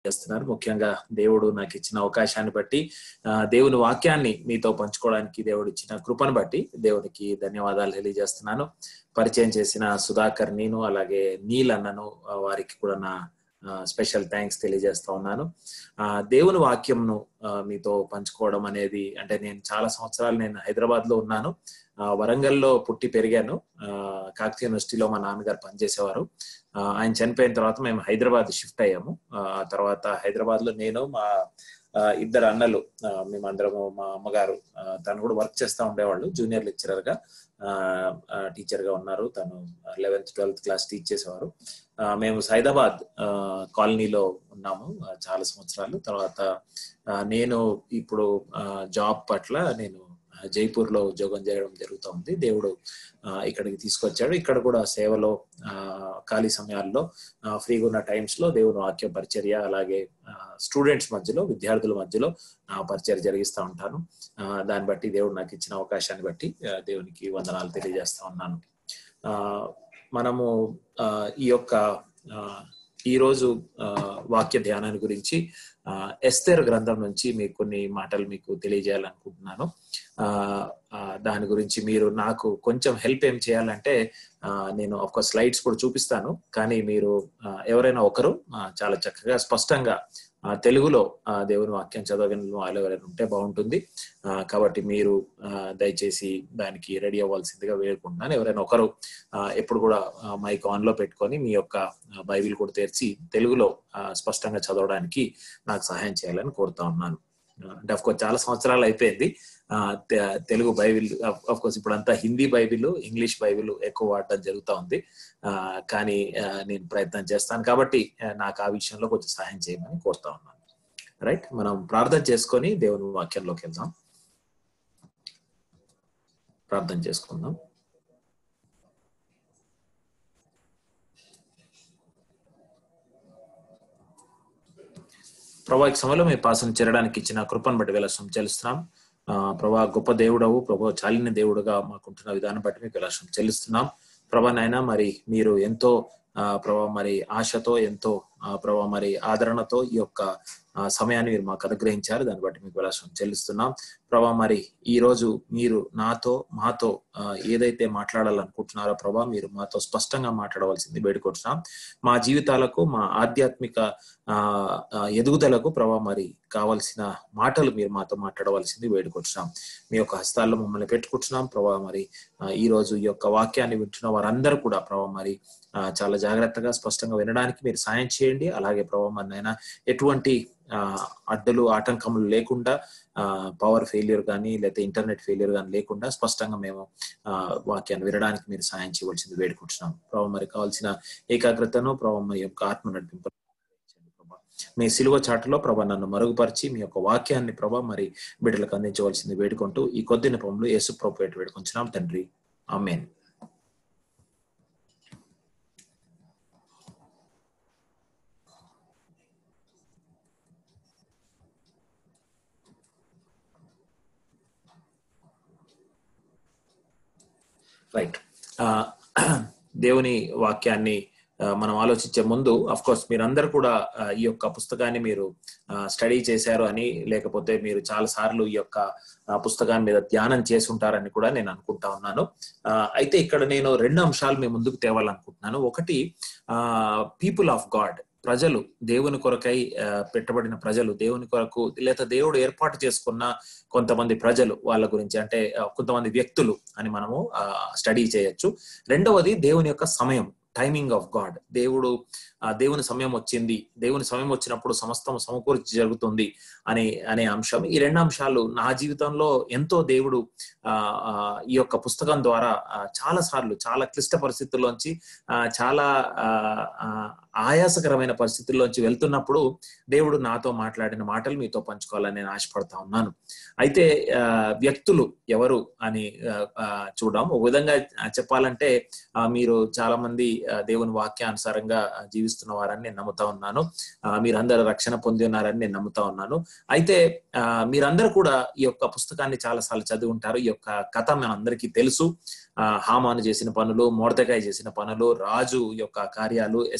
చేస్తున్నారు ముఖ్యంగా దేవుడు నాకు ఇచ్చిన అవకాశాన్ని బట్టి ఆ, దేవుని వాక్యాన్ని మీతో పంచుకోవడానికి దేవుడు ఇచ్చిన కృపను బట్టి దేవునికి ధన్యవాదాలు తెలియజేస్తున్నాను పరిచయం చేసిన సుధాకర్ నేను అలాగే నీల్ అన్నను ఆ, వారికి కూడా నా స్పెషల్ థ్యాంక్స్ తెలియజేస్తా ఉన్నాను ఆ దేవుని వాక్యంను ఆ, మీతో పంచుకోవడం అనేది అంటే నేను చాలా సంవత్సరాలు నేను హైదరాబాద్ లో ఉన్నాను ఆ, వరంగల్లో పుట్టి పెరిగాను ఆ, కాకతీయ యూనివర్సిటీలో మా నాన్నగారు పనిచేసేవారు ఆ, ఆయన చనిపోయిన తర్వాత మేము హైదరాబాద్ షిఫ్ట్ అయ్యాము ఆ తర్వాత హైదరాబాద్ లో నేను మా ఆ, ఇద్దరు అన్నలు ఆ, మేమందరము మా అమ్మగారు ఆ, తను కూడా వర్క్ చేస్తూ ఉండేవాళ్ళు జూనియర్ లెక్చరర్ గా టీచర్ గా ఉన్నారు తను లెవెన్త్ ట్వెల్త్ క్లాస్ టీచ్ చేసేవారు ఆ, మేము సైదాబాద్ ఆ, కాలనీలో ఉన్నాము ఆ, చాలా సంవత్సరాలు తర్వాత ఆ, నేను ఇప్పుడు ఆ, జాబ్ పట్ల నేను ఆ, జైపూర్ లో ఉద్యోగం చేయడం జరుగుతూ ఉంది దేవుడు ఆ, ఇక్కడికి తీసుకొచ్చాడు ఇక్కడ కూడా సేవలో ఆ, ఖాళీ సమయాల్లో ఆ, ఫ్రీగా ఉన్న టైమ్స్ లో దేవుని వాక్య పరిచర్య అలాగే స్టూడెంట్స్ మధ్యలో విద్యార్థుల మధ్యలో ఆ, పరిచర్య జరిగిస్తూ ఉంటాను ఆ, దాన్ని బట్టి దేవుడు నాకు ఇచ్చిన అవకాశాన్ని బట్టి ఆ, దేవునికి వందనాలు తెలియజేస్తా ఉన్నాను ఆ, మనము ఆ, ఈ యొక్క ఆ, ఈరోజు ఆ, వాక్య ధ్యానాన్ని గురించి ఆ, ఎస్తేర్ గ్రంథం నుంచి మీకు కొన్ని మాటలు మీకు తెలియజేయాలనుకుంటున్నాను ఆ, ఆ, దాని గురించి మీరు నాకు కొంచెం హెల్ప్ ఏం చేయాలంటే ఆ, నేను ఒక స్లైడ్స్ కూడా చూపిస్తాను కానీ మీరు ఆ, ఎవరైనా ఒకరు ఆ, చాలా చక్కగా స్పష్టంగా ఆ, తెలుగులో ఆ, దేవుని వాక్యం చదవగలిగిన వాళ్ళు ఎవరైనా ఉంటే బాగుంటుంది ఆ, కాబట్టి మీరు ఆ, దయచేసి దానికి రెడీ అవ్వాల్సిందిగా వేడుకుంటున్నాను ఎవరైనా ఒకరు ఆ, ఎప్పుడు కూడా మైక్ ఆన్ లో పెట్టుకొని మీ యొక్క ఆ, బైబిల్ కూడా తెరిచి తెలుగులో ఆ, స్పష్టంగా చదవడానికి నాకు సహాయం చేయాలని కోరుతా ఉన్నాను ఆ, అంటే అఫ్ కోర్స్ చాలా సంవత్సరాలు అయిపోయింది ఆ, తె- తెలుగు బైబిల్ అఫ్ కోర్స్ ఇప్పుడు అంతా హిందీ బైబిల్ ఇంగ్లీష్ బైబిల్ ఎక్కువ వాడటం జరుగుతూ ఉంది ఆ, కానీ ఆ, నేను ప్రయత్నం చేస్తాను కాబట్టి ఆ, నాకు ఆ విషయంలో కొంచెం సహాయం చేయమని కోరుతా ఉన్నాను రైట్ మనం ప్రార్థన చేసుకొని దేవుని వాక్యంలోకి వెళ్దాం ప్రార్థన చేసుకుందాం ప్రభా ఈ సమయంలో మీ పాసన చేరడానికి ఇచ్చిన కృపను బట్టి విలాసం చెల్లిస్తున్నాం ఆ, ప్రభా గొప్ప దేవుడవు ప్రభా చాలిన దేవుడుగా మాకుంటున్న విధానం బట్టి మీకు విలాసం చెల్లిస్తున్నాం ప్రభా నాయన మరి మీరు ఎంతో ఆ, ప్రభా మరి ఆశతో ఎంతో ఆ, ప్రభా మరి ఆదరణతో ఈ యొక్క ఆ, సమయాన్ని మీరు మాకు అనుగ్రహించారు దాన్ని బట్టి మీకు విలాసం చెల్లిస్తున్నాం ప్రభా మరి ఈ రోజు మీరు నాతో మాతో ఆ, ఏదైతే మాట్లాడాలనుకుంటున్నారో ప్రభా మీరు మాతో స్పష్టంగా మాట్లాడవలసింది వేడుకుంటున్నాం మా జీవితాలకు మా ఆధ్యాత్మిక ఆ ఆ, ఎదుగుదలకు ప్రభా మరి కావలసిన మాటలు మీరు మాతో మాట్లాడవలసింది వేడుకుంటున్నాం మీ యొక్క హస్తాల్లో మమ్మల్ని పెట్టుకుంటున్నాం ప్రభా మరి ఆ, ఈ రోజు ఈ యొక్క వాక్యాన్ని వింటున్న వారందరూ కూడా ప్రభా మరి ఆ, చాలా జాగ్రత్తగా స్పష్టంగా వినడానికి మీరు సాయం చేయండి అలాగే ప్రభా మరి నాయన ఎటువంటి ఆ, అడ్డులు ఆటంకములు లేకుండా పవర్ ఫెయిల్యూర్ కానీ లేకపోతే ఇంటర్నెట్ ఫెయిల్యూర్ కానీ లేకుండా స్పష్టంగా మేము ఆ, వాక్యాన్ని వినడానికి మీరు సాయం చేయవలసింది వేడుకుంటున్నాం ప్రభావ మరి కావాల్సిన ఏకాగ్రతను ప్రభావ మీ యొక్క ఆత్మ నడిపింపు ప్రభా. మీ సిలువ చాటులో ప్రభా నన్ను మరుగుపరిచి మీ యొక్క వాక్యాన్ని ప్రభా మరి బిడ్డలకు అందించవలసింది వేడుకుంటూ ఈ కొద్ది నిపంలో యేసు ప్రభు పేట వేడుకొంచున్నాం తండ్రి ఆమెన్ రైట్ దేవుని వాక్యాన్ని ఆ, మనం ఆలోచించే ముందు అఫ్ కోర్స్ మీరందరూ కూడా ఆ, ఈ యొక్క పుస్తకాన్ని మీరు స్టడీ చేశారు అని లేకపోతే మీరు చాలా సార్లు ఈ యొక్క ఆ, పుస్తకాన్ని మీద ధ్యానం చేసి ఉంటారని కూడా నేను అనుకుంటా ఉన్నాను ఆ, అయితే ఇక్కడ నేను రెండు అంశాలు మీ ముందుకు తేవాలనుకుంటున్నాను ఒకటి పీపుల్ ఆఫ్ గాడ్ ప్రజలు దేవుని కొరకై ఆ, పెట్టబడిన ప్రజలు దేవుని కొరకు లేదా దేవుడు ఏర్పాటు చేసుకున్న కొంతమంది ప్రజలు వాళ్ళ గురించి అంటే ఆ, కొంతమంది వ్యక్తులు అని మనము స్టడీ చేయొచ్చు రెండవది దేవుని యొక్క సమయం టైమింగ్ ఆఫ్ గాడ్ దేవుడు ఆ దేవుని సమయం వచ్చింది దేవుని సమయం వచ్చినప్పుడు సమస్తం సమకూర్చి జరుగుతుంది అని అనే అంశం ఈ రెండు అంశాలు నా జీవితంలో ఎంతో దేవుడు ఆ ఆ, ఈ యొక్క పుస్తకం ద్వారా ఆ, చాలా సార్లు చాలా క్లిష్ట పరిస్థితుల్లోంచి ఆ, చాలా ఆ, ఆ, ఆయాసకరమైన పరిస్థితుల్లోంచి వెళ్తున్నప్పుడు దేవుడు నాతో మాట్లాడిన మాటలు మీతో పంచుకోవాలని నేను ఆశపడతా ఉన్నాను అయితే ఆ, వ్యక్తులు ఎవరు అని ఆ, ఆ, చూద్దాం ఒక విధంగా చెప్పాలంటే ఆ, మీరు చాలా మంది ఆ, దేవుని వాక్యానుసారంగా ఆ, జీవిస్తున్న వారని నేను నమ్ముతా ఉన్నాను ఆ, మీరందరూ రక్షణ పొంది ఉన్నారని నేను నమ్ముతా ఉన్నాను అయితే ఆ, మీరందరూ కూడా ఈ యొక్క పుస్తకాన్ని చాలా సార్లు చదివి ఉంటారు ఈ యొక్క కథ మనందరికీ తెలుసు ఆ, హామాను చేసిన పనులు మోడతకాయ చేసిన పనులు రాజు యొక్క కార్యాలు ఎస్తరి యొక్క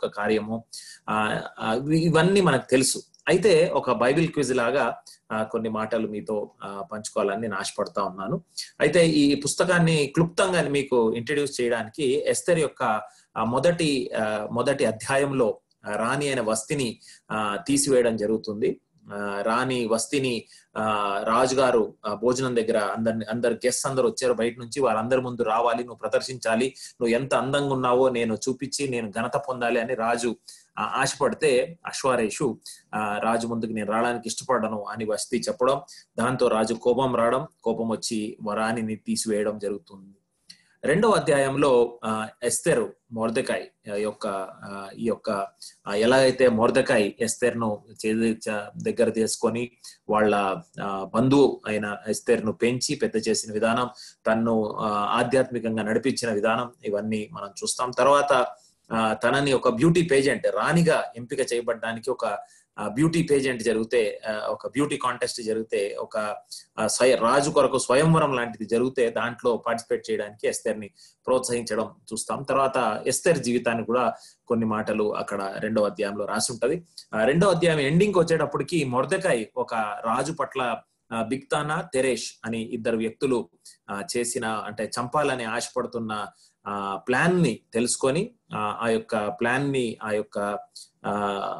యొక్క కార్యము ఆ ఆ, ఇవన్నీ మనకు తెలుసు అయితే ఒక బైబిల్ క్విజ్ లాగా ఆ, కొన్ని మాటలు మీతో ఆ, పంచుకోవాలని నేను ఆశపడతా ఉన్నాను అయితే ఈ పుస్తకాన్ని క్లుప్తంగా మీకు ఇంట్రడ్యూస్ చేయడానికి ఎస్తర్ యొక్క ఆ, మొదటి ఆ, మొదటి అధ్యాయంలో ఆ, రాణి అయిన వస్తిని ఆ, తీసివేయడం జరుగుతుంది ఆ, రాణి వస్తిని ఆ రాజుగారు ఆ, భోజనం దగ్గర అందరిని అందరు గెస్ట్ అందరు వచ్చారు బయట నుంచి వారందరి ముందు రావాలి నువ్వు ప్రదర్శించాలి నువ్వు ఎంత అందంగా ఉన్నావో నేను చూపించి నేను ఘనత పొందాలి అని రాజు ఆ, ఆశపడితే అశ్వారేషు ఆ, రాజు ముందుకు నేను రావడానికి ఇష్టపడను అని వస్తి చెప్పడం దాంతో రాజు కోపం రావడం కోపం వచ్చి వరానిని తీసివేయడం జరుగుతుంది రెండవ అధ్యాయంలో ఆ, ఎస్తెరు మొర్దకాయ్ యొక్క ఆ, ఈ యొక్క ఆ, ఎలాగైతే మొర్దకాయ్ ఎస్తెర్ను చేది చ- దగ్గర తీసుకొని వాళ్ళ ఆ, బంధువు అయిన ఎస్తెర్ను పెంచి పెద్ద చేసిన విధానం తన్ను ఆ, ఆధ్యాత్మికంగా నడిపించిన విధానం ఇవన్నీ మనం చూస్తాం తర్వాత ఆ, తనని ఒక బ్యూటీ పేజెంట్ రాణిగా ఎంపిక చేయబడడానికి ఒక బ్యూటీ పేజెంట్ జరిగితే ఆ, ఒక బ్యూటీ కాంటెస్ట్ జరిగితే ఒక ఆ, స్వయ రాజు కొరకు స్వయంవరం లాంటిది జరిగితే దాంట్లో పార్టిసిపేట్ చేయడానికి ఎస్తేర్ని ప్రోత్సహించడం చూస్తాం తర్వాత ఎస్తేర్ జీవితాన్ని కూడా కొన్ని మాటలు అక్కడ రెండో అధ్యాయంలో రాసి ఉంటది ఆ, రెండో అధ్యాయం ఎండింగ్ వచ్చేటప్పటికి మొర్దకాయ్ ఒక రాజు పట్ల ఆ, బిక్తానా తెరేష్ అని ఇద్దరు వ్యక్తులు ఆ, చేసిన అంటే చంపాలని ఆశపడుతున్న ఆ ప్లాన్ ని తెలుసుకొని ఆ, ఆ యొక్క ప్లాన్ ని ఆ యొక్క ఆ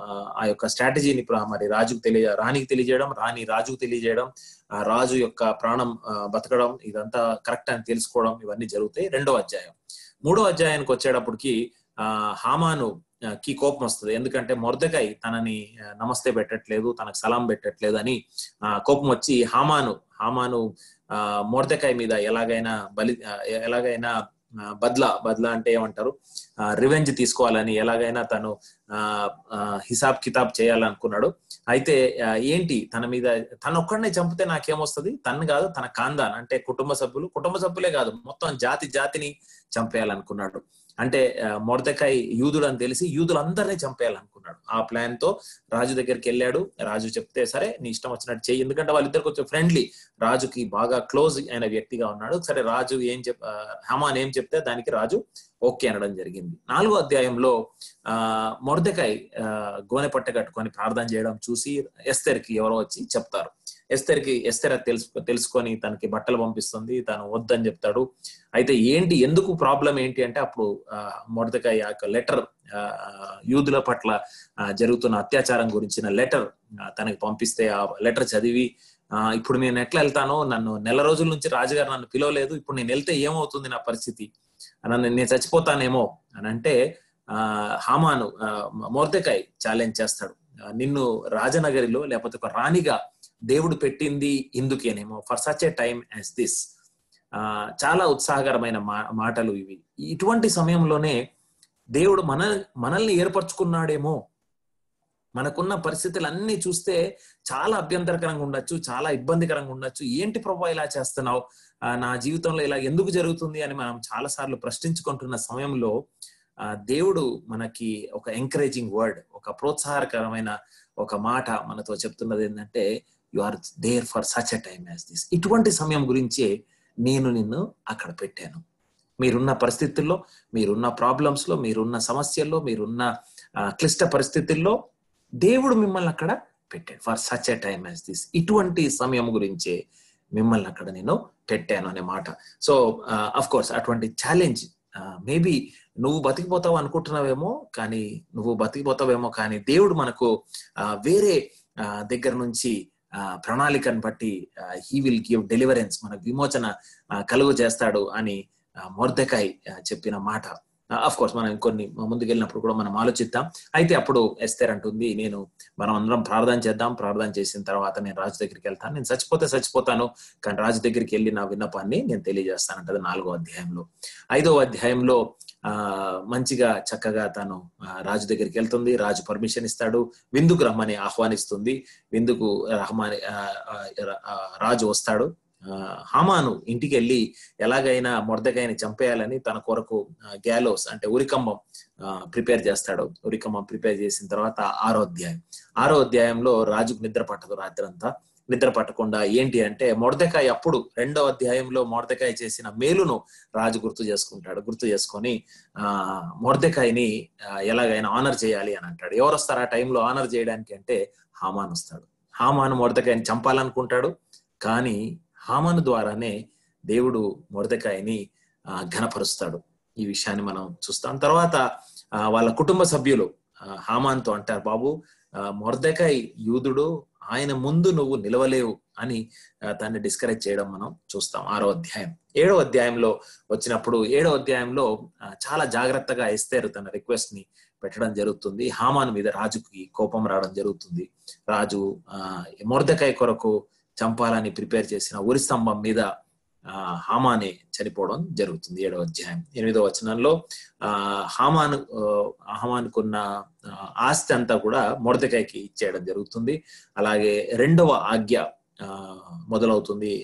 ఆ యొక్క స్ట్రాటజీని ప్ర- మరి రాజుకు తెలియ రాణికి తెలియజేయడం రాణి రాజుకు తెలియజేయడం ఆ రాజు యొక్క ప్రాణం ఆ, బతకడం ఇదంతా కరెక్ట్ అని తెలుసుకోవడం ఇవన్నీ జరుగుతాయి రెండో అధ్యాయం మూడో అధ్యాయానికి వచ్చేటప్పటికి ఆ హామాను ఆ, కి కోపం వస్తుంది ఎందుకంటే మొర్దకాయ్ తనని ఆ, నమస్తే పెట్టట్లేదు తనకు సలాం పెట్టట్లేదు అని ఆ, కోపం వచ్చి హామాను హామాను ఆ మొర్దకాయ్ మీద ఎలాగైనా బలి ఆ, ఎలాగైనా ఆ, బద్లా బద్లా అంటే ఏమంటారు రివెంజ్ తీసుకోవాలని ఎలాగైనా తను ఆ ఆ, హిసాబ్ కితాబ్ చేయాలనుకున్నాడు అయితే ఆ, ఏంటి తన మీద తన ఒక్కడనే చంపితే నాకేమొస్తుంది తను కాదు తన కాందాన్ అంటే కుటుంబ సభ్యులు కుటుంబ సభ్యులే కాదు మొత్తం జాతి జాతిని చంపేయాలనుకున్నాడు అంటే మొరదకాయ యూదుడు అని తెలిసి యూదులందరినీ చంపేయాలనుకున్నాడు ఆ ప్లాన్ తో రాజు దగ్గరికి వెళ్ళాడు రాజు చెప్తే సరే నీ ఇష్టం వచ్చినట్టు చెయ్యి ఎందుకంటే వాళ్ళిద్దరు కొంచెం ఫ్రెండ్లీ రాజుకి బాగా క్లోజ్ అయిన వ్యక్తిగా ఉన్నాడు సరే రాజు ఏం చెప్ ఆ, హమాన్ ఏం చెప్తే దానికి రాజు ఓకే అనడం జరిగింది నాలుగో అధ్యాయంలో ఆ మొర్దకాయ్ ఆ, గోనె పట్ట కట్టుకొని ప్రార్థన చేయడం చూసి ఎస్తెర్కి ఎవరో వచ్చి చెప్తారు ఎస్తెర్కి ఎస్తెర్ అది తెలుసు తెలుసుకొని తనకి బట్టలు పంపిస్తుంది తను వద్దని చెప్తాడు అయితే ఏంటి ఎందుకు ప్రాబ్లం ఏంటి అంటే అప్పుడు ఆ, మొర్దకాయ్ ఆ యొక్క లెటర్ యూదుల పట్ల ఆ, జరుగుతున్న అత్యాచారం గురించిన లెటర్ తనకి పంపిస్తే ఆ లెటర్ చదివి ఆ, ఇప్పుడు నేను ఎట్లా వెళ్తానో నన్ను నెల రోజుల నుంచి రాజుగారు నన్ను పిలవలేదు ఇప్పుడు నేను వెళ్తే ఏమవుతుంది నా పరిస్థితి నన్ను నేను చచ్చిపోతానేమో అని అంటే ఆ హామాను మోర్దకాయ్ ఛాలెంజ్ చేస్తాడు ఆ, నిన్ను రాజనగరిలో లేకపోతే ఒక రాణిగా దేవుడు పెట్టింది ఇందుకేనేమో for such a time as this ఆ చాలా ఉత్సాహకరమైన మా మాటలు ఇవి ఇటువంటి సమయంలోనే దేవుడు మన మనల్ని ఏర్పరచుకున్నాడేమో మనకున్న పరిస్థితులన్నీ చూస్తే చాలా అభ్యంతరకరంగా ఉండొచ్చు చాలా ఇబ్బందికరంగా ఉండొచ్చు ఏంటి ప్రభా ఇలా చేస్తున్నావు ఆ, నా జీవితంలో ఇలా ఎందుకు జరుగుతుంది అని మనం చాలా సార్లు ప్రశ్నించుకుంటున్న సమయంలో ఆ, దేవుడు మనకి ఒక ఎంకరేజింగ్ వర్డ్ ఒక ప్రోత్సాహకరమైన ఒక మాట మనతో చెప్తున్నది ఏంటంటే you are there for such a time as this ఇటువంటి సమయం గురించే నేను నిన్ను అక్కడ పెట్టాను మీరున్న పరిస్థితుల్లో మీరున్న ప్రాబ్లమ్స్ లో మీరున్న సమస్యల్లో మీరున్న ఆ, క్లిష్ట పరిస్థితుల్లో దేవుడు మిమ్మల్ని అక్కడ పెట్టాడు for such a time as this ఇటువంటి సమయం గురించే మిమ్మల్ని అక్కడ నేను పెట్టాను అనే మాట సో అఫ్ కోర్స్ అటువంటి ఛాలెంజ్ మేబీ నువ్వు బతికిపోతావు అనుకుంటున్నావేమో కానీ నువ్వు బతికిపోతావేమో కానీ దేవుడు మనకు ఆ, వేరే ఆ, దగ్గర నుంచి ఆ, ప్రణాళికను బట్టి హీ విల్ గివ్ డెలివరెన్స్ మనకు విమోచన ఆ, కలుగు చేస్తాడు అని మొర్దకాయ్ చెప్పిన మాట అఫ్ కోర్స్ మనం ఇంకొన్ని ముందుకెళ్ళినప్పుడు కూడా మనం ఆలోచిద్దాం అయితే అప్పుడు ఎస్తేర్ అంటుంది నేను మనం అందరం ప్రార్థన చేద్దాం ప్రార్థన చేసిన తర్వాత నేను రాజు దగ్గరికి వెళ్తాను నేను చచ్చిపోతే చచ్చిపోతాను కానీ రాజు దగ్గరికి వెళ్ళి నా విన్నపాన్ని నేను తెలియజేస్తానంటది నాలుగో అధ్యాయంలో ఐదో అధ్యాయంలో ఆ మంచిగా చక్కగా తను ఆ, రాజు దగ్గరికి వెళ్తుంది రాజు పర్మిషన్ ఇస్తాడు విందుకు రమ్మని ఆహ్వానిస్తుంది విందుకు రహమాని ఆ, ఆ, ఆ, రాజు వస్తాడు ఆ, హామాను ఇంటికి వెళ్ళి ఎలాగైనా మొర్దకాయని చంపేయాలని తన కొరకు గ్యాలోస్ అంటే ఉరికంబం ప్రిపేర్ చేస్తాడు ఉరికంబం ప్రిపేర్ చేసిన తర్వాత ఆరో అధ్యాయం ఆరో అధ్యాయంలో రాజుకు నిద్ర పట్టదు రాత్రి అంతా నిద్ర పట్టకుండా ఏంటి అంటే మొడదకాయ అప్పుడు రెండో అధ్యాయంలో మొడదకాయ చేసిన మేలును రాజు గుర్తు చేసుకుంటాడు గుర్తు చేసుకొని ఆ మొడదకాయని ఎలాగైనా ఆనర్ చేయాలి అని అంటాడు ఎవరు వస్తారు ఆ టైంలో ఆనర్ చేయడానికి అంటే హామాన్ వస్తాడు హామాను మొడదకాయని చంపాలనుకుంటాడు కానీ హామాను ద్వారానే దేవుడు మొడదకాయని ఘనపరుస్తాడు ఈ విషయాన్ని మనం చూస్తాం తర్వాత వాళ్ళ కుటుంబ సభ్యులు హామాన్తో అంటారు బాబు మొర్దకాయ్ యూదుడు ఆయన ముందు నువ్వు నిలవలేవు అని దాన్ని డిస్కరేజ్ చేయడం మనం చూస్తాం ఆరో అధ్యాయం ఏడో అధ్యాయంలో వచ్చినప్పుడు ఏడో అధ్యాయంలో చాలా జాగ్రత్తగా ఎస్తేరు తన రిక్వెస్ట్ ని పెట్టడం జరుగుతుంది హామాన్ మీద రాజుకి కోపం రావడం జరుగుతుంది రాజు ఆ మొర్దకాయ కొరకు చంపాలని ప్రిపేర్ చేసిన ఉరి స్తంభం మీద ఆ హామానే చనిపోవడం జరుగుతుంది ఏడవ అధ్యాయం ఎనిమిదో వచనంలో ఆ హామాను హామానుకున్న ఆస్తి అంతా కూడా మొడతకాయకి ఇచ్చేయడం జరుగుతుంది అలాగే రెండవ ఆజ్ఞ ఆ మొదలవుతుంది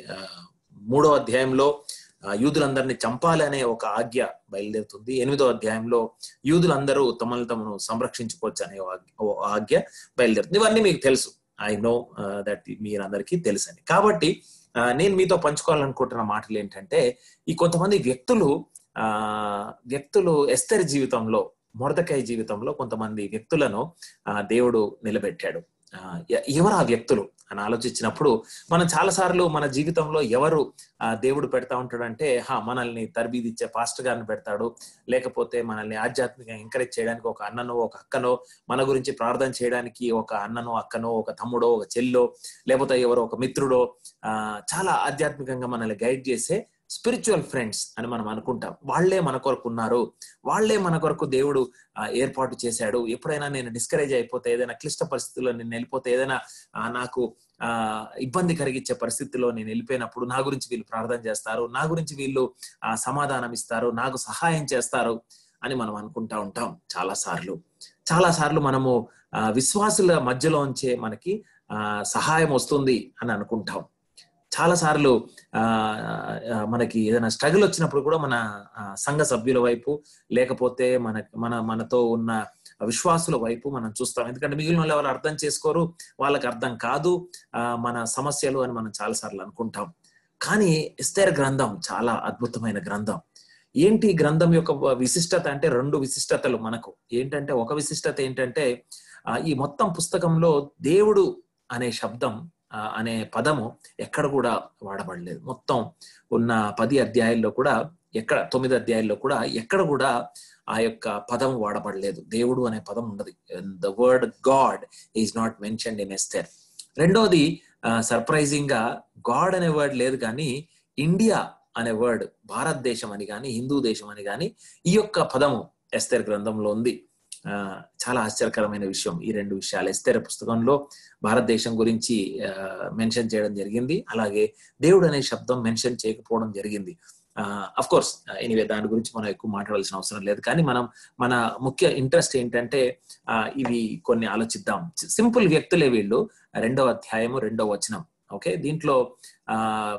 మూడవ అధ్యాయంలో యూదులందరినీ చంపాలి అనే ఒక ఆజ్ఞ బయలుదేరుతుంది ఎనిమిదో అధ్యాయంలో యూదులందరూ తమను తమను సంరక్షించుకోవచ్చు అనే ఆజ్ఞ బయలుదేరుతుంది ఇవన్నీ మీకు తెలుసు ఐ నో దట్ మీరందరికీ తెలుసని కాబట్టి నేను మీతో పంచుకోవాలనుకుంటున్న మాటలు ఏంటంటే ఈ కొంతమంది వ్యక్తులు ఆ వ్యక్తులు ఎస్తరి జీవితంలో మొరదకాయ జీవితంలో కొంతమంది వ్యక్తులను ఆ దేవుడు నిలబెట్టాడు ఎవరు ఆ వ్యక్తులు అని ఆలోచించినప్పుడు మనం చాలా సార్లు మన జీవితంలో ఎవరు ఆ దేవుడు పెడతా ఉంటాడంటే హా మనల్ని తరబీదిచ్చే పాస్టర్ గారిని పెడతాడు లేకపోతే మనల్ని ఆధ్యాత్మికంగా ఎంకరేజ్ చేయడానికి ఒక అన్ననో ఒక అక్కనో మన గురించి ప్రార్థన చేయడానికి ఒక అన్ననో అక్కనో ఒక తమ్ముడో ఒక చెల్లో లేకపోతే ఎవరో ఒక మిత్రుడో ఆ చాలా ఆధ్యాత్మికంగా మనల్ని గైడ్ చేసే స్పిరిచువల్ ఫ్రెండ్స్ అని మనం అనుకుంటాం వాళ్లే మన కొరకు ఉన్నారు వాళ్లే మన కొరకు దేవుడు ఏర్పాటు చేశాడు ఎప్పుడైనా నేను డిస్కరేజ్ అయిపోతే ఏదైనా క్లిష్ట పరిస్థితుల్లో నేను వెళ్ళిపోతే ఏదైనా నాకు ఆ ఇబ్బంది కలిగించే పరిస్థితిలో నేను వెళ్ళిపోయినప్పుడు నా గురించి వీళ్ళు ప్రార్థన చేస్తారు నా గురించి వీళ్ళు ఆ సమాధానం ఇస్తారు నాకు సహాయం చేస్తారు అని మనం అనుకుంటా ఉంటాం చాలా సార్లు చాలా సార్లు మనము ఆ విశ్వాసుల మధ్యలోంచే మనకి ఆ సహాయం వస్తుంది అని అనుకుంటాం చాలా సార్లు ఆ మనకి ఏదైనా స్ట్రగుల్ వచ్చినప్పుడు కూడా మన సంఘ సభ్యుల వైపు లేకపోతే మన మన మనతో ఉన్న విశ్వాసుల వైపు మనం చూస్తాం ఎందుకంటే మిగిలిన వాళ్ళు ఎవరు అర్థం చేసుకోరు వాళ్ళకి అర్థం కాదు ఆ మన సమస్యలు అని మనం చాలా సార్లు అనుకుంటాం కానీ ఎస్తేర్ గ్రంథం చాలా అద్భుతమైన గ్రంథం ఏంటి గ్రంథం యొక్క విశిష్టత అంటే రెండు విశిష్టతలు మనకు ఏంటంటే ఒక విశిష్టత ఏంటంటే ఈ మొత్తం పుస్తకంలో దేవుడు అనే శబ్దం అనే పదము ఎక్కడ కూడా వాడబడలేదు మొత్తం ఉన్న పది అధ్యాయాల్లో కూడా ఎక్కడ తొమ్మిది అధ్యాయాల్లో కూడా ఎక్కడ కూడా ఆ యొక్క పదం వాడబడలేదు దేవుడు అనే పదం ఉండదు the word God is not mentioned in Esther రెండోది సర్ప్రైజింగ్ గా గాడ్ అనే వర్డ్ లేదు కానీ ఇండియా అనే వర్డ్ భారతదేశం అని కానీ హిందూ దేశం అని కానీ ఈ యొక్క పదము ఎస్తేర్ గ్రంథంలో ఉంది చాలా ఆశ్చర్యకరమైన విషయం ఈ రెండు విషయాలు ఎస్తేర పుస్తకంలో భారతదేశం గురించి మెన్షన్ చేయడం జరిగింది అలాగే దేవుడు అనే శబ్దం మెన్షన్ చేయకపోవడం జరిగింది అఫ్ కోర్స్ ఎనీవే దాని గురించి మనం ఎక్కువ మాట్లాడాల్సిన అవసరం లేదు కానీ మనం మన ముఖ్య ఇంట్రెస్ట్ ఏంటంటే ఇవి కొన్ని ఆలోచిద్దాం సింపుల్ వ్యక్తులే వీళ్ళు రెండవ అధ్యాయము రెండవ వచనం ఓకే దీంట్లో ఆ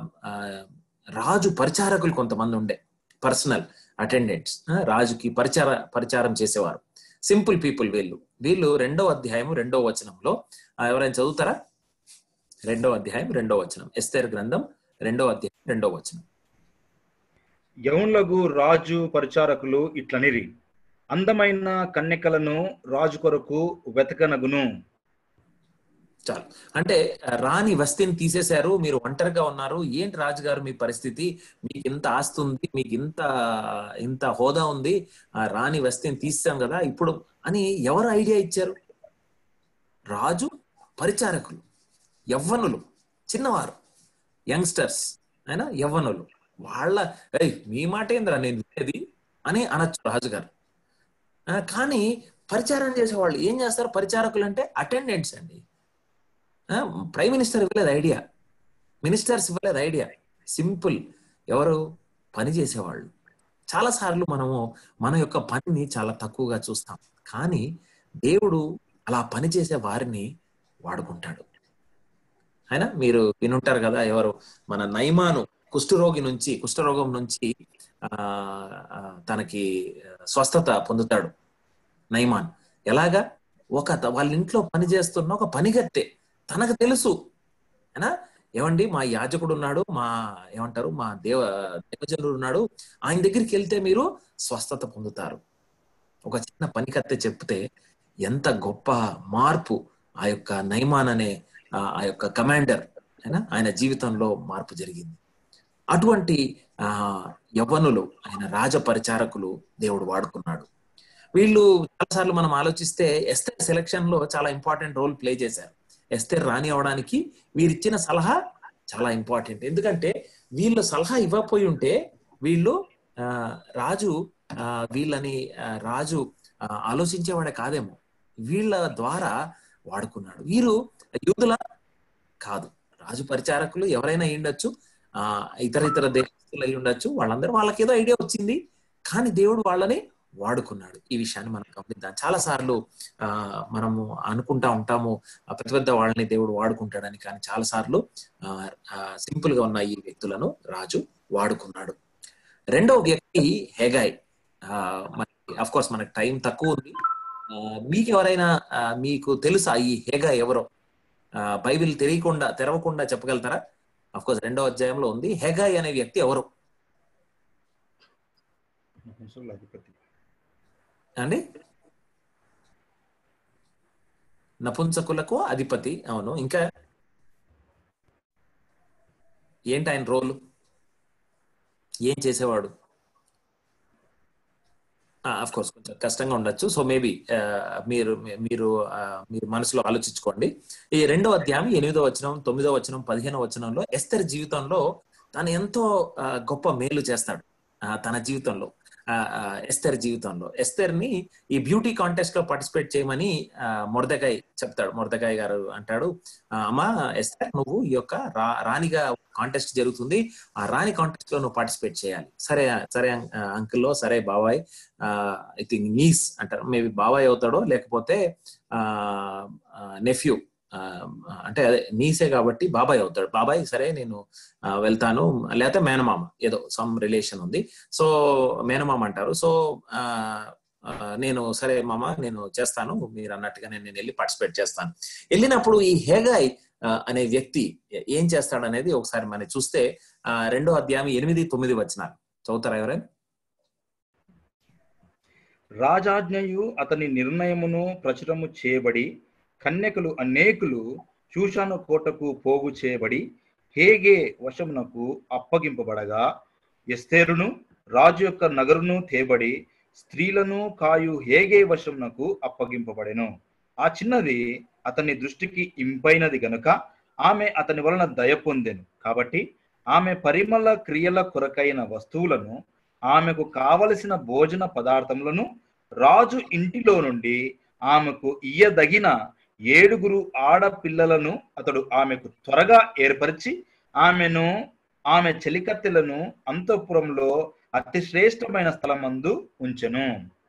రాజు పరిచారకులు కొంతమంది ఉండే పర్సనల్ అటెండెంట్స్ రాజుకి పరిచార పరిచారం చేసేవారు సింపుల్ పీపుల్ వీళ్ళు వీళ్ళు రెండవ అధ్యాయం రెండవ వచనంలో ఎవరైనా చదువుతారా రెండవ అధ్యాయం రెండవ వచనం ఎస్తేర్ గ్రంథం రెండవ అధ్యాయం రెండవ వచనం యౌన్లకు రాజు పరిచారకులు ఇట్లనిరి అందమైన కన్యకలను రాజు కొరకు వెతకనగును చాలు అంటే రాని వస్తిని తీసేశారు మీరు ఒంటరిగా ఉన్నారు ఏంటి రాజుగారు మీ పరిస్థితి మీకు ఇంత ఆస్తి ఉంది మీకు ఇంత ఇంత హోదా ఉంది ఆ రాని వస్తిని తీసాం కదా ఇప్పుడు అని ఎవరు ఐడియా ఇచ్చారు రాజు పరిచారకులు యవ్వనులు చిన్నవారు యంగ్స్టర్స్ అయినా యవ్వనులు వాళ్ళ ఏయ్ మీ మాట ఏంద్రా నేను వినేది అని అనొచ్చు రాజుగారు కానీ పరిచారం చేసేవాళ్ళు ఏం చేస్తారు పరిచారకులు అంటే అటెండెంట్స్ అండి ప్రైమ్ మినిస్టర్ ఇవ్వలేదు ఐడియా మినిస్టర్స్ ఇవ్వలేదు ఐడియా సింపుల్ ఎవరు పని చేసేవాళ్ళు చాలా సార్లు మనము మన యొక్క పనిని చాలా తక్కువగా చూస్తాం కానీ దేవుడు అలా పని చేసే వారిని వాడుకుంటాడు అయినా మీరు వినుంటారు కదా ఎవరు మన నైమాను కుష్ఠరోగి నుంచి కుష్ఠరోగం నుంచి ఆ తనకి స్వస్థత పొందుతాడు నైమాన్ ఎలాగా ఒక వాళ్ళ ఇంట్లో పని చేస్తున్న ఒక పనిగత్తే తనకు తెలుసు అయినా ఏమండి మా యాజకుడు ఉన్నాడు మా ఏమంటారు మా దేవ దేవజనుడు ఉన్నాడు ఆయన దగ్గరికి వెళ్తే మీరు స్వస్థత పొందుతారు ఒక చిన్న పనికత్తె చెప్తే ఎంత గొప్ప మార్పు ఆ యొక్క నైమాన్ అనే ఆ ఆ యొక్క కమాండర్ అయినా ఆయన జీవితంలో మార్పు జరిగింది అటువంటి ఆ యవ్వనులు ఆయన రాజ పరిచారకులు దేవుడు వాడుకున్నాడు వీళ్ళు చాలాసార్లు మనం ఆలోచిస్తే ఎస్తర్ సెలక్షన్ లో చాలా ఇంపార్టెంట్ రోల్ ప్లే చేశారు ఎస్తర్ రాని అవడానికి వీరిచ్చిన సలహా చాలా ఇంపార్టెంట్ ఎందుకంటే వీళ్ళు సలహా ఇవ్వకపోయి ఉంటే వీళ్ళు ఆ రాజు ఆ వీళ్ళని ఆ, రాజు ఆ, ఆలోచించేవాడే కాదేమో వీళ్ళ ద్వారా వాడుకున్నాడు వీరు యూదుల కాదు రాజు పరిచారకులు ఎవరైనా అయి ఉండొచ్చు ఆ ఇతర ఇతర దేశస్తులు అయి ఉండొచ్చు వాళ్ళందరూ వాళ్ళకి ఏదో ఐడియా వచ్చింది కానీ దేవుడు వాళ్ళని వాడుకున్నాడు ఈ విషయాన్ని మనం గమనిద్దాం చాలా సార్లు ఆ మనము అనుకుంటా ఉంటాము ఆ పెద్ద పెద్ద వాళ్ళని దేవుడు వాడుకుంటాడని కానీ చాలా సార్లు సింపుల్ గా ఉన్న ఈ వ్యక్తులను రాజు వాడుకున్నాడు రెండవ వ్యక్తి హెగాయ్ ఆ అఫ్ కోర్స్ మనకి టైం తక్కువ ఉంది ఆ, మీకు ఎవరైనా ఆ, మీకు తెలుసా ఈ హేగా ఎవరో ఆ, బైబిల్ తెలియకుండా తెరవకుండా చెప్పగలుగుతారా అఫ్ కోర్స్ రెండో అధ్యాయంలో ఉంది హెగాయ్ అనే వ్యక్తి ఎవరు అధిపతి అండి నపుంసకులకు అధిపతి అవును ఇంకా ఏంటి ఆయన రోల్ ఏం చేసేవాడు అఫ్ కోర్స్ కొంచెం కష్టంగా ఉండొచ్చు సో మేబీ మీరు మీరు ఆ, మీరు మనసులో ఆలోచించుకోండి ఈ రెండో అధ్యాయం ఎనిమిదో వచనం తొమ్మిదో వచనం పదిహేనో వచనంలో ఎస్తర్ జీవితంలో తను ఎంతో ఆ, గొప్ప మేలు చేస్తాడు ఆ, తన జీవితంలో ఆ, ఆ, ఎస్తర్ జీవితంలో ఎస్తర్ ని ఈ బ్యూటీ కాంటెస్ట్ లో పార్టిసిపేట్ చేయమని ఆ, మొర్దకాయ్ చెప్తాడు మొర్దకాయ్ గారు అంటాడు "ఆ, అమ్మా ఎస్తర్ నువ్వు ఈ యొక్క రా రాణిగా కాంటెస్ట్ జరుగుతుంది ఆ రాణి కాంటెస్ట్ లో నువ్వు పార్టిసిపేట్ చేయాలి సరే సరే అంకుల్లో సరే బాబాయ్ ఐ థింక్ నీస్ అంటారు మేబీ బాబాయ్ అవుతాడో లేకపోతే నెఫ్యూ అంటే అదే నీసే కాబట్టి బాబాయ్ అవుతాడు బాబాయ్ సరే నేను ఆ, వెళ్తాను లేకపోతే మేనమామ ఏదో సమ్ రిలేషన్ ఉంది సో మేనమామ అంటారు సో ఆ, ఆ, నేను సరే మామ నేను చేస్తాను మీరు అన్నట్టుగా నేను వెళ్ళి పార్టిసిపేట్ చేస్తాను వెళ్ళినప్పుడు ఈ హేగాయ్ ఆ, అనే వ్యక్తి ఏం చేస్తాడనేది ఒకసారి మనం చూస్తే ఆ, రెండో అధ్యాయం ఎనిమిది తొమ్మిది వచ్చినారు చదువుతారా ఎవరైనా రాజాజ్ఞయు అతని నిర్ణయమును ప్రచురము చేయబడి కన్యకలు అనేకులు చూషాను కోటకు పోగు చేయబడి హేగే వశమునకు అప్పగింపబడగా ఎస్తేరును రాజు యొక్క నగరును తేబడి స్త్రీలను కాయు హేగే వశమునకు అప్పగింపబడెను ఆ చిన్నది అతని దృష్టికి ఇంపైనది గనుక ఆమె అతని వలన దయ పొందెను కాబట్టి ఆమె పరిమళ క్రియల కొరకైన వస్తువులను ఆమెకు కావలసిన భోజన పదార్థములను రాజు ఇంటిలో నుండి ఆమెకు ఇయ్యదగిన ఏడుగురు ఆడపిల్లలను అతడు ఆమెకు త్వరగా ఏర్పరిచి ఆమెను ఆమె చెలికత్తెలను అంతఃపురంలో అతి శ్రేష్టమైన స్థలమందు ఉంచెను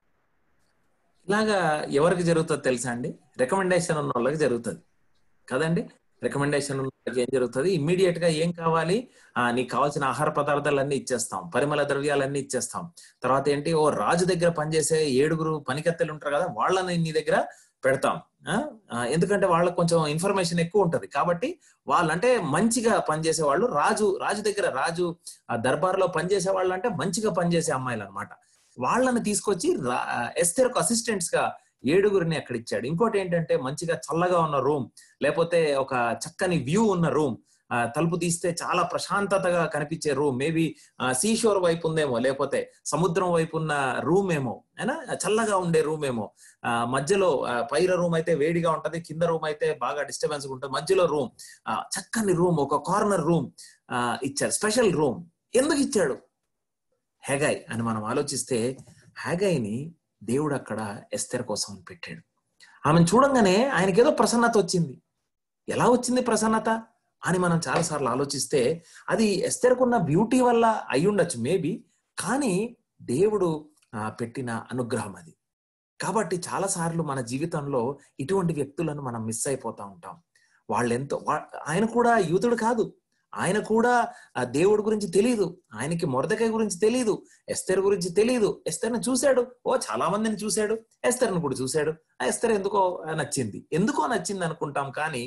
ఇలాగా ఎవరికి జరుగుతుంది తెలుసా అండి రికమెండేషన్ ఉన్న వాళ్ళకి జరుగుతుంది కదండి రికమెండేషన్ ఉన్న వాళ్ళకి ఏం జరుగుతుంది ఇమ్మీడియట్ గా ఏం కావాలి ఆ నీకు కావాల్సిన ఆహార పదార్థాలన్నీ ఇచ్చేస్తాం పరిమళ ద్రవ్యాలన్నీ ఇచ్చేస్తాం తర్వాత ఏంటి ఓ రాజు దగ్గర పనిచేసే ఏడుగురు పనికత్తెలు ఉంటారు కదా వాళ్ళని నీ దగ్గర పెడతాం ఆ? ఆ, ఎందుకంటే వాళ్ళకి కొంచెం ఇన్ఫర్మేషన్ ఎక్కువ ఉంటది కాబట్టి వాళ్ళంటే మంచిగా పనిచేసే వాళ్ళు రాజు రాజు దగ్గర రాజు ఆ దర్బార్లో పనిచేసే వాళ్ళు అంటే మంచిగా పనిచేసే అమ్మాయిలు అనమాట వాళ్ళని తీసుకొచ్చి ఎస్తేర్కు అసిస్టెంట్స్ గా ఏడుగురిని అక్కడ ఇచ్చాడు ఇంకోటి ఏంటంటే మంచిగా చల్లగా ఉన్న రూమ్ లేకపోతే ఒక చక్కని వ్యూ ఉన్న రూమ్ తలుపు తీస్తే చాలా ప్రశాంతతగా కనిపించే రూమ్ మేబీ సీషోర్ వైపు ఉందేమో లేకపోతే సముద్రం వైపు ఉన్న రూమ్ ఏమో అయినా చల్లగా ఉండే రూమ్ ఏమో ఆ, మధ్యలో ఆ, పైన రూమ్ అయితే వేడిగా ఉంటది కింద రూమ్ అయితే బాగా డిస్టర్బెన్స్ ఉంటుంది మధ్యలో రూమ్ చక్కని రూమ్ ఒక కార్నర్ రూమ్ ఇచ్చారు స్పెషల్ రూమ్ ఎందుకు ఇచ్చాడు హెగాయ్ అని మనం ఆలోచిస్తే హెగాయ్ని దేవుడు అక్కడ ఎస్తెర్ కోసం పెట్టాడు ఆమెను చూడంగానే ఆయనకేదో ప్రసన్నత వచ్చింది ఎలా వచ్చింది ప్రసన్నత అని మనం చాలాసార్లు ఆలోచిస్తే అది ఎస్తెర్కున్న బ్యూటీ వల్ల అయి ఉండొచ్చు మేబీ కానీ దేవుడు ఆ, పెట్టిన అనుగ్రహం అది కాబట్టి చాలా సార్లు మన జీవితంలో ఇటువంటి వ్యక్తులను మనం మిస్ అయిపోతా ఉంటాం వాళ్ళు ఎంతో వా- ఆయన కూడా యూతుడు కాదు ఆయన కూడా ఆ దేవుడి గురించి తెలియదు ఆయనకి మొరదకాయ గురించి తెలియదు ఎస్తర్ గురించి తెలియదు ఎస్తర్ని చూశాడు ఓ చాలా మందిని చూశాడు ఎస్తర్ని కూడా చూశాడు ఆ ఎస్తర్ ఎందుకో నచ్చింది ఎందుకో నచ్చింది అనుకుంటాం కానీ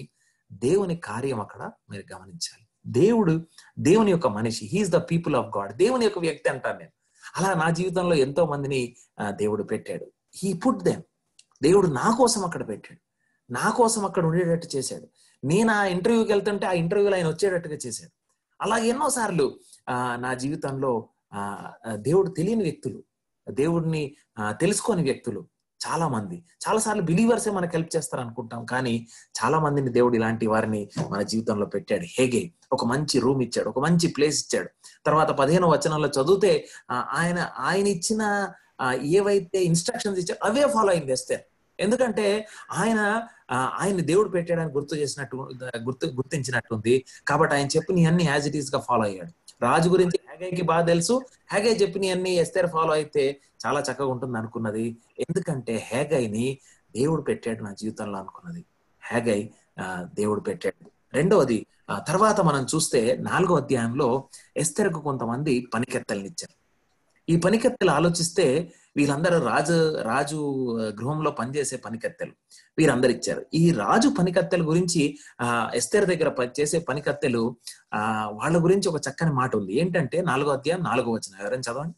దేవుని కార్యం అక్కడ మీరు గమనించాలి దేవుడు దేవుని యొక్క మనిషి he is the people of God దేవుని యొక్క వ్యక్తి అంటాను నేను అలా నా జీవితంలో ఎంతో మందిని ఆ, దేవుడు పెట్టాడు హీ పుట్ దెమ్ దేవుడు నా కోసం అక్కడ పెట్టాడు నా కోసం అక్కడ ఉండేటట్టు చేశాడు నేను ఆ ఇంటర్వ్యూకి వెళ్తుంటే ఆ ఇంటర్వ్యూలో ఆయన వచ్చేటట్టుగా చేశాడు అలాగే ఎన్నోసార్లు ఆ, నా జీవితంలో ఆ, ఆ, దేవుడు తెలియని వ్యక్తులు దేవుడిని ఆ, తెలుసుకోని వ్యక్తులు చాలా మంది చాలా సార్లు బిలీవర్సే మనకు హెల్ప్ చేస్తారు అనుకుంటాం కానీ చాలా మందిని దేవుడు ఇలాంటి వారిని మన జీవితంలో పెట్టాడు హేగే ఒక మంచి రూమ్ ఇచ్చాడు ఒక మంచి ప్లేస్ ఇచ్చాడు తర్వాత పదిహేను వచనంలో చదివితే ఆ, ఆయన ఆయన ఇచ్చిన ఆ, ఏవైతే ఇన్స్ట్రక్షన్స్ ఇచ్చారో అవే ఫాలో అయింది ఎస్తే ఎందుకంటే ఆయన ఆ, ఆయన్ని దేవుడు పెట్టాడని గుర్తు చేసినట్టు గుర్తు గుర్తించినట్టుంది కాబట్టి ఆయన చెప్పిన అన్ని యాజ్ ఇట్ ఈస్ గా ఫాలో అయ్యాడు రాజు గురించి హ్యాగైకి బాగా తెలుసు హ్యాగై చెప్పిన అన్ని ఎస్తేర్ ఫాలో అయితే చాలా చక్కగా ఉంటుంది అనుకున్నది ఎందుకంటే హ్యాగైని దేవుడు పెట్టాడు నా జీవితంలో అనుకున్నది హ్యాగై ఆ, దేవుడు పెట్టాడు రెండవది ఆ, తర్వాత మనం చూస్తే నాలుగో అధ్యాయంలో ఎస్తెరకు కొంతమంది పనికెత్తల్నిచ్చారు ఈ పనికెత్తెలు ఆలోచిస్తే వీళ్ళందరూ రాజు రాజు ఆ, గృహంలో పనిచేసే పనికత్తెలు వీరందరు ఇచ్చారు ఈ రాజు పనికత్తెల గురించి ఆ ఎస్తేర్ దగ్గర ప- చేసే పనికత్తెలు ఆ వాళ్ళ గురించి ఒక చక్కని మాట ఉంది ఏంటంటే నాలుగో అధ్యాయం నాలుగో వచ్చిన ఎవరైనా చదవండి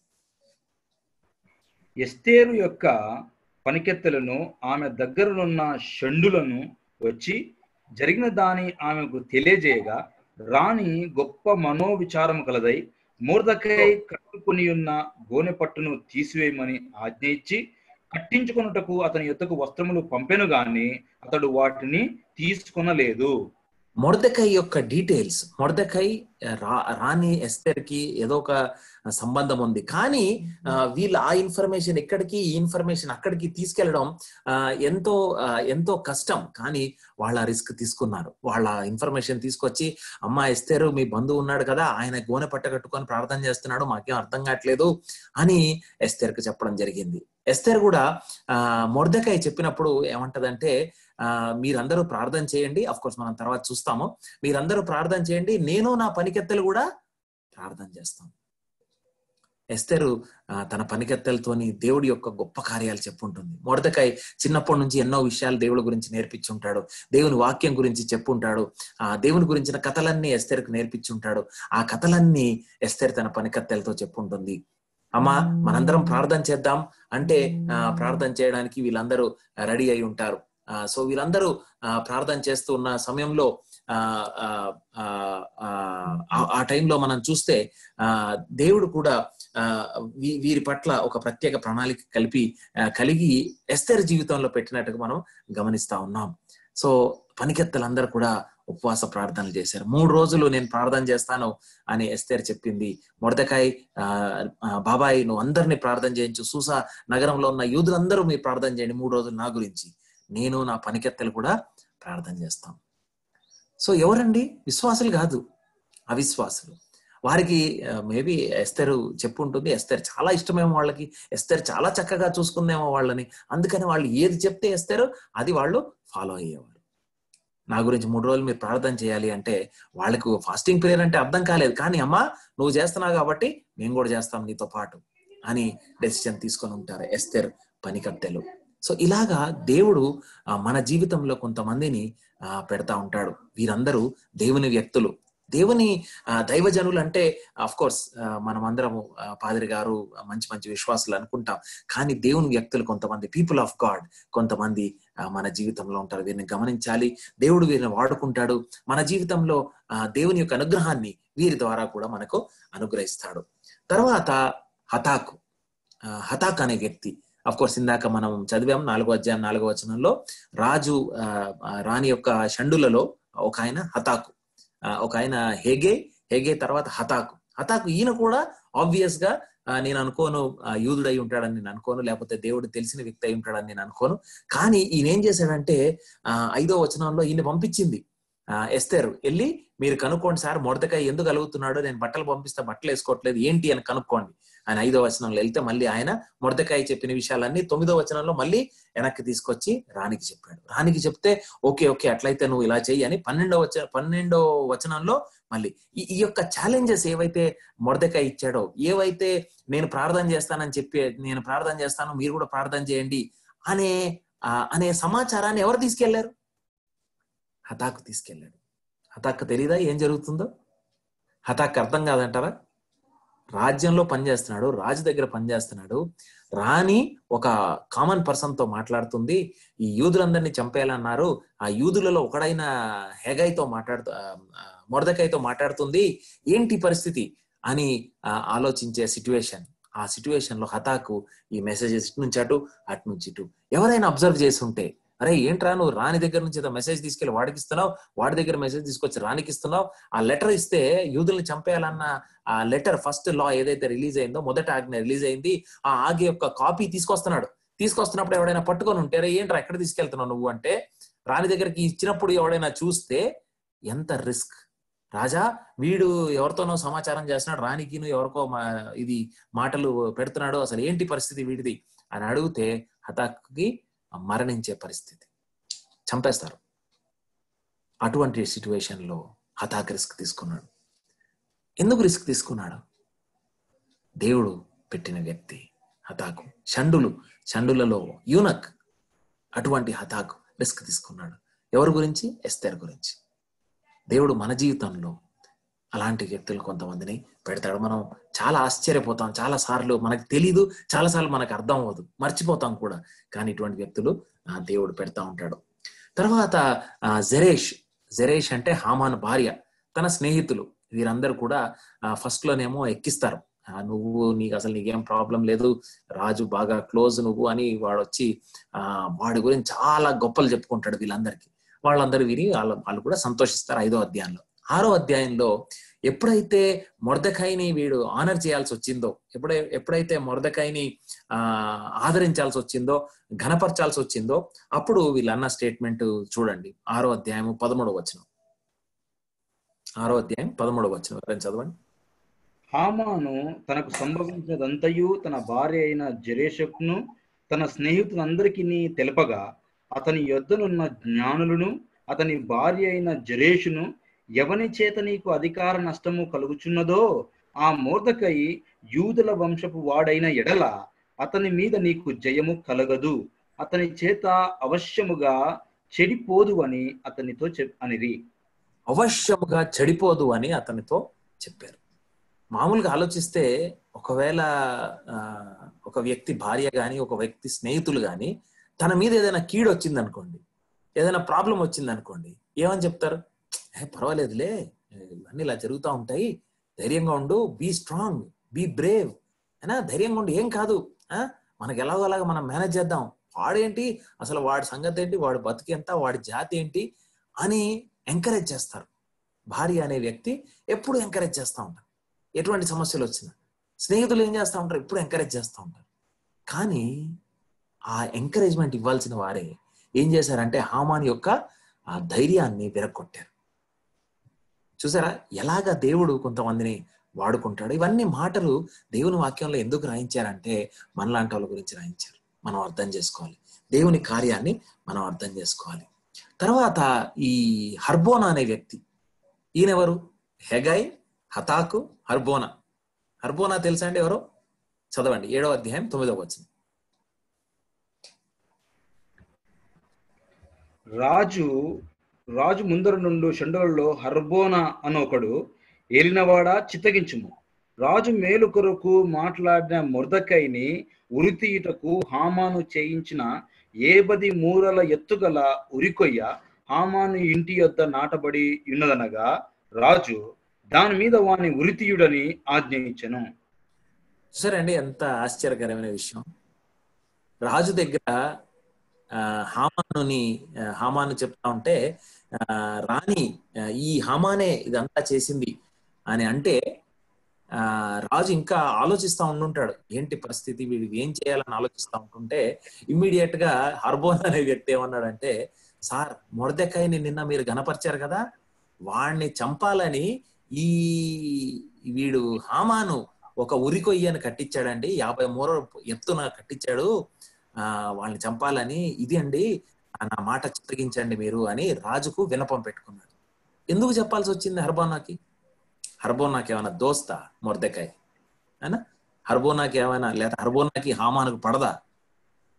ఎస్తేరు యొక్క పనికెత్తెలను ఆమె దగ్గరనున్న షండులను వచ్చి జరిగిన దాని ఆమెకు తెలియజేయగా రాణి గొప్ప మనోవిచారం కలదై మూర్ధకై కట్టుకుని ఉన్న గోనె పట్టును తీసివేయమని ఆజ్ఞ ఇచ్చి కట్టించుకొనుటకు అతని యొద్దకు వస్త్రములు పంపెను గాని అతడు వాటిని తీసుకొనలేదు మొర్దకై యొక్క డీటెయిల్స్ మొర్దకై రా రాణి ఎస్తేర్ కి ఏదో ఒక సంబంధం ఉంది కానీ ఆ, వీళ్ళు ఆ ఇన్ఫర్మేషన్ ఎక్కడికి ఈ ఇన్ఫర్మేషన్ అక్కడికి తీసుకెళ్లడం ఆ, ఎంతో ఆ, ఎంతో కష్టం కానీ వాళ్ళ రిస్క్ తీసుకున్నారు వాళ్ళ ఇన్ఫర్మేషన్ తీసుకొచ్చి అమ్మ ఎస్తేరు మీ బంధువు ఉన్నాడు కదా ఆయన గోనె పట్ట కట్టుకొని ప్రార్థన చేస్తున్నాడు మాకేం అర్థం కావట్లేదు అని ఎస్తేర్కి చెప్పడం జరిగింది ఎస్తేర్ కూడా ఆ మొర్దకాయ చెప్పినప్పుడు ఏమంటదంటే ఆ మీరందరూ ప్రార్థన చేయండి అఫ్ కోర్స్ మనం తర్వాత చూస్తాము మీరందరూ ప్రార్థన చేయండి నేను నా పనికెత్తెలు కూడా ప్రార్థన చేస్తాం ఎస్తేరు ఆ, తన పనికెత్తెలతోని దేవుడి యొక్క గొప్ప కార్యాలు చెప్పుంటుంది మొడదకాయ చిన్నప్పటి నుంచి ఎన్నో విషయాలు దేవుడి గురించి నేర్పించుంటాడు దేవుని వాక్యం గురించి చెప్పుంటాడు ఆ దేవుని గురించిన కథలన్నీ ఎస్తేరుకు నేర్పించుంటాడు ఆ కథలన్నీ ఎస్తేరు తన పనికత్తెలతో చెప్పుంటుంది అమ్మా మనందరం ప్రార్థన చేద్దాం అంటే ఆ, ప్రార్థన చేయడానికి వీళ్ళందరూ రెడీ అయి ఉంటారు ఆ, సో వీళ్ళందరూ ఆ, ప్రార్థన చేస్తూ ఉన్న సమయంలో ఆ, ఆ, ఆ, ఆ, ఆ టైంలో మనం చూస్తే ఆ దేవుడు కూడా ఆ వీ- వీరి పట్ల ఒక ప్రత్యేక ప్రణాళిక కలిపి ఆ, కలిగి ఎస్తేర్ జీవితంలో పెట్టినట్టుగా మనం గమనిస్తా ఉన్నాం సో పనికెత్తలందరూ కూడా ఉపవాస ప్రార్థనలు చేశారు మూడు రోజులు నేను ప్రార్థన చేస్తాను అని ఎస్తేర్ చెప్పింది మొడదకాయ్ బాబాయ్ నువ్వు అందరినీ ప్రార్థన చేయించు సూసా నగరంలో ఉన్న యూదులందరూ మీరు ప్రార్థన చేయండి మూడు రోజులు నా గురించి నేను నా పనికెత్తలు కూడా ప్రార్థన చేస్తాం సో ఎవరండి విశ్వాసులు కాదు అవిశ్వాసులు వారికి మేబీ ఎస్తరు చెప్పు ఉంటుంది ఎస్తర్ చాలా ఇష్టమేమో వాళ్ళకి ఎస్తర్ చాలా చక్కగా చూసుకుందేమో వాళ్ళని అందుకని వాళ్ళు ఏది చెప్తే ఎస్తారు అది వాళ్ళు ఫాలో అయ్యేవారు నా గురించి మూడు రోజులు మీరు ప్రార్థన చేయాలి అంటే వాళ్ళకు ఫాస్టింగ్ పీరియడ్ అంటే అర్థం కాలేదు కానీ అమ్మా నువ్వు చేస్తున్నావు కాబట్టి మేము కూడా చేస్తాం నీతో పాటు అని డెసిషన్ తీసుకొని ఉంటారు ఎస్తర్ పనికత్తెలు సో ఇలాగా దేవుడు ఆ, మన జీవితంలో కొంతమందిని ఆ, పెడతా ఉంటాడు వీరందరూ దేవుని వ్యక్తులు దేవుని ఆ, దైవజనులు అంటే అఫ్ కోర్స్ మనం అందరము ఆ, పాదిరి గారు ఆ, మంచి మంచి విశ్వాసులు అనుకుంటాం కానీ దేవుని వ్యక్తులు కొంతమంది పీపుల్ ఆఫ్ గాడ్ కొంతమంది ఆ, మన జీవితంలో ఉంటారు వీరిని గమనించాలి దేవుడు వీరిని వాడుకుంటాడు మన జీవితంలో ఆ, దేవుని యొక్క అనుగ్రహాన్ని వీరి ద్వారా కూడా మనకు అనుగ్రహిస్తాడు తర్వాత హతాకు ఆ, హతాక్ అనే వ్యక్తి అఫ్ కోర్స్ ఇందాక మనం చదివాం నాలుగో అధ్యాయం నాలుగో వచనంలో రాజు ఆ, ఆ, రాణి యొక్క షండులలో ఒక ఆయన హతాకు ఆ, ఒక ఆయన హేగే హేగే తర్వాత హతాకు హతాకు ఈయన కూడా ఆబ్వియస్ గా ఆ, నేను అనుకోను ఆ, యూదుడై ఉంటాడని నేను అనుకోను లేకపోతే దేవుడు తెలిసిన వ్యక్తి అయి ఉంటాడని నేను అనుకోను కానీ ఈయన ఏం చేశాడంటే ఆ, ఐదో వచనంలో ఈయన పంపించింది ఆ, ఎస్తేరు వెళ్ళి మీరు కనుక్కోండి సార్ మొడతకాయ ఎందుకు అలుగుతున్నాడో నేను బట్టలు పంపిస్తే బట్టలు వేసుకోవట్లేదు ఏంటి అని కనుక్కోండి ఆయన ఐదో వచనంలో వెళ్తే మళ్ళీ ఆయన మొడతకాయ చెప్పిన విషయాలన్నీ తొమ్మిదో వచనంలో మళ్ళీ వెనక్కి తీసుకొచ్చి రాణికి చెప్పాడు రాణికి చెప్తే ఓకే ఓకే అట్లయితే నువ్వు ఇలా చెయ్యి అని పన్నెండో వచ పన్నెండో వచనంలో మళ్ళీ ఈ ఈ యొక్క ఛాలెంజెస్ ఏవైతే మొడదకాయ ఇచ్చాడో ఏవైతే నేను ప్రార్థన చేస్తానని చెప్పి నేను ప్రార్థన చేస్తాను మీరు కూడా ప్రార్థన చేయండి అనే ఆ, అనే సమాచారాన్ని ఎవరు తీసుకెళ్లారు హతాకు తీసుకెళ్ళాడు హతాక్ తెలీదా ఏం జరుగుతుందో హతాక్ అర్థం కాదంటారా రాజ్యంలో పనిచేస్తున్నాడు రాజు దగ్గర పనిచేస్తున్నాడు రాణి ఒక కామన్ పర్సన్ తో మాట్లాడుతుంది ఈ యూదులందరినీ చంపేయాలన్నారు ఆ యూదులలో ఒకడైన హెగైతో మాట్లాడుతూ మొరదకాయతో మాట్లాడుతుంది ఏంటి పరిస్థితి అని ఆలోచించే సిచ్యువేషన్ ఆ సిచ్యువేషన్ లో హతాకు ఈ మెసేజెస్ ఇటు నుంచి అటు అటు నుంచి ఇటు ఎవరైనా అబ్జర్వ్ చేసి ఉంటే అరే ఏంట్రా నువ్వు రాణి దగ్గర నుంచి ఏదో మెసేజ్ తీసుకెళ్లి వాడికి ఇస్తున్నావు వాడి దగ్గర మెసేజ్ తీసుకొచ్చి రానికి ఇస్తున్నావు ఆ లెటర్ ఇస్తే యూదుల్ని చంపేయాలన్న ఆ లెటర్ ఫస్ట్ లా ఏదైతే రిలీజ్ అయిందో మొదట ఆజ్ఞ రిలీజ్ అయింది ఆ ఆగి యొక్క కాపీ తీసుకొస్తున్నాడు తీసుకొస్తున్నప్పుడు ఎవడైనా పట్టుకొని ఉంటే అరే ఏంట్రా ఎక్కడ తీసుకెళ్తున్నావు నువ్వు అంటే రాణి దగ్గరికి ఇచ్చినప్పుడు ఎవడైనా చూస్తే ఎంత రిస్క్ రాజా వీడు ఎవరితోనో సమాచారం చేస్తున్నాడు రాణికి ఎవరికో ఇది మాటలు పెడుతున్నాడు అసలు ఏంటి పరిస్థితి వీడిది అని అడిగితే హతాక్కి మరణించే పరిస్థితి చంపేస్తారు అటువంటి సిచ్యువేషన్ లో హతాక్ రిస్క్ తీసుకున్నాడు ఎందుకు రిస్క్ తీసుకున్నాడు దేవుడు పెట్టిన వ్యక్తి హతాకు షండులు షండులలో యూనక్ అటువంటి హతాకు రిస్క్ తీసుకున్నాడు ఎవరి గురించి ఎస్తేర్ గురించి దేవుడు మన జీవితంలో అలాంటి వ్యక్తులు కొంతమందిని పెడతాడు మనం చాలా ఆశ్చర్యపోతాం చాలా సార్లు మనకు తెలీదు చాలా సార్లు మనకు అర్థం అవ్వదు మర్చిపోతాం కూడా కానీ ఇటువంటి వ్యక్తులు దేవుడు పెడతా ఉంటాడు తర్వాత జరేష్ జరేష్ అంటే హామాన్ భార్య తన స్నేహితులు వీరందరూ కూడా ఫస్ట్ లోనేమో ఎక్కిస్తారు నువ్వు నీకు అసలు నీకేం ప్రాబ్లం లేదు రాజు బాగా క్లోజ్ నువ్వు అని వాడు వచ్చి ఆ వాడి గురించి చాలా గొప్పలు చెప్పుకుంటాడు వీళ్ళందరికీ వాళ్ళందరూ విని వాళ్ళ వాళ్ళు కూడా సంతోషిస్తారు ఐదో అధ్యాయంలో ఆరో అధ్యాయంలో ఎప్పుడైతే మొరదకాయని వీడు ఆనర్ చేయాల్సి వచ్చిందో ఎప్పుడై ఎప్పుడైతే మొరదకాయని ఆ ఆదరించాల్సి వచ్చిందో ఘనపరచాల్సి వచ్చిందో అప్పుడు వీళ్ళన్న స్టేట్మెంట్ చూడండి ఆరో అధ్యాయం పదమూడవ వచనం ఆరో అధ్యాయం పదమూడవ వచనం ఎవరైనా చదవండి హామాను తనకు సంభవించినదంతయు తన భార్య అయిన జరేషకును తన స్నేహితులందరికీ తెలపగా అతని యొద్దనున్న జ్ఞానులను అతని భార్య అయిన జరేషును ఎవని చేత నీకు అధికార నష్టము కలుగుచున్నదో ఆ మూర్ధకై యూదుల వంశపు వాడైన ఎడల అతని మీద నీకు జయము కలగదు అతని చేత అవశ్యముగా చెడిపోదు అని అతనితో చెప్ అనిరి అవశ్యముగా చెడిపోదు అని అతనితో చెప్పారు మామూలుగా ఆలోచిస్తే ఒకవేళ ఒక వ్యక్తి భార్య గాని ఒక వ్యక్తి స్నేహితులు గాని తన మీద ఏదైనా కీడు వచ్చింది అనుకోండి ఏదైనా ప్రాబ్లం వచ్చింది అనుకోండి ఏమని చెప్తారు ఏ పర్వాలేదులే ఇవన్నీ ఇలా జరుగుతూ ఉంటాయి ధైర్యంగా ఉండు బీ స్ట్రాంగ్ బీ బ్రేవ్ అయినా ధైర్యంగా ఉండు ఏం కాదు మనకి ఎలాగోలాగా మనం మేనేజ్ చేద్దాం వాడేంటి అసలు వాడి సంగతి ఏంటి వాడి బతికి ఎంత వాడి జాతి ఏంటి అని ఎంకరేజ్ చేస్తారు భార్య అనే వ్యక్తి ఎప్పుడు ఎంకరేజ్ చేస్తూ ఉంటారు ఎటువంటి సమస్యలు వచ్చినా స్నేహితులు ఏం చేస్తూ ఉంటారు ఎప్పుడు ఎంకరేజ్ చేస్తూ ఉంటారు కానీ ఆ ఎంకరేజ్మెంట్ ఇవ్వాల్సిన వారే ఏం చేశారంటే హామాన్ యొక్క ఆ ధైర్యాన్ని విరగొట్టారు చూసారా ఎలాగ దేవుడు కొంతమందిని వాడుకుంటాడు ఇవన్నీ మాటలు దేవుని వాక్యంలో ఎందుకు రాయించారంటే మనలాంటి వాళ్ళ గురించి రాయించారు మనం అర్థం చేసుకోవాలి దేవుని కార్యాన్ని మనం అర్థం చేసుకోవాలి తర్వాత ఈ హర్బోనా అనే వ్యక్తి ఈయనెవరు హెగాయ్ హతాకు హర్బోనా హర్బోనా తెలుసా అండి ఎవరు చదవండి ఏడవ అధ్యాయం తొమ్మిదవ వచ్చింది రాజు రాజు ముందర నుండు షండులలో హర్బోనా అనొకడు ఏలినవాడ చిత్తగించుము రాజు మేలు కొరకు మాట్లాడిన మురదకైని ఉరితీయుటకు హామాను చేయించిన ఏబది మూరల ఎత్తుగల ఉరికొయ్య హామాను ఇంటి యొద్ద నాటబడి ఉన్నదనగా రాజు దాని మీద వాని ఉరితీయుడని ఆజ్ఞయించను చూసారండి ఎంత ఆశ్చర్యకరమైన విషయం రాజు దగ్గర హామానుని హామాను చెప్తా ఉంటే రాణి ఈ హామానే ఇదంతా చేసింది అని అంటే ఆ రాజు ఇంకా ఆలోచిస్తా ఉండుంటాడు ఏంటి పరిస్థితి వీడికి ఏం చేయాలని ఆలోచిస్తా ఉంటుంటే ఇమ్మీడియట్ గా హర్బోన్ అనే వ్యక్తి ఏమన్నాడంటే సార్ మొరదెకాయని నిన్న మీరు గనపరిచారు కదా వాణ్ణి చంపాలని ఈ వీడు హామాను ఒక ఉరికొయ్యని కట్టించాడండి యాభై మూర ఎత్తున కట్టించాడు ఆ వాళ్ళని చంపాలని ఇది అండి నా మాట చిత్తగించండి మీరు అని రాజుకు వినపం పెట్టుకున్నాడు ఎందుకు చెప్పాల్సి వచ్చింది హర్బోనాకి హర్బోనాకి ఏమైనా దోస్తా మొర్దెకాయ అయినా హర్బోనాకి ఏమైనా లేదా హర్బోనాకి హామానుకు పడదా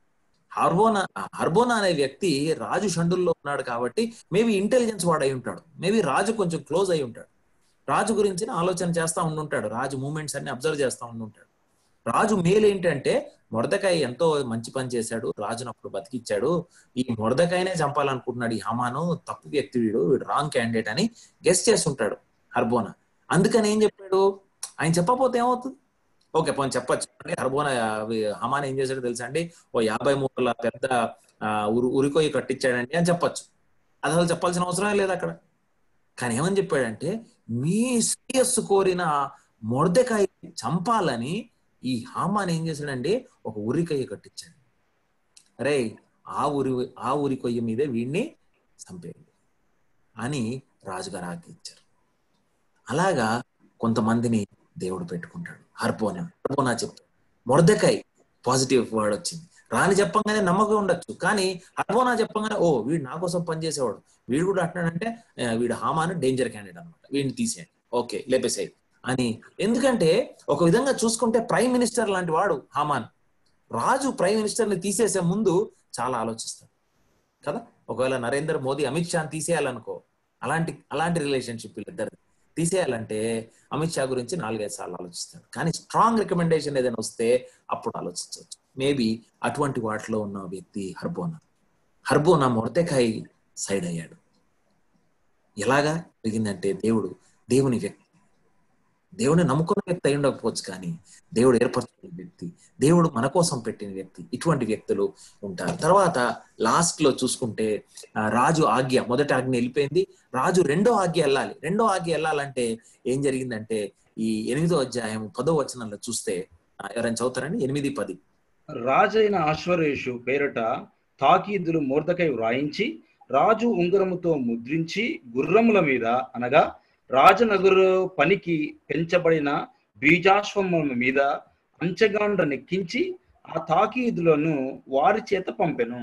హర్బోనా హర్బోనా అనే వ్యక్తి రాజు షండుల్లో ఉన్నాడు కాబట్టి మేబీ ఇంటెలిజెన్స్ వాడు అయి ఉంటాడు మేబీ రాజు కొంచెం క్లోజ్ అయి ఉంటాడు రాజు గురించి ఆలోచన చేస్తా ఉండుంటాడు రాజు మూమెంట్స్ అన్ని అబ్జర్వ్ చేస్తా ఉండుంటాడు రాజు మేలు ఏంటంటే మొరదకాయ ఎంతో మంచి పని చేశాడు రాజును అప్పుడు బతికిచ్చాడు ఈ మొరదకాయనే చంపాలనుకుంటున్నాడు ఈ హమాను తప్పు వ్యక్తి వీడు వీడు రాంగ్ క్యాండిడేట్ అని గెస్ట్ చేస్తుంటాడు హర్బోనా అందుకని ఏం చెప్పాడు ఆయన చెప్పకపోతే ఏమవుతుంది ఓకే పోనీ చెప్పచ్చు అంటే హర్బోనా హమాన్ ఏం చేశాడో తెలుసా అండి ఓ యాభై మూడుల పెద్ద ఆ, ఉరి ఉరికొయ్యి కట్టించాడండి అని చెప్పొచ్చు అది అసలు చెప్పాల్సిన అవసరమే లేదు అక్కడ కానీ ఏమని చెప్పాడంటే మీ శ్రేయస్సు కోరిన మొర్దెకాయ చంపాలని ఈ హామాన్ ఏం చేశాడండి ఒక ఉరికొయ్య కట్టించాడు అరే ఆ ఉరి ఆ ఉరి కొయ్య మీదే వీడిని చంపేయండి అని రాజుగారు ఆజ్ఞ ఇచ్చారు అలాగా కొంతమందిని దేవుడు పెట్టుకుంటాడు హర్పోనా హర్పోనా చెప్తాడు మొర్దకాయ్ పాజిటివ్ వర్డ్ వచ్చింది రాని చెప్పంగానే నమ్మకం ఉండొచ్చు కానీ హర్బోనా చెప్పంగానే ఓ వీడు నా కోసం పనిచేసేవాడు వీడు కూడా అంటున్నాడంటే ఆ, వీడు హామాను డేంజర్ క్యాండిడేట్ అనమాట వీడిని తీసేయండి ఓకే లేపేసేయి అని ఎందుకంటే ఒక విధంగా చూసుకుంటే ప్రైమ్ మినిస్టర్ లాంటి వాడు హామాన్ రాజు ప్రైమ్ మినిస్టర్ ని తీసేసే ముందు చాలా ఆలోచిస్తాడు కదా ఒకవేళ నరేంద్ర మోదీ అమిత్ షాని తీసేయాలనుకో అలాంటి అలాంటి రిలేషన్షిప్ వీళ్ళిద్దరిది తీసేయాలంటే అమిత్ షా గురించి నాలుగైదు సార్లు ఆలోచిస్తాడు కానీ స్ట్రాంగ్ రికమెండేషన్ ఏదైనా వస్తే అప్పుడు ఆలోచించవచ్చు మేబీ అటువంటి వాటిలో ఉన్న వ్యక్తి హర్బోనా హర్బోనా మొరతెకాయ సైడ్ అయ్యాడు ఎలాగా జరిగిందంటే దేవుడు దేవుని వ్యక్తి దేవుని నమ్ముకున్న వ్యక్తి అయి ఉండకపోవచ్చు కానీ దేవుడు ఏర్పరచుకున్న వ్యక్తి దేవుడు మన కోసం పెట్టిన వ్యక్తి ఇటువంటి వ్యక్తులు ఉంటారు తర్వాత లాస్ట్ లో చూసుకుంటే ఆ, రాజు ఆజ్ఞ మొదటి ఆజ్ఞ వెళ్ళిపోయింది రాజు రెండో ఆజ్ఞ వెళ్ళాలి రెండో ఆజ్ఞ వెళ్ళాలంటే ఏం జరిగిందంటే ఈ ఎనిమిదో అధ్యాయం పదో వచనంలో చూస్తే ఆ, ఎవరైనా చదువుతారండి ఎనిమిది పది రాజైన అశ్వరేషు పేరట తాకీదులు మోర్దకై వ్రాయించి రాజు ఉంగరముతో ముద్రించి గుర్రముల మీద అనగా రాజనగరు పనికి పెంచబడిన బీజాశ్వముల మీద అంచగాండ్ర నెక్కించి ఆ తాకీదులను వారి చేత పంపెను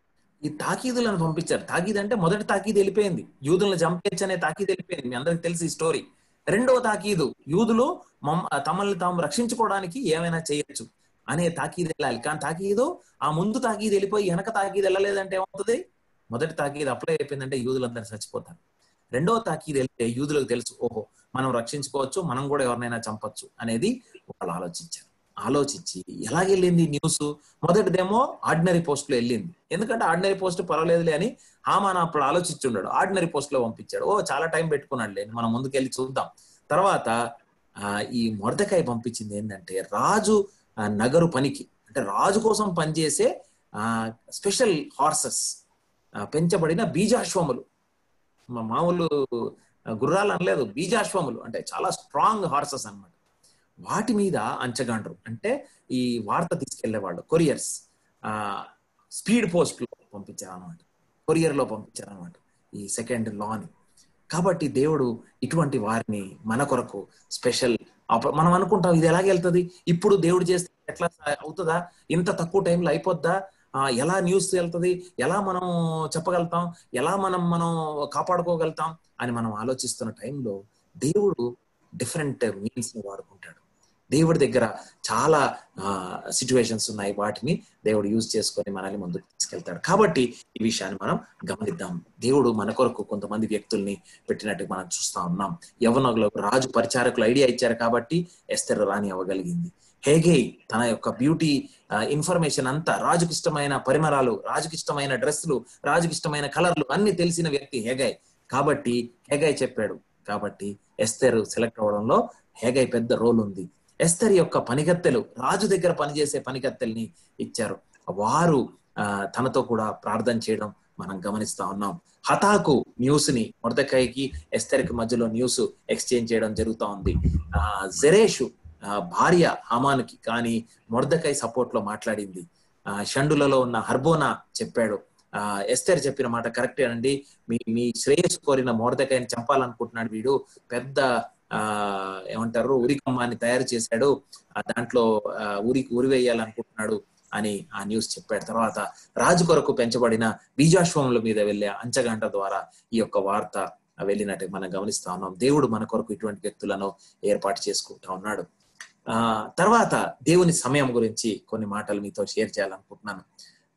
ఈ తాకీదులను పంపించారు తాకీద్ అంటే మొదటి తాకీదు వెళ్ళిపోయింది యూదులను చంపేయచ్చు అనే తాకీదు వెళ్ళిపోయింది మీ అందరికి తెలిసి ఈ స్టోరీ రెండవ తాకీదు యూదులు మమ్- తమల్ని తాము రక్షించుకోవడానికి ఏమైనా చేయొచ్చు అనే తాకీదు వెళ్ళాలి కానీ తాకీదు ఆ ముందు తాకీదు వెళ్ళిపోయి వెనక తాకీదు వెళ్ళలేదంటే ఏమవుతుంది మొదటి తాకీదు అప్లై అయిపోయిందంటే యూదులందరూ చచ్చిపోతారు రెండవ తాకీదు వెళ్తే యూదులకు తెలుసు ఓహో మనం రక్షించుకోవచ్చు మనం కూడా ఎవరినైనా చంపొచ్చు అనేది వాళ్ళు ఆలోచించారు ఆలోచించి ఎలాగెళ్ళింది న్యూస్ మొదటిదేమో ఆర్డినరీ పోస్ట్ లో వెళ్ళింది ఎందుకంటే ఆర్డినరీ పోస్ట్ పర్వాలేదులే అని హామాన్ అప్పుడు ఆలోచించుండాడు ఆర్డినరీ పోస్ట్ లో పంపించాడు ఓ చాలా టైం పెట్టుకున్నాడులే మనం ముందుకెళ్ళి చూద్దాం తర్వాత ఆ, ఈ మొరదకాయ పంపించింది ఏంటంటే రాజు ఆ, నగరు పనికి అంటే రాజు కోసం పనిచేసే ఆ స్పెషల్ హార్సెస్ పెంచబడిన బీజాశ్వములు మా మామూలు ఆ, గుర్రాలు అనలేదు బీజాశ్వములు అంటే చాలా స్ట్రాంగ్ హార్సెస్ అన్నమాట వాటి మీద అంచగాండ్రు అంటే ఈ వార్త తీసుకెళ్లేవాళ్ళు కొరియర్స్ ఆ స్పీడ్ పోస్ట్ లో పంపించారు అనమాట కొరియర్ లో పంపించారు అనమాట ఈ సెకండ్ లాని కాబట్టి దేవుడు ఇటువంటి వారిని మన కొరకు స్పెషల్ మనం అనుకుంటాం ఇది ఎలాగెళ్తుంది ఇప్పుడు దేవుడు చేస్తే ఎట్లా అవుతుందా ఇంత తక్కువ టైంలో అయిపోద్దా ఆ, ఎలా న్యూస్ వెళ్తుంది ఎలా మనం చెప్పగలుగుతాం ఎలా మనం మనం కాపాడుకోగలుగుతాం అని మనం ఆలోచిస్తున్న టైంలో దేవుడు డిఫరెంట్ మీన్స్ ని వాడుకుంటాడు దేవుడి దగ్గర చాలా సిచ్యువేషన్స్ ఉన్నాయి వాటిని దేవుడు యూజ్ చేసుకొని మనల్ని ముందుకు తీసుకెళ్తాడు కాబట్టి ఈ విషయాన్ని మనం గమనిద్దాం దేవుడు మన కొరకు కొంతమంది వ్యక్తుల్ని పెట్టినట్టు మనం చూస్తా ఉన్నాం యవనకులకు రాజు పరిచారకులు ఐడియా ఇచ్చారు కాబట్టి ఎస్తర్ రాణి అవ్వగలిగింది హేగే తన యొక్క బ్యూటీ ఇన్ఫర్మేషన్ అంతా రాజుకి ఇష్టమైన పరిమళాలు రాజుకి ఇష్టమైన డ్రెస్సులు రాజుకి ఇష్టమైన కలర్లు అన్ని తెలిసిన వ్యక్తి హేగాయ్ కాబట్టి హేగాయ్ చెప్పాడు కాబట్టి ఎస్తర్ సెలెక్ట్ అవడంలో హేగాయ్ పెద్ద రోల్ ఉంది ఎస్తర్ యొక్క పనిగత్తెలు రాజు దగ్గర పనిచేసే పనిగత్తెల్ని ఇచ్చారు వారు ఆ, తనతో కూడా ప్రార్థన చేయడం మనం గమనిస్తా ఉన్నాం హతాకు న్యూస్ ని మొరదకాయకి ఎస్తర్కి మధ్యలో న్యూస్ ఎక్స్చేంజ్ చేయడం జరుగుతా ఉంది ఆ జెరేషు ఆ, భార్య హమానుకి కానీ మొర్దకాయ్ సపోర్ట్ లో మాట్లాడింది ఆ షండులలో ఉన్న హర్బోనా చెప్పాడు ఆ ఎస్తర్ చెప్పిన మాట కరెక్టే అండి మీ మీ శ్రేయస్సు కోరిన మోర్దకాయని చంపాలనుకుంటున్నాడు వీడు పెద్ద ఆ ఏమంటారు ఉరికమ్మాన్ని తయారు చేశాడు ఆ దాంట్లో ఆ, ఉరికి ఉరి వేయాలనుకుంటున్నాడు అని ఆ న్యూస్ చెప్పాడు తర్వాత రాజు కొరకు పెంచబడిన బీజాశ్వముల మీద వెళ్ళే అంచగంట ద్వారా ఈ యొక్క వార్త వెళ్ళినట్టు మనం గమనిస్తా ఉన్నాం దేవుడు మన కొరకు ఇటువంటి వ్యక్తులను ఏర్పాటు చేసుకుంటా ఉన్నాడు ఆ తర్వాత దేవుని సమయం గురించి కొన్ని మాటలు మీతో షేర్ చేయాలనుకుంటున్నాను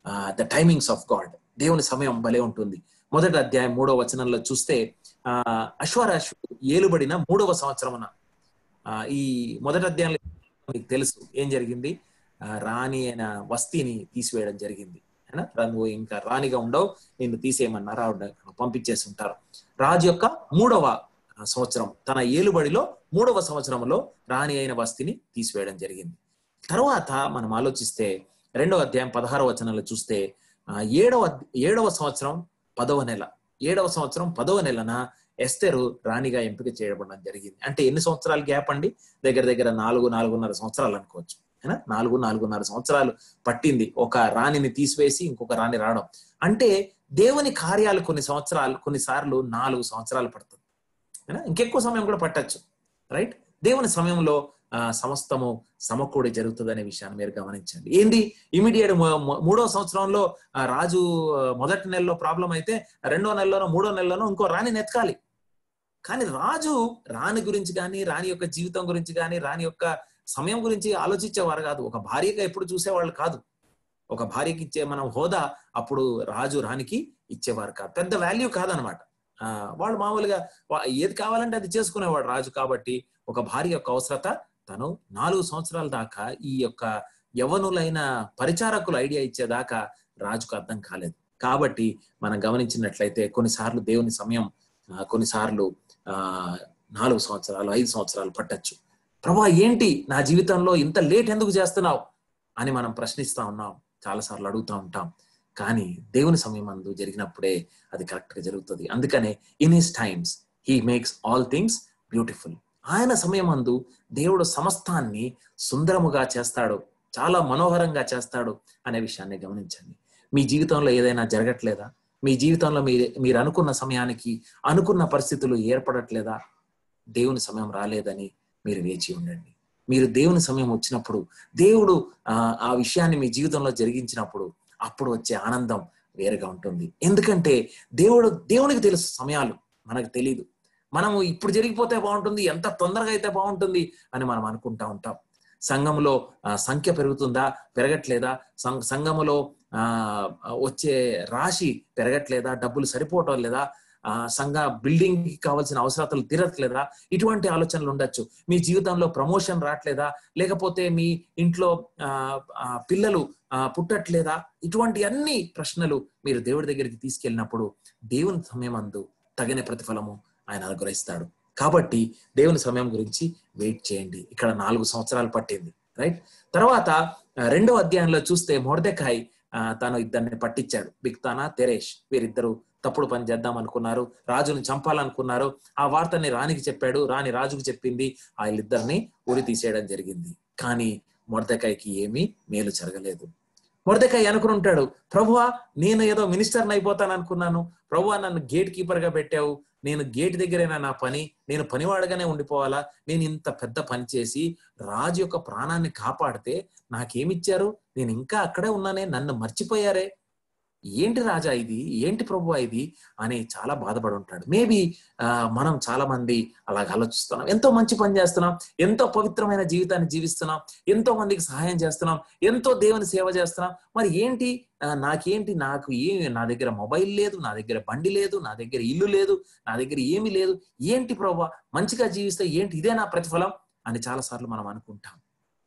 ద టైమింగ్స్ ఆఫ్ గాడ్ దేవుని సమయం భలే ఉంటుంది మొదటి అధ్యాయం మూడవ వచనంలో చూస్తే ఆ అశ్వరాశు ఏలుబడిన మూడవ సంవత్సరమున ఆ, ఈ మొదటి అధ్యాయంలో మీకు తెలుసు ఏం జరిగింది ఆ, రాణి అయిన వస్తీని తీసివేయడం జరిగింది అయినా నువ్వు ఇంకా రాణిగా ఉండవు నిన్ను తీసేయమన్నారు ఆవిడ పంపించేసి ఉంటారు రాజు యొక్క మూడవ సంవత్సరం తన ఏలుబడిలో మూడవ సంవత్సరంలో రాణి అయిన వస్తిని తీసివేయడం జరిగింది తర్వాత మనం ఆలోచిస్తే రెండవ అధ్యాయం పదహారవ వచనంలో చూస్తే ఆ, ఏడవ ఏడవ సంవత్సరం పదవ నెల ఏడవ సంవత్సరం పదవ నెలన ఎస్తెరు రాణిగా ఎంపిక చేయబడడం జరిగింది అంటే ఎన్ని సంవత్సరాలు గ్యాప్ అండి దగ్గర దగ్గర నాలుగు నాలుగున్నర సంవత్సరాలు అనుకోవచ్చు అయినా నాలుగు నాలుగున్నర సంవత్సరాలు పట్టింది ఒక రాణిని తీసివేసి ఇంకొక రాణి రావడం అంటే దేవుని కార్యాలు కొన్ని సంవత్సరాలు కొన్నిసార్లు నాలుగు సంవత్సరాలు పడుతుంది అయినా ఇంకెక్కువ సమయం కూడా పట్టచ్చు రైట్ దేవుని సమయంలో ఆ, సమస్తము సమకూడి జరుగుతుంది అనే విషయాన్ని మీరు గమనించండి ఏంది ఇమీడియట్ మూడో సంవత్సరంలో ఆ రాజు ఆ, మొదటి నెలలో ప్రాబ్లం అయితే రెండో నెలలోనో మూడో నెలలోనో ఇంకో రాణిని ఎతకాలి కానీ రాజు రాణి గురించి కానీ రాణి యొక్క జీవితం గురించి కానీ రాణి యొక్క సమయం గురించి ఆలోచించేవారు కాదు ఒక భార్యగా ఎప్పుడు చూసేవాళ్ళు కాదు ఒక భార్యకి ఇచ్చే మనం హోదా అప్పుడు రాజు రాణికి ఇచ్చేవారు కాదు పెద్ద వాల్యూ కాదనమాట ఆ, వాళ్ళు మామూలుగా వా- ఏది కావాలంటే అది చేసుకునేవాడు రాజు కాబట్టి ఒక భార్య యొక్క అవసరత తను నాలుగు సంవత్సరాల దాకా ఈ యొక్క యవనులైన పరిచారకులు ఐడియా ఇచ్చేదాకా రాజుకు అర్థం కాలేదు కాబట్టి మనం గమనించినట్లయితే కొన్నిసార్లు దేవుని సమయం ఆ, కొన్నిసార్లు ఆ నాలుగు సంవత్సరాలు ఐదు సంవత్సరాలు పట్టచ్చు ప్రభా ఏంటి నా జీవితంలో ఇంత లేట్ ఎందుకు చేస్తున్నావు అని మనం ప్రశ్నిస్తా ఉన్నాం చాలాసార్లు అడుగుతా ఉంటాం కానీ దేవుని సమయం అందు జరిగినప్పుడే అది కరెక్ట్ గా జరుగుతుంది అందుకనే in his times he makes all things beautiful ఆయన సమయం అందు దేవుడు సమస్తాన్ని సుందరముగా చేస్తాడు చాలా మనోహరంగా చేస్తాడు అనే విషయాన్ని గమనించండి మీ జీవితంలో ఏదైనా జరగట్లేదా మీ జీవితంలో మీరు మీరు అనుకున్న సమయానికి అనుకున్న పరిస్థితులు ఏర్పడట్లేదా దేవుని సమయం రాలేదని మీరు వేచి ఉండండి మీరు దేవుని సమయం వచ్చినప్పుడు దేవుడు ఆ ఆ విషయాన్ని మీ జీవితంలో జరిగించినప్పుడు అప్పుడు వచ్చే ఆనందం వేరుగా ఉంటుంది ఎందుకంటే దేవుడు దేవునికి తెలుసు సమయాలు మనకు తెలియదు మనము ఇప్పుడు జరిగిపోతే బాగుంటుంది ఎంత తొందరగా అయితే బాగుంటుంది అని మనం అనుకుంటా ఉంటాం సంఘములో ఆ, సంఖ్య పెరుగుతుందా పెరగట్లేదా సం- సంఘములో ఆ వచ్చే రాశి పెరగట్లేదా డబ్బులు సరిపోవటం లేదా ఆ సంఘ బిల్డింగ్ కి కావాల్సిన అవసరాలు తీరట్లేదా ఇటువంటి ఆలోచనలు ఉండొచ్చు మీ జీవితంలో ప్రమోషన్ రావట్లేదా లేకపోతే మీ ఇంట్లో ఆ ఆ, పిల్లలు ఆ, పుట్టట్లేదా ఇటువంటి అన్ని ప్రశ్నలు మీరు దేవుడి దగ్గరికి తీసుకెళ్ళినప్పుడు దేవుని సమయం అందు తగిన ప్రతిఫలము ఆయన అనుగ్రహిస్తాడు కాబట్టి దేవుని సమయం గురించి వెయిట్ చేయండి ఇక్కడ నాలుగు సంవత్సరాలు పట్టింది రైట్ తర్వాత ఆ, రెండో అధ్యాయంలో చూస్తే మొర్దెకాయ్ ఆ, తను ఇద్దరిని పట్టించాడు బిక్తానా తెరేష్ వీరిద్దరు తప్పుడు పని చేద్దాం అనుకున్నారు రాజుని చంపాలనుకున్నారు ఆ వార్తని రాణికి చెప్పాడు రాణి రాజుకు చెప్పింది ఆ వీళ్ళిద్దరిని ఉరి తీసేయడం జరిగింది కానీ మొర్దెకాయకి ఏమీ మేలు జరగలేదు మొర్దెకాయ అనుకుని ఉంటాడు ప్రభువా నేను ఏదో మినిస్టర్ని అయిపోతాను అనుకున్నాను ప్రభువా నన్ను గేట్ కీపర్ గా పెట్టావు నేను గేట్ దగ్గరేనా నా పని నేను పనివాడగానే ఉండిపోవాలా నేను ఇంత పెద్ద పని చేసి రాజు యొక్క ప్రాణాన్ని కాపాడితే నాకేమిచ్చారు నేను ఇంకా అక్కడే ఉన్నానే నన్ను మర్చిపోయారే ఏంటి రాజా ఇది ఏంటి ప్రభు ఇది అని చాలా బాధపడి ఉంటాడు మేబీ మనం చాలా మంది అలాగ ఆలోచిస్తున్నాం ఎంతో మంచి పని చేస్తున్నాం ఎంతో పవిత్రమైన జీవితాన్ని జీవిస్తున్నాం ఎంతో మందికి సహాయం చేస్తున్నాం ఎంతో దేవుని సేవ చేస్తున్నాం మరి ఏంటి ఆ, నాకేంటి నాకు ఏమి నా దగ్గర మొబైల్ లేదు నా దగ్గర బండి లేదు నా దగ్గర ఇల్లు లేదు నా దగ్గర ఏమీ లేదు ఏంటి ప్రభు మంచిగా జీవిస్తే ఏంటి ఇదే నా ప్రతిఫలం అని చాలాసార్లు మనం అనుకుంటాం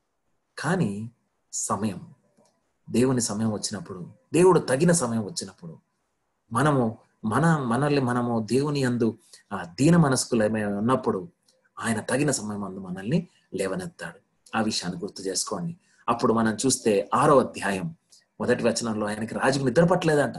కానీ సమయం దేవుని సమయం వచ్చినప్పుడు దేవుడు తగిన సమయం వచ్చినప్పుడు మనము మన మనల్ని మనము దేవుని అందు ఆ దీన మనస్కులమే ఉన్నప్పుడు ఆయన తగిన సమయం అందు మనల్ని లేవనెత్తాడు ఆ విషయాన్ని గుర్తు చేసుకోండి అప్పుడు మనం చూస్తే ఆరో అధ్యాయం మొదటి వచనంలో ఆయనకి రాజుకు నిద్ర పట్టలేదంట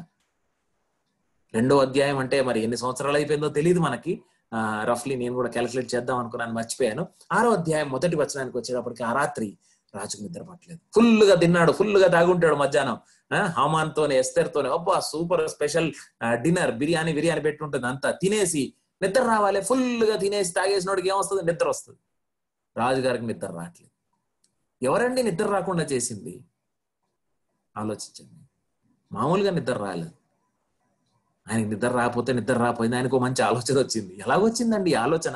రెండో అధ్యాయం అంటే మరి ఎన్ని సంవత్సరాలు అయిపోయిందో తెలియదు మనకి ఆ రఫ్లీ నేను కూడా క్యాలిక్యులేట్ చేద్దాం అనుకున్నాను మర్చిపోయాను ఆరో అధ్యాయం మొదటి వచనానికి వచ్చేటప్పటికి ఆ రాత్రి రాజుకు నిద్ర పట్టలేదు ఫుల్ గా తిన్నాడు ఫుల్ గా తాగుంటాడు మధ్యాహ్నం హామాన్ తోనే ఎస్తర్ తోనే అబ్బా super special dinner biryani biryani పెట్టుంటుంది అంతా తినేసి నిద్ర రావాలి ఫుల్ గా తినేసి తాగేసినోడికి ఏమొస్తుంది నిద్ర వస్తుంది రాజుగారికి నిద్ర రావట్లేదు ఎవరండి నిద్ర రాకుండా చేసింది ఆలోచించండి మామూలుగా నిద్ర రాలేదు ఆయనకి నిద్ర రాకపోతే నిద్ర రాకపోయింది ఆయనకు ఓ మంచి ఆలోచన వచ్చింది ఎలాగొచ్చిందండి ఈ ఆలోచన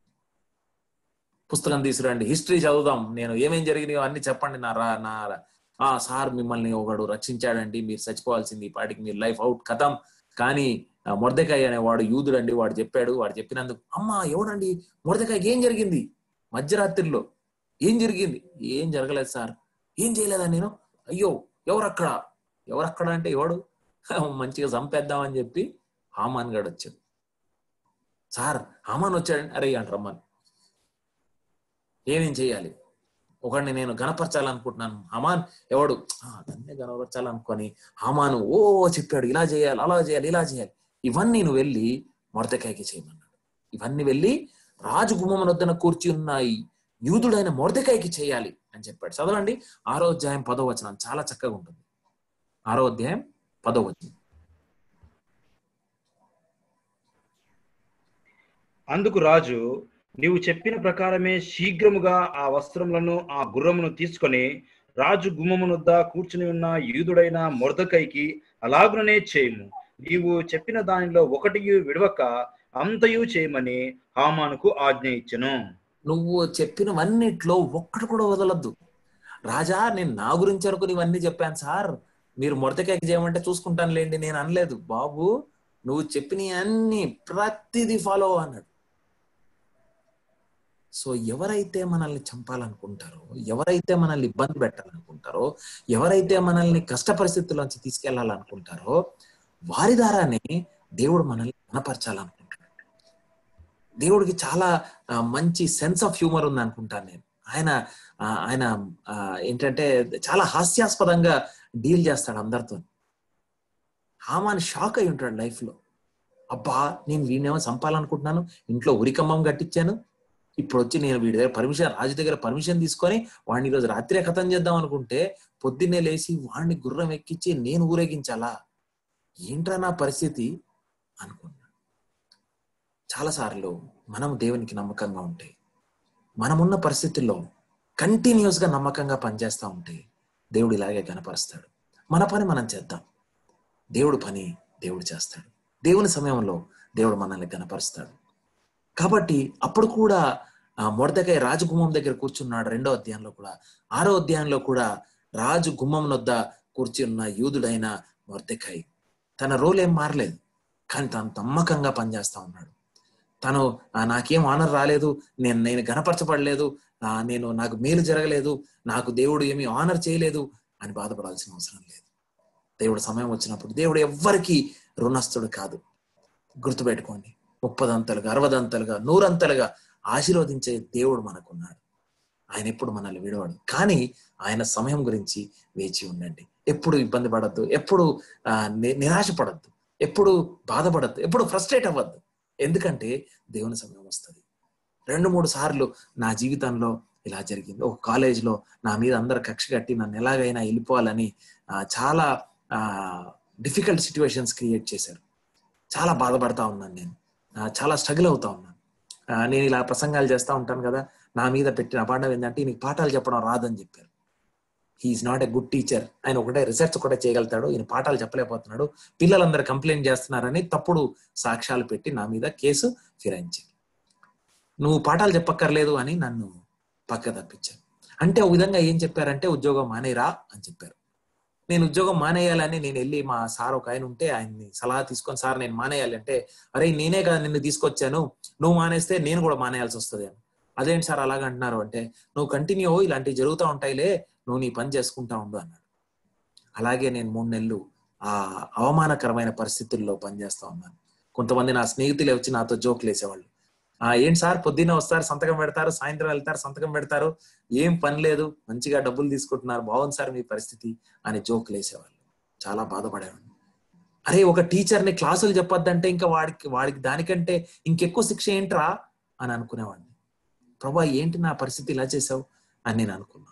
పుస్తకం తీసుకురండి హిస్టరీ చదువుదాం నేను ఏమేం జరిగినాయో అన్ని చెప్పండి నా రా నా ఆ సార్ మిమ్మల్ని ఒకడు రక్షించాడండి మీరు చచ్చిపోవాల్సింది ఈ పాటికి మీరు లైఫ్ అవుట్ కథం కానీ మొరదకాయ అనేవాడు యూదుడండి వాడు చెప్పాడు వాడు చెప్పినందుకు అమ్మా ఎవడండి మొరదకాయకి ఏం జరిగింది మధ్యరాత్రిలో ఏం జరిగింది ఏం జరగలేదు సార్ ఏం చేయలేదా నేను అయ్యో ఎవరక్కడ ఎవరక్కడ అంటే ఎవడు మంచిగా చంపేద్దామని చెప్పి హామాన్ గడు వచ్చాడు సార్ హామాన్ వచ్చాడండి అరే అంట రమ్మని ఏమేం చేయాలి ఒకడిని నేను గనపరచాలనుకుంటున్నాను హమాన్ ఎవడు దాన్నే గనపరచాలనుకొని హమాను ఓ చెప్పాడు ఇలా చేయాలి అలా చేయాలి ఇలా చేయాలి ఇవన్నీ నువ్వు వెళ్ళి మొరదకాయకి చేయమన్నాడు ఇవన్నీ వెళ్ళి రాజు గుమ్మనొద్దన కూర్చి ఉన్నాయి యూదుడైన మొరదకాయకి చేయాలి అని చెప్పాడు చదవండి ఆరో అధ్యాయం పదో వచనం చాలా చక్కగా ఉంటుంది ఆరో అధ్యాయం పదో వచనం అందుకు రాజు నీవు చెప్పిన ప్రకారమే శీఘ్రముగా ఆ వస్త్రములను ఆ గుర్రమును తీసుకొని రాజు గుమ్మమునొద్ద కూర్చుని ఉన్న యూదుడైన మొరదకైకి అలాగుననే చేయము నీవు చెప్పిన దానిలో ఒకటి విడవక అంతయు చేయమని హామానుకు ఆజ్ఞ ఇచ్చెను నువ్వు చెప్పినవన్నిట్లో ఒక్కటి కూడా వదలొద్దు రాజా నేను నా గురించి అనుకుని ఇవన్నీ చెప్పాను సార్ మీరు మొరతకాయకి చేయమంటే చూసుకుంటాను లేండి నేను అనలేదు బాబు నువ్వు చెప్పిన అన్ని ప్రతిదీ ఫాలో అన్నాడు సో ఎవరైతే మనల్ని చంపాలనుకుంటారో ఎవరైతే మనల్ని ఇబ్బంది పెట్టాలనుకుంటారో ఎవరైతే మనల్ని కష్ట పరిస్థితుల్లోంచి తీసుకెళ్లాలనుకుంటారో వారి ద్వారానే దేవుడు మనల్ని గుణపరచాలనుకుంటాడు దేవుడికి చాలా మంచి సెన్స్ ఆఫ్ హ్యూమర్ ఉంది అనుకుంటాను నేను ఆయన ఆయన ఏంటంటే చాలా హాస్యాస్పదంగా డీల్ చేస్తాడు అందరితో హామాన్ షాక్ అయి ఉంటాడు లైఫ్ లో అబ్బా నేను వీడినేమో చంపాలనుకుంటున్నాను ఇంట్లో ఉరికమ్మం కట్టించాను ఇప్పుడు వచ్చి నేను వీడి దగ్గర పర్మిషన్ రాజు దగ్గర పర్మిషన్ తీసుకొని వాడిని ఈరోజు రాత్రే కథం చేద్దాం అనుకుంటే పొద్దున్నే లేచి వాడిని గుర్రం ఎక్కించి నేను ఊరేగించాలా ఏంట్రా నా పరిస్థితి అనుకున్నా చాలాసార్లు మనం దేవునికి నమ్మకంగా ఉంటే మనమున్న పరిస్థితుల్లో కంటిన్యూస్ గా నమ్మకంగా పనిచేస్తూ ఉంటే దేవుడు ఇలాగే కనపరుస్తాడు మన పని మనం చేద్దాం దేవుడు పని దేవుడు చేస్తాడు దేవుని సమయంలో దేవుడు మనల్ని కనపరుస్తాడు కాబట్టి అప్పుడు కూడా ఆ మొడదకాయ రాజు గుమ్మం దగ్గర కూర్చున్నాడు రెండో అధ్యాయంలో కూడా ఆరో అధ్యాయంలో కూడా రాజు గుమ్మం వద్ద కూర్చున్న యూదుడైన మొర్దెకాయ్ తన రోల్ ఏం మారలేదు కానీ తను నమ్మకంగా పనిచేస్తా ఉన్నాడు తను నాకేం ఆనర్ రాలేదు నేను నేను గనపరచబడలేదు నేను నాకు మేలు జరగలేదు నాకు దేవుడు ఏమీ ఆనర్ చేయలేదు అని బాధపడాల్సిన అవసరం లేదు దేవుడు సమయం వచ్చినప్పుడు దేవుడు ఎవ్వరికి రుణస్థుడు కాదు గుర్తుపెట్టుకోండి ముప్పదంతలుగా అరవదంతలుగా నూరంతలుగా ఆశీర్వదించే దేవుడు మనకున్నాడు ఆయన ఎప్పుడు మనల్ని విడవాడు కానీ ఆయన సమయం గురించి వేచి ఉండండి ఎప్పుడు ఇబ్బంది పడద్దు ఎప్పుడు నిరాశ పడద్దు ఎప్పుడు బాధపడద్దు ఎప్పుడు ఫ్రస్ట్రేట్ అవ్వద్దు ఎందుకంటే దేవుని సమయం వస్తుంది రెండు మూడు సార్లు నా జీవితంలో ఇలా జరిగింది ఒక కాలేజ్లో నా మీద అందరు కక్ష కట్టి నన్ను ఎలాగైనా వెళ్ళిపోవాలని చాలా డిఫికల్ట్ సిచ్యువేషన్స్ క్రియేట్ చేశారు చాలా బాధపడతా ఉన్నాను నేను చాలా స్ట్రగుల్ అవుతా ఉన్నాను నేను ఇలా ప్రసంగాలు చేస్తూ ఉంటాను కదా నా మీద పెట్టిన అపాండం ఏంటంటే నీకు పాఠాలు చెప్పడం రాదని చెప్పారు he is not a good teacher ఆయన ఒకటే రీసెర్చ్ కూడా చేయగలుగుతాడు ఈయన పాఠాలు చెప్పలేకపోతున్నాడు పిల్లలందరూ కంప్లైంట్ చేస్తున్నారని తప్పుడు సాక్ష్యాలు పెట్టి నా మీద కేసు ఫిరాయించారు నువ్వు పాఠాలు చెప్పక్కర్లేదు అని నన్ను పక్క తప్పించారు అంటే ఒక విధంగా ఏం చెప్పారంటే ఉద్యోగం మానేరా అని చెప్పారు నేను ఉద్యోగం మానేయాలని నేను వెళ్ళి మా సార్ ఒక ఆయన ఉంటే ఆయన్ని సలహా తీసుకొని సార్ నేను మానేయాలి అంటే అరే నేనే కదా నిన్ను తీసుకొచ్చాను నువ్వు మానేస్తే నేను కూడా మానేయాల్సి వస్తుంది అని అదేంటి సార్ అలాగ అంటున్నారు అంటే నువ్వు కంటిన్యూ ఇలాంటివి జరుగుతూ ఉంటాయిలే నువ్వు నీ పని చేసుకుంటా ఉండు అన్నాడు అలాగే నేను మూడు నెలలు ఆ అవమానకరమైన పరిస్థితుల్లో పనిచేస్తా ఉన్నాను కొంతమంది నా స్నేహితులు వచ్చి నాతో జోకులు వేసేవాళ్ళు ఆ ఏంటి సార్ పొద్దున్న వస్తారు సంతకం పెడతారు సాయంత్రం వెళ్తారు సంతకం పెడతారు ఏం పని లేదు మంచిగా డబ్బులు తీసుకుంటున్నారు బాగుంది సార్ మీ పరిస్థితి అని జోకులు వేసేవాళ్ళు చాలా బాధపడేవాడిని అరే ఒక టీచర్ని క్లాసులు చెప్పొద్దంటే ఇంకా వాడికి వాడికి దానికంటే ఇంకెక్కువ శిక్ష ఏంట్రా అని అనుకునేవాడిని ప్రభా ఏంటి నా పరిస్థితి ఇలా చేసావు అని నేను అనుకున్నాను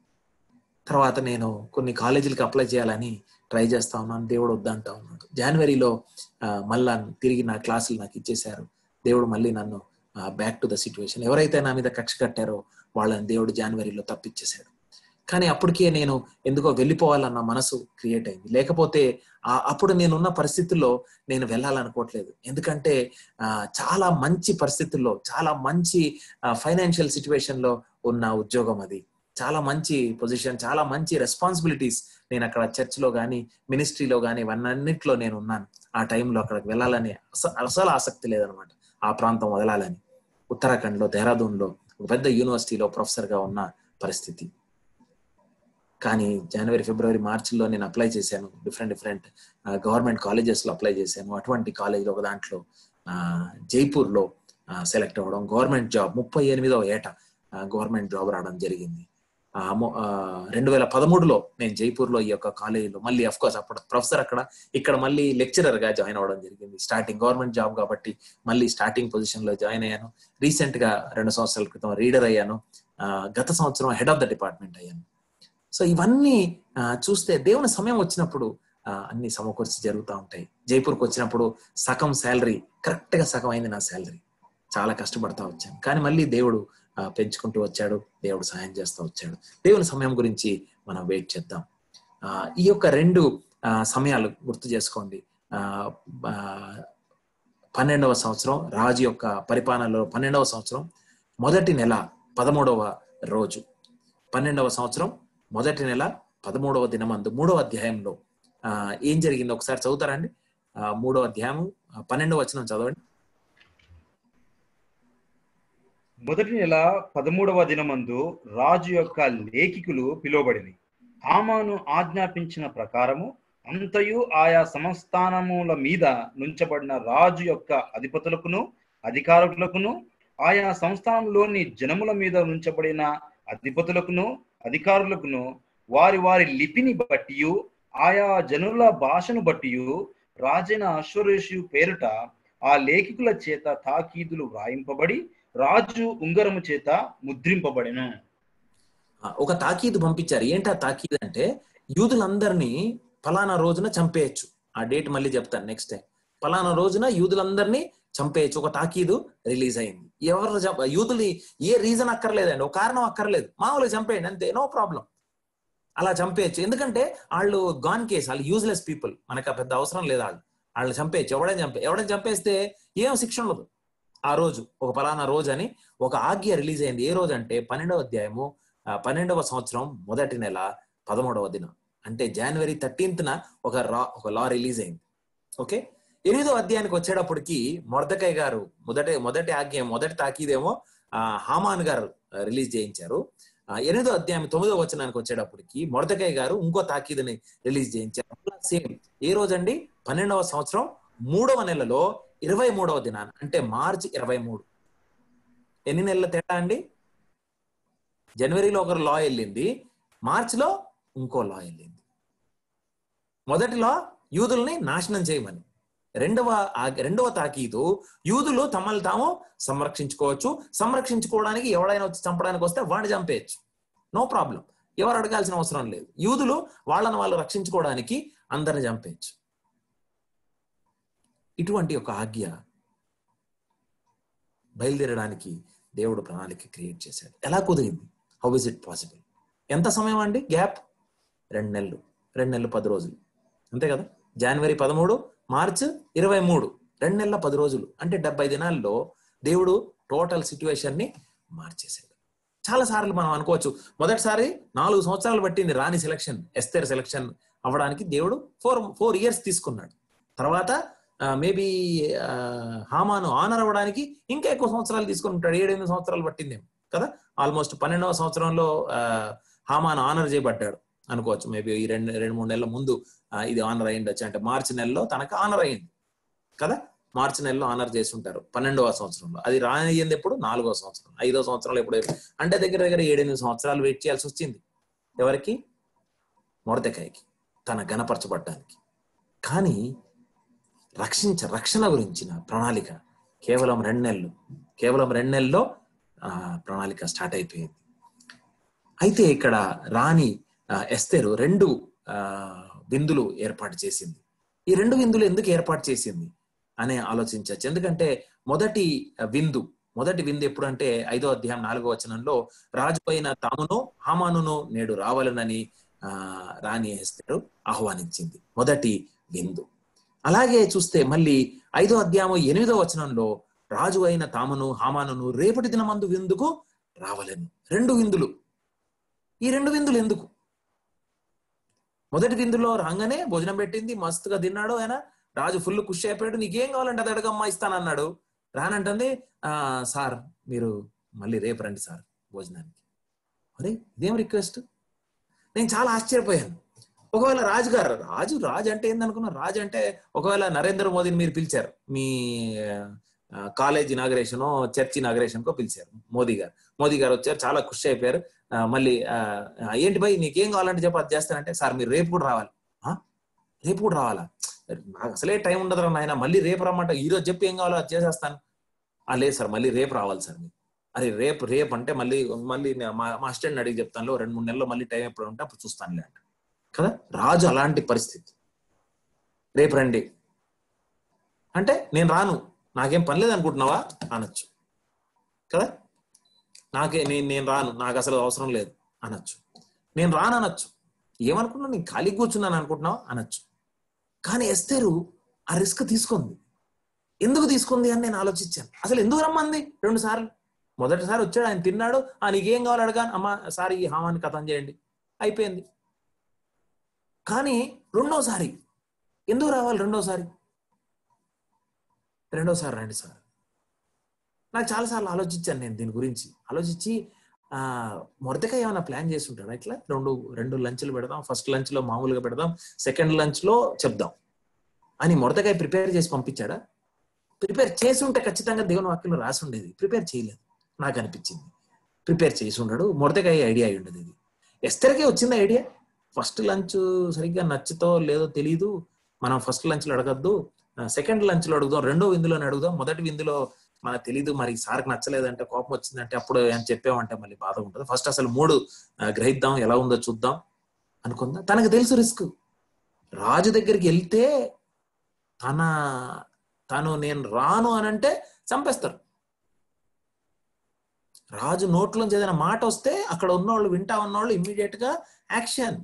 తర్వాత నేను కొన్ని కాలేజీలకు అప్లై చేయాలని ట్రై చేస్తా ఉన్నాను దేవుడు వద్దంటా ఉన్నాడు జనవరిలో మళ్ళా తిరిగి నా క్లాసులు నాకు ఇచ్చేశారు దేవుడు మళ్ళీ నన్ను బ్యాక్ టు ద సిచ్యువేషన్ ఎవరైతే నా మీద కక్ష కట్టారో వాళ్ళని దేవుడు జనవరిలో తప్పించేశాడు కానీ అప్పటికే నేను ఎందుకో వెళ్ళిపోవాలన్న మనసు క్రియేట్ అయింది లేకపోతే అప్పుడు నేనున్న పరిస్థితుల్లో నేను వెళ్ళాలనుకోవట్లేదు ఎందుకంటే చాలా మంచి పరిస్థితుల్లో చాలా మంచి ఫైనాన్షియల్ సిచ్యువేషన్ లో ఉన్న ఉద్యోగం అది చాలా మంచి పొజిషన్ చాలా మంచి రెస్పాన్సిబిలిటీస్ నేను అక్కడ చర్చ్లో కానీ మినిస్ట్రీలో కానీ ఇవన్నింటిలో నేను ఉన్నాను ఆ టైంలో అక్కడికి వెళ్ళాలని అస- అసలు ఆసక్తి లేదనమాట ఆ ప్రాంతం వదలాలని ఉత్తరాఖండ్లో దేహరాదూన్లో ఒక పెద్ద యూనివర్సిటీలో ప్రొఫెసర్గా ఉన్న పరిస్థితి కానీ జనవరి ఫిబ్రవరి మార్చిలో నేను అప్లై చేశాను డిఫరెంట్ డిఫరెంట్ గవర్నమెంట్ కాలేజెస్లో అప్లై చేశాను అటువంటి కాలేజ్లో ఒక దాంట్లో ఆ, జైపూర్లో సెలెక్ట్ అవ్వడం గవర్నమెంట్ జాబ్ ముప్పై ఎనిమిదవ ఏట గవర్నమెంట్ జాబ్ రావడం జరిగింది ఆ, మొ- ఆ, రెండు వేల పదమూడులో నేను జైపూర్లో ఈ యొక్క కాలేజీలో మళ్ళీ అఫ్ కోర్స్ అప్పుడు ప్రొఫెసర్ అక్కడ ఇక్కడ మళ్ళీ లెక్చరర్ గా జాయిన్ అవ్వడం జరిగింది స్టార్టింగ్ గవర్నమెంట్ జాబ్ కాబట్టి మళ్ళీ స్టార్టింగ్ పొజిషన్ లో జాయిన్ అయ్యాను రీసెంట్ గా రెండు సంవత్సరాల క్రితం రీడర్ అయ్యాను ఆ, గత సంవత్సరం హెడ్ ఆఫ్ ద డిపార్ట్మెంట్ అయ్యాను సో ఇవన్నీ ఆ, చూస్తే దేవుని సమయం వచ్చినప్పుడు ఆ, అన్ని సమకూర్చి జరుగుతూ ఉంటాయి జైపూర్కి వచ్చినప్పుడు సగం శాలరీ కరెక్ట్ గా సగం అయింది నా శాలరీ చాలా కష్టపడతా వచ్చాను కానీ మళ్ళీ దేవుడు ఆ, పెంచుకుంటూ వచ్చాడు దేవుడు సహాయం చేస్తూ వచ్చాడు దేవుని సమయం గురించి మనం వెయిట్ చేద్దాం ఆ, ఈ యొక్క రెండు ఆ, సమయాలు గుర్తు చేసుకోండి ఆ, ఆ, పన్నెండవ సంవత్సరం రాజు యొక్క పరిపాలనలో పన్నెండవ సంవత్సరం మొదటి నెల పదమూడవ రోజు పన్నెండవ సంవత్సరం మొదటి నెల పదమూడవ దినమందు మూడవ అధ్యాయంలో ఆ, ఏం జరిగిందో ఒకసారి చదువుతారండి ఆ, మూడవ అధ్యాయం ఆ, పన్నెండవ వచనం చదవండి మొదటి నెల పదమూడవ దినమందు రాజు యొక్క లేఖికులు పిలువబడినవి హామాను ఆజ్ఞాపించిన ప్రకారము అంతయు ఆయా సంస్థానముల మీద నుంచబడిన రాజు యొక్క అధిపతులకును అధికారులకును ఆయా సంస్థానంలోని జనముల మీద నుంచబడిన అధిపతులకును అధికారులకును వారి వారి లిపిని బట్టి ఆయా జనుల భాషను బట్టి రాజైన అశ్వరేషు పేరుట ఆ లేఖికుల చేత తాకీదులు వ్రాయింపబడి రాజు ఉంగరము చేత ముద్రింపబడెను ఆ, ఒక తాకీదు పంపించారు ఏంటి ఆ తాకీదు అంటే యూదులందరినీ ఫలానా రోజున చంపేయచ్చు ఆ డేట్ మళ్ళీ చెప్తాను నెక్స్ట్ టైం ఫలానా రోజున యూదులందరినీ చంపేయచ్చు ఒక తాకీదు రిలీజ్ అయింది ఎవరు చంప- యూదులు ఏ రీజన్ అక్కర్లేదండి ఒక కారణం అక్కర్లేదు మామూలుగా చంపేయండి అంతే నో ప్రాబ్లం అలా చంపేయచ్చు ఎందుకంటే వాళ్ళు గాన్ కేస్ వాళ్ళు యూజ్లెస్ పీపుల్ మనకు ఆ పెద్ద అవసరం లేదు వాళ్ళు వాళ్ళు చంపేయచ్చు ఎవడని చంపే ఎవడని చంపేస్తే ఏం శిక్ష ఉండదు ఆ రోజు ఒక ఫలానా రోజు అని ఒక ఆజ్ఞ రిలీజ్ అయింది ఏ రోజు అంటే పన్నెండవ అధ్యాయము ఆ, పన్నెండవ సంవత్సరం మొదటి నెల పదమూడవ దినం అంటే జనవరి థర్టీన్త్న ఒక రా ఒక లా రిలీజ్ అయింది ఓకే ఎనిమిదో అధ్యాయానికి వచ్చేటప్పటికి మొర్దకాయ్ గారు మొదటి మొదటి ఆజ్ఞ మొదటి తాకీదేమో ఆ, హామాన్ గారు రిలీజ్ చేయించారు ఆ, ఎనిమిదో అధ్యాయం తొమ్మిదో వచనానికి వచ్చేటప్పటికి మొర్దకాయ్ గారు ఇంకో తాకీదుని రిలీజ్ చేయించారు సేమ్ ఏ రోజండి పన్నెండవ సంవత్సరం మూడవ నెలలో ఇరవై మూడవ దినాన అంటే మార్చి ఇరవై మూడు ఎన్ని నెలల తేడా అండి జనవరిలో ఒకరు లా వెళ్ళింది మార్చిలో ఇంకో లా వెళ్ళింది మొదటిలో యూదుల్ని నాశనం చేయమని రెండవ ఆ- రెండవ తాకీదు యూదులు తమను తాము సంరక్షించుకోవచ్చు సంరక్షించుకోవడానికి ఎవడైనా వచ్చి చంపడానికి వస్తే వాడిని చంపేయచ్చు నో ప్రాబ్లం ఎవరు అడగాల్సిన అవసరం లేదు యూదులు వాళ్ళని వాళ్ళు రక్షించుకోవడానికి అందరిని చంపేయచ్చు ఇటువంటి ఒక ఆజ్ఞ బయలుదేరడానికి దేవుడు ప్రణాళిక క్రియేట్ చేశాడు ఎలా కుదిరింది హౌ ఇస్ ఇట్ పాసిబుల్ ఎంత సమయం అండి గ్యాప్ రెండు నెలలు రెండు నెలలు పది రోజులు అంతే కదా జనవరి పదమూడు మార్చ్ ఇరవై మూడు రెండు నెలల పది రోజులు అంటే డెబ్బై దినాల్లో దేవుడు టోటల్ సిచ్యువేషన్ ని మార్చేశాడు చాలా సార్లు మనం అనుకోవచ్చు మొదటిసారి నాలుగు సంవత్సరాలు పట్టింది రాణి సెలక్షన్ ఎస్తేర్ సెలక్షన్ అవ్వడానికి దేవుడు ఫోర్ ఫోర్ ఇయర్స్ తీసుకున్నాడు తర్వాత మేబీ హామాను ఆనర్ అవ్వడానికి ఇంకా ఎక్కువ సంవత్సరాలు తీసుకుని ఉంటాడు ఏడెనిమిది సంవత్సరాలు పట్టిందేమో కదా ఆల్మోస్ట్ పన్నెండవ సంవత్సరంలో ఆ, హామాను ఆనర్ చేయబడ్డాడు అనుకోవచ్చు మేబీ ఈ రెండు రెండు మూడు నెలల ముందు ఆ, ఇది ఆనర్ అయ్యిండొచ్చు అంటే మార్చి నెలలో తనకు ఆనర్ అయ్యింది కదా మార్చి నెలలో ఆనర్ చేసి ఉంటారు పన్నెండవ సంవత్సరంలో అది రానియ్యింది ఎప్పుడు నాలుగో సంవత్సరం ఐదో సంవత్సరంలో ఎప్పుడు అంటే దగ్గర దగ్గర ఏడెనిమిది సంవత్సరాలు వెయిట్ చేయాల్సి వచ్చింది ఎవరికి మొరదకాయకి తన గణపరచబడ్డానికి కానీ రక్షించ రక్షణ గురించిన ప్రణాళిక కేవలం రెండు నెలలు కేవలం రెండు నెలల్లో ఆ, ప్రణాళిక స్టార్ట్ అయిపోయింది అయితే ఇక్కడ రాణి ఆ, ఎస్తేరు రెండు ఆ, విందులు ఏర్పాటు చేసింది ఈ రెండు విందులు ఎందుకు ఏర్పాటు చేసింది అని ఆలోచించవచ్చు ఎందుకంటే మొదటి విందు మొదటి విందు ఎప్పుడు అంటే ఐదో అధ్యాయం నాలుగో వచనంలో రాజు అయిన తామును హామానును నేడు రావాలనని ఆ రాణి ఎస్తేరు ఆహ్వానించింది మొదటి విందు అలాగే చూస్తే మళ్ళీ ఐదో అధ్యాయం ఎనిమిదో వచనంలో రాజు అయిన తామును హామానును రేపటి దినమందు విందుకు రావలేను రెండు విందులు ఈ రెండు విందులు ఎందుకు మొదటి విందులో రాగానే భోజనం పెట్టింది మస్తుగా తిన్నాడు ఆయన రాజు ఫుల్ ఖుషి అయిపోయాడు నీకేం కావాలంటే అది అడగమ్మా ఇస్తానన్నాడు రానంటుంది ఆ సార్ మీరు మళ్ళీ రేపు రండి సార్ భోజనానికి అరే ఇదేం రిక్వెస్ట్ నేను చాలా ఆశ్చర్యపోయాను ఒకవేళ రాజు గారు రాజు రాజు అంటే ఏందనుకున్నా రాజు అంటే ఒకవేళ నరేంద్ర మోదీని మీరు పిలిచారు మీ కాలేజ్ ఇనాగ్రేషన్ చర్చ్ ఇనాగ్రేషన్ కో పిలిచారు మోదీ గారు మోదీ గారు వచ్చారు చాలా ఖుషి అయిపోయారు ఆ, మళ్ళీ ఆ, ఏంటి భయ్ నీకేం కావాలంటే చెప్పి అది చేస్తానంటే సార్ మీరు రేపు కూడా రావాలి "ఆ? రేపు కూడా రావాలా నాకు అసలే టైం ఉండదురా నాయన మళ్ళీ రేపు రమ్మంట ఈ రోజు చెప్పి ఏం కావాలో అది చేసేస్తాను "ఆ, లేదు సార్ మళ్ళీ రేపు రావాలి సార్ మీరు అరే రేపు రేపు అంటే మళ్ళీ మళ్ళీ నే- మా మా అసిస్టెంట్ అడిగి చెప్తాను రెండు మూడు నెలల్లో మళ్ళీ టైం ఎప్పుడు ఉంటే అప్పుడు చూస్తానులే అంట కదా రాజు అలాంటి పరిస్థితి రేపు రండి అంటే నేను రాను నాకేం పని లేదు అనుకుంటున్నావా అనొచ్చు కదా నాకే నేను నేను రాను నాకు అసలు అవసరం లేదు అనొచ్చు నేను రాను అనొచ్చు ఏమనుకున్నా నేను ఖాళీ కూర్చున్నాను అనుకుంటున్నావా అనొచ్చు కానీ ఎస్తేరు ఆ రిస్క్ తీసుకుంది ఎందుకు తీసుకుంది అని నేను ఆలోచించాను అసలు ఎందుకు రమ్మంది రెండు సార్లు మొదటిసారి వచ్చాడు ఆయన తిన్నాడు ఆ నీకేం కావాలి అడగాను అమ్మా సార్ ఈ హామాన్ని కథం చేయండి అయిపోయింది కానీ రెండోసారి ఎందుకు రావాలి రెండోసారి రెండోసారి రండి సార్ నాకు చాలాసార్లు ఆలోచించాను నేను దీని గురించి ఆలోచించి ఆ మొరతకాయ ఏమైనా ప్లాన్ చేసి ఉంటాడా ఇట్లా రెండు రెండు లంచ్లు పెడదాం ఫస్ట్ లంచ్ లో మామూలుగా పెడదాం సెకండ్ లంచ్ లో చెప్దాం అని మొరతకాయ ప్రిపేర్ చేసి పంపించాడా ప్రిపేర్ చేసి ఉంటే ఖచ్చితంగా దేవుని వాక్యంలో రాసి ఉండేది ప్రిపేర్ చేయలేదు నాకు అనిపించింది ప్రిపేర్ చేసి ఉండడు మొరతకాయ ఐడియా అయి ఉండదు ఇది ఎస్తరికే వచ్చింది ఐడియా ఫస్ట్ లంచ్ సరిగ్గా నచ్చుతో లేదో తెలియదు మనం ఫస్ట్ లంచ్లో అడగద్దు సెకండ్ లంచ్లో అడుగుదాం రెండో విందులోనే అడుగుదాం మొదటి విందులో మనకు తెలీదు మరి సార్కి నచ్చలేదంటే కోపం వచ్చిందంటే అప్పుడు ఏం చెప్పామంటే మళ్ళీ బాధ ఉంటుంది ఫస్ట్ అసలు మూడు ఆ, గ్రహిద్దాం ఎలా ఉందో చూద్దాం అనుకుందా తనకు తెలుసు రిస్క్ రాజు దగ్గరికి వెళ్తే తన తను నేను రాను అని అంటే చంపేస్తారు రాజు నోట్లోంచి ఏదైనా మాట వస్తే అక్కడ ఉన్నవాళ్ళు వింటా ఉన్నవాళ్ళు ఇమ్మీడియట్ గా యాక్షన్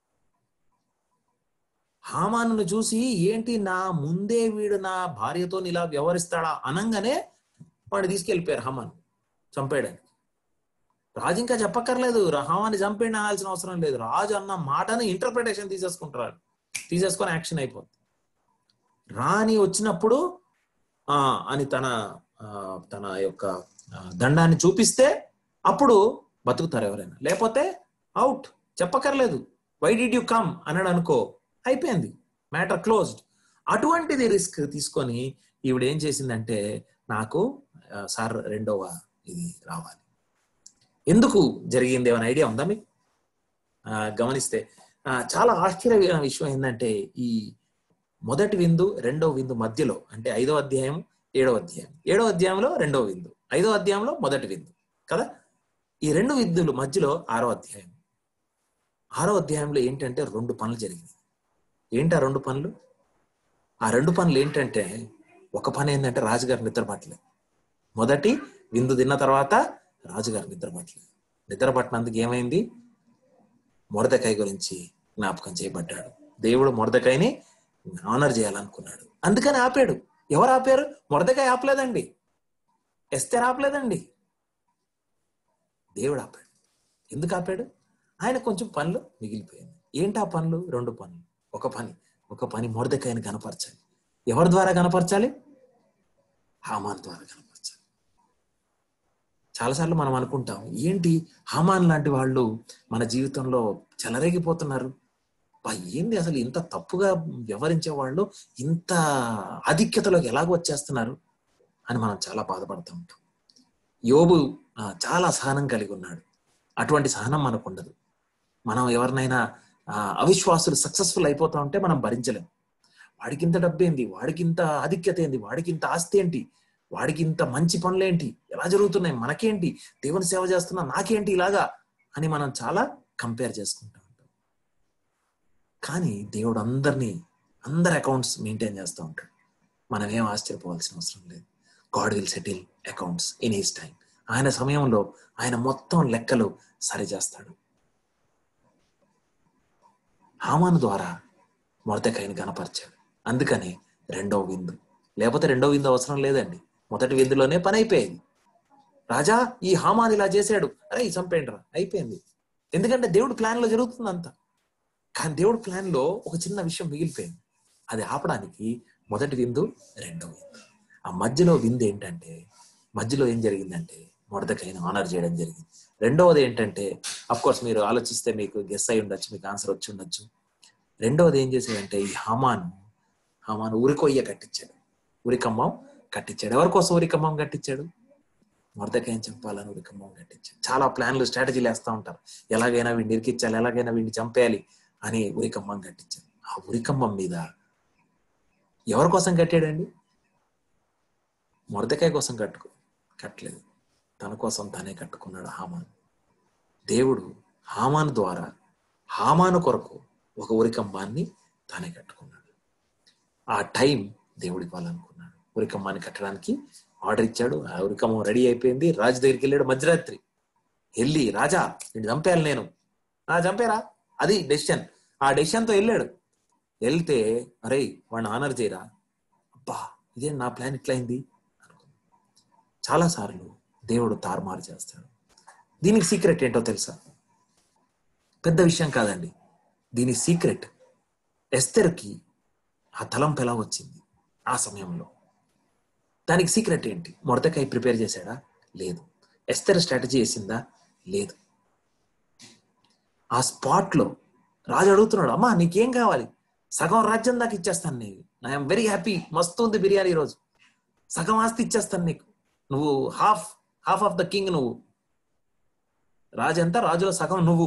హామాను చూసి ఏంటి నా ముందే వీడు నా భార్యతో ఇలా వ్యవహరిస్తాడా అనంగానే వాడు తీసుకెళ్ళిపోయారు హామాన్ చంపేయడానికి రాజు ఇంకా చెప్పక్కర్లేదు రా- హామాన్ని చంపేయడం అనాల్సిన అవసరం లేదు రాజు అన్న మాటని ఇంటర్ప్రిటేషన్ తీసేసుకుంటారు తీసేసుకొని యాక్షన్ అయిపోతుంది రాణి వచ్చినప్పుడు ఆ అని తన ఆ, తన యొక్క ఆ, దండాన్ని చూపిస్తే అప్పుడు బతుకుతారు ఎవరైనా లేకపోతే అవుట్ చెప్పక్కర్లేదు వై డిడ్ యు కమ్ అన్నాడు అనుకో అయిపోయింది మ్యాటర్ క్లోజ్డ్ అటువంటిది రిస్క్ తీసుకొని ఈవిడ ఏం చేసిందంటే నాకు ఆ, సార్ రెండవ ఇది రావాలి ఎందుకు జరిగింది ఏమైనా ఐడియా ఉందా మీకు ఆ, గమనిస్తే ఆ, చాలా ఆశ్చర్యమైన విషయం ఏంటంటే ఈ మొదటి విందు రెండవ విందు మధ్యలో అంటే ఐదవ అధ్యాయం ఏడవ అధ్యాయం ఏడవ అధ్యాయంలో రెండవ విందు ఐదవ అధ్యాయంలో మొదటి విందు కదా ఈ రెండు విందులు మధ్యలో ఆరో అధ్యాయం ఆరో అధ్యాయంలో ఏంటంటే రెండు పనులు జరిగినాయి ఏంటి ఆ రెండు పనులు ఆ రెండు పనులు ఏంటంటే ఒక పని ఏంటంటే రాజుగారు నిద్ర పట్టలేదు మొదటి విందు తిన్న తర్వాత రాజుగారు నిద్ర పట్టలేదు నిద్ర పట్టినందుకు ఏమైంది మొరదకాయ గురించి జ్ఞాపకం చేయబడ్డాడు దేవుడు మొరదకాయని ఆనర్ చేయాలనుకున్నాడు అందుకని ఆపాడు ఎవరు ఆపారు మొరదకాయ ఆపలేదండి ఎస్తేర్ ఆపలేదండి దేవుడు ఆపాడు ఎందుకు ఆపాడు ఆయన కొంచెం పనులు మిగిలిపోయింది ఏంటి ఆ పనులు రెండు పనులు ఒక పని ఒక పని మొరదకాయని కనపరచాలి ఎవరి ద్వారా కనపరచాలి హామాన్ ద్వారా కనపరచాలి చాలాసార్లు మనం అనుకుంటాం ఏంటి హామాన్ లాంటి వాళ్ళు మన జీవితంలో చెలరేగిపోతున్నారు బా ఏంది అసలు ఇంత తప్పుగా వ్యవహరించే వాళ్ళు ఇంత ఆధిక్యతలోకి ఎలాగో వచ్చేస్తున్నారు అని మనం చాలా బాధపడుతూ ఉంటాం యోబు ఆ, చాలా సహనం కలిగి ఉన్నాడు అటువంటి సహనం మనకు ఉండదు మనం ఎవరినైనా ఆ, అవిశ్వాసులు సక్సెస్ఫుల్ అయిపోతా ఉంటే మనం భరించలేం వాడికి ఇంత డబ్బేంది వాడికి ఇంత ఆధిక్యత ఏంది వాడికి ఇంత ఆస్తి ఏంటి వాడికి ఇంత మంచి పనులేంటి ఎలా జరుగుతున్నాయి మనకేంటి దేవుని సేవ చేస్తున్నా నాకేంటి ఇలాగా అని మనం చాలా కంపేర్ చేసుకుంటా ఉంటాం కానీ దేవుడు అందరినీ అందరి అకౌంట్స్ మెయింటైన్ చేస్తూ ఉంటాడు మనం ఏం ఆశ్చర్యపోవాల్సిన అవసరం లేదు God will settle accounts in his time ఆయన సమయంలో ఆయన మొత్తం లెక్కలు సరిచేస్తాడు హామాను ద్వారా మొరదకాయని కనపరిచాడు అందుకని రెండవ విందు లేకపోతే రెండవ విందు అవసరం లేదండి మొదటి విందులోనే పని అయిపోయేది రాజా ఈ హామాన్ ఇలా చేశాడు అరే చంపేయండి రా అయిపోయింది ఎందుకంటే దేవుడి ప్లాన్ లో జరుగుతుంది అంత కానీ దేవుడి ప్లాన్ లో ఒక చిన్న విషయం మిగిలిపోయింది అది ఆపడానికి మొదటి విందు రెండో విందు ఆ మధ్యలో విందు ఏంటంటే మధ్యలో ఏం జరిగిందంటే మొడతకైన ఆనర్ చేయడం జరిగింది రెండవది ఏంటంటే అఫ్ కోర్స్ మీరు ఆలోచిస్తే మీకు గెస్ అయి ఉండొచ్చు మీకు ఆన్సర్ వచ్చి ఉండొచ్చు రెండవది ఏం చేశాడంటే ఈ హమాన్ హమాన్ ఉరికొయ్య కట్టించాడు ఉరికమ్మం కట్టించాడు ఎవరి కోసం ఉరికమ్మం కట్టించాడు మొరదకాయం చెప్పాలని ఉరికమ్మం కట్టించాడు చాలా ప్లాన్లు స్ట్రాటజీలు వేస్తూ ఉంటారు ఎలాగైనా వీడిని ఇరికించాలి ఎలాగైనా వీడిని చంపేయాలి అని ఉరికమ్మం కట్టించాడు ఆ ఉరికమ్మం మీద ఎవరి కోసం కట్టాడండి మొరదకాయ కోసం కట్టుకో కట్టలేదు తన కోసం తానే కట్టుకున్నాడు హామాన్ దేవుడు హామాను ద్వారా హామాను కొరకు ఒక ఉరికంబాన్ని తానే కట్టుకున్నాడు ఆ టైం దేవుడు ఇవ్వాలనుకున్నాడు ఉరికమ్మాన్ని కట్టడానికి ఆర్డర్ ఇచ్చాడు ఆ ఉరికమ్మం రెడీ అయిపోయింది రాజు దగ్గరికి వెళ్ళాడు మధ్యరాత్రి వెళ్ళి రాజా నేను చంపేయాలి నేను ఆ చంపేరా అది డెసిషన్ ఆ డెసిషన్ తో వెళ్ళాడు వెళ్తే అరే వాడిని ఆనర్ చేయరా అబ్బా ఇదే నా ప్లాన్ ఇట్లయింది అనుకున్నాడు చాలా సార్లు దేవుడు తారుమారు చేస్తాడు దీనికి సీక్రెట్ ఏంటో తెలుసా పెద్ద విషయం కాదండి దీని సీక్రెట్ ఎస్తర్కి ఆ తలంపు ఎలా వచ్చింది ఆ సమయంలో దానికి సీక్రెట్ ఏంటి మొడతకాయ ప్రిపేర్ చేశాడా లేదు ఎస్తర్ స్ట్రాటజీ వేసిందా లేదు ఆ స్పాట్లో రాజు అడుగుతున్నాడు అమ్మా నీకేం కావాలి సగం రాజ్యం దాకా ఇచ్చేస్తాను నీకు ఐఎమ్ వెరీ హ్యాపీ మస్తు ఉంది బిర్యానీ ఈరోజు సగం ఆస్తి ఇచ్చేస్తాను నీకు నువ్వు half half of the king నువ్వు రాజు ఎంత రాజులో సగం నువ్వు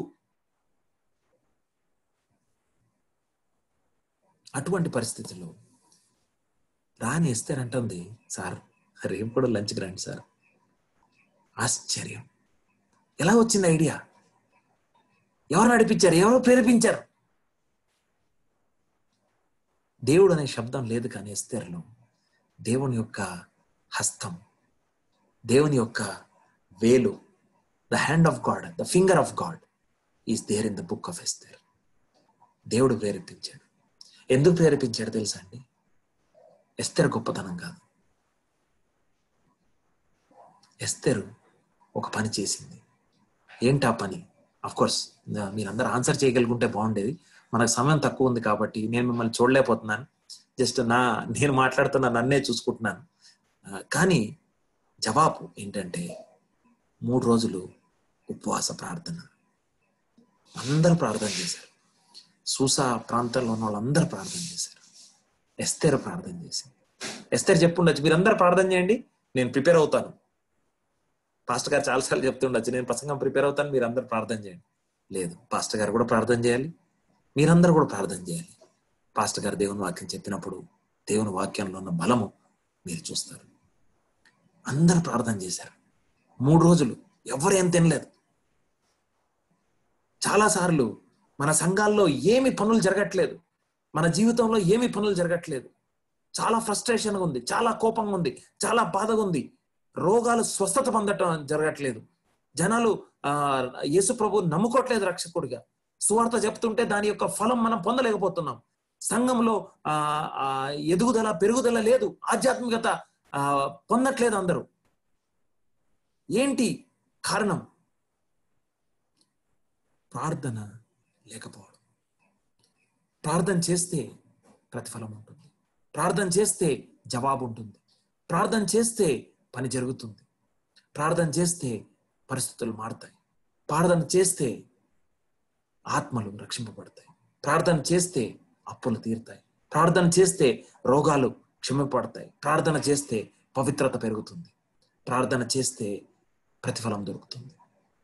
అటువంటి పరిస్థితుల్లో రాని ఇస్తారంటుంది సార్ రేపు కూడా లంచ్కి రండి సార్ ఆశ్చర్యం ఎలా వచ్చింది ఐడియా ఎవరు నడిపించారు ఎవరు ప్రేరేపించారు దేవుడు అనే శబ్దం లేదు కానీ ఎస్తేర్లో దేవుని యొక్క హస్తం దేవుని యొక్క వేలు the hand of God the finger of God is there in the book of Esther దేవుడు ప్రేరేపించాడు ఎందుకు ప్రేరేపించాడు తెలుసా అండి ఎస్తేర్ గొప్పతనం కాదు ఎస్తేరు ఒక పని చేసింది ఏంటి ఆ పని అఫ్ కోర్స్ మీరందరూ ఆన్సర్ చేయగలుగుంటే బాగుండేది మనకు సమయం తక్కువ ఉంది కాబట్టి నేను మిమ్మల్ని చూడలేకపోతున్నాను జస్ట్ నా నేను మాట్లాడుతున్న నన్నే చూసుకుంటున్నాను ఆ, కానీ జవాబు ఏంటంటే మూడు రోజులు ఉపవాస ప్రార్థన అందరూ ప్రార్థన చేశారు సూసా ప్రాంతంలో ఉన్న వాళ్ళందరూ ప్రార్థన చేశారు ఎస్తేరు ప్రార్థన చేసింది ఎస్తేరు చెప్పుండొచ్చు మీరందరూ ప్రార్థన చేయండి నేను ప్రిపేర్ అవుతాను పాస్టర్ గారు చాలాసార్లు చెప్తుండొచ్చు నేను ప్రసంగం ప్రిపేర్ అవుతాను మీరు అందరూ ప్రార్థన చేయండి లేదు పాస్టర్ గారు కూడా ప్రార్థన చేయాలి మీరందరూ కూడా ప్రార్థన చేయాలి పాస్టర్ గారు దేవుని వాక్యం చెప్పినప్పుడు దేవుని వాక్యంలో ఉన్న బలము మీరు చూస్తారు అందరూ ప్రార్థన చేశారు మూడు రోజులు ఎవరు ఏం తినలేదు చాలా సార్లు మన సంఘాల్లో ఏమి పనులు జరగట్లేదు మన జీవితంలో ఏమి పనులు జరగట్లేదు చాలా ఫ్రస్ట్రేషన్ ఉంది చాలా కోపంగా ఉంది చాలా బాధగా ఉంది రోగాలు స్వస్థత పొందటం జరగట్లేదు జనాలు ఆ యేసు ప్రభు నమ్ముకోవట్లేదు రక్షకుడిగా సువార్త చెప్తుంటే దాని యొక్క ఫలం మనం పొందలేకపోతున్నాం సంఘంలో ఆ ఆ ఎదుగుదల పెరుగుదల లేదు ఆధ్యాత్మికత ఆ పొందట్లేదు అందరూ ఏంటి కారణం ప్రార్థన లేకపోవడం ప్రార్థన చేస్తే ప్రతిఫలం ఉంటుంది ప్రార్థన చేస్తే జవాబు ఉంటుంది ప్రార్థన చేస్తే పని జరుగుతుంది ప్రార్థన చేస్తే పరిస్థితులు మారుతాయి ప్రార్థన చేస్తే ఆత్మలు రక్షింపబడతాయి ప్రార్థన చేస్తే అప్పులు తీరుతాయి ప్రార్థన చేస్తే రోగాలు క్షమిపడతాయి ప్రార్థన చేస్తే పవిత్రత పెరుగుతుంది ప్రార్థన చేస్తే ప్రతిఫలం దొరుకుతుంది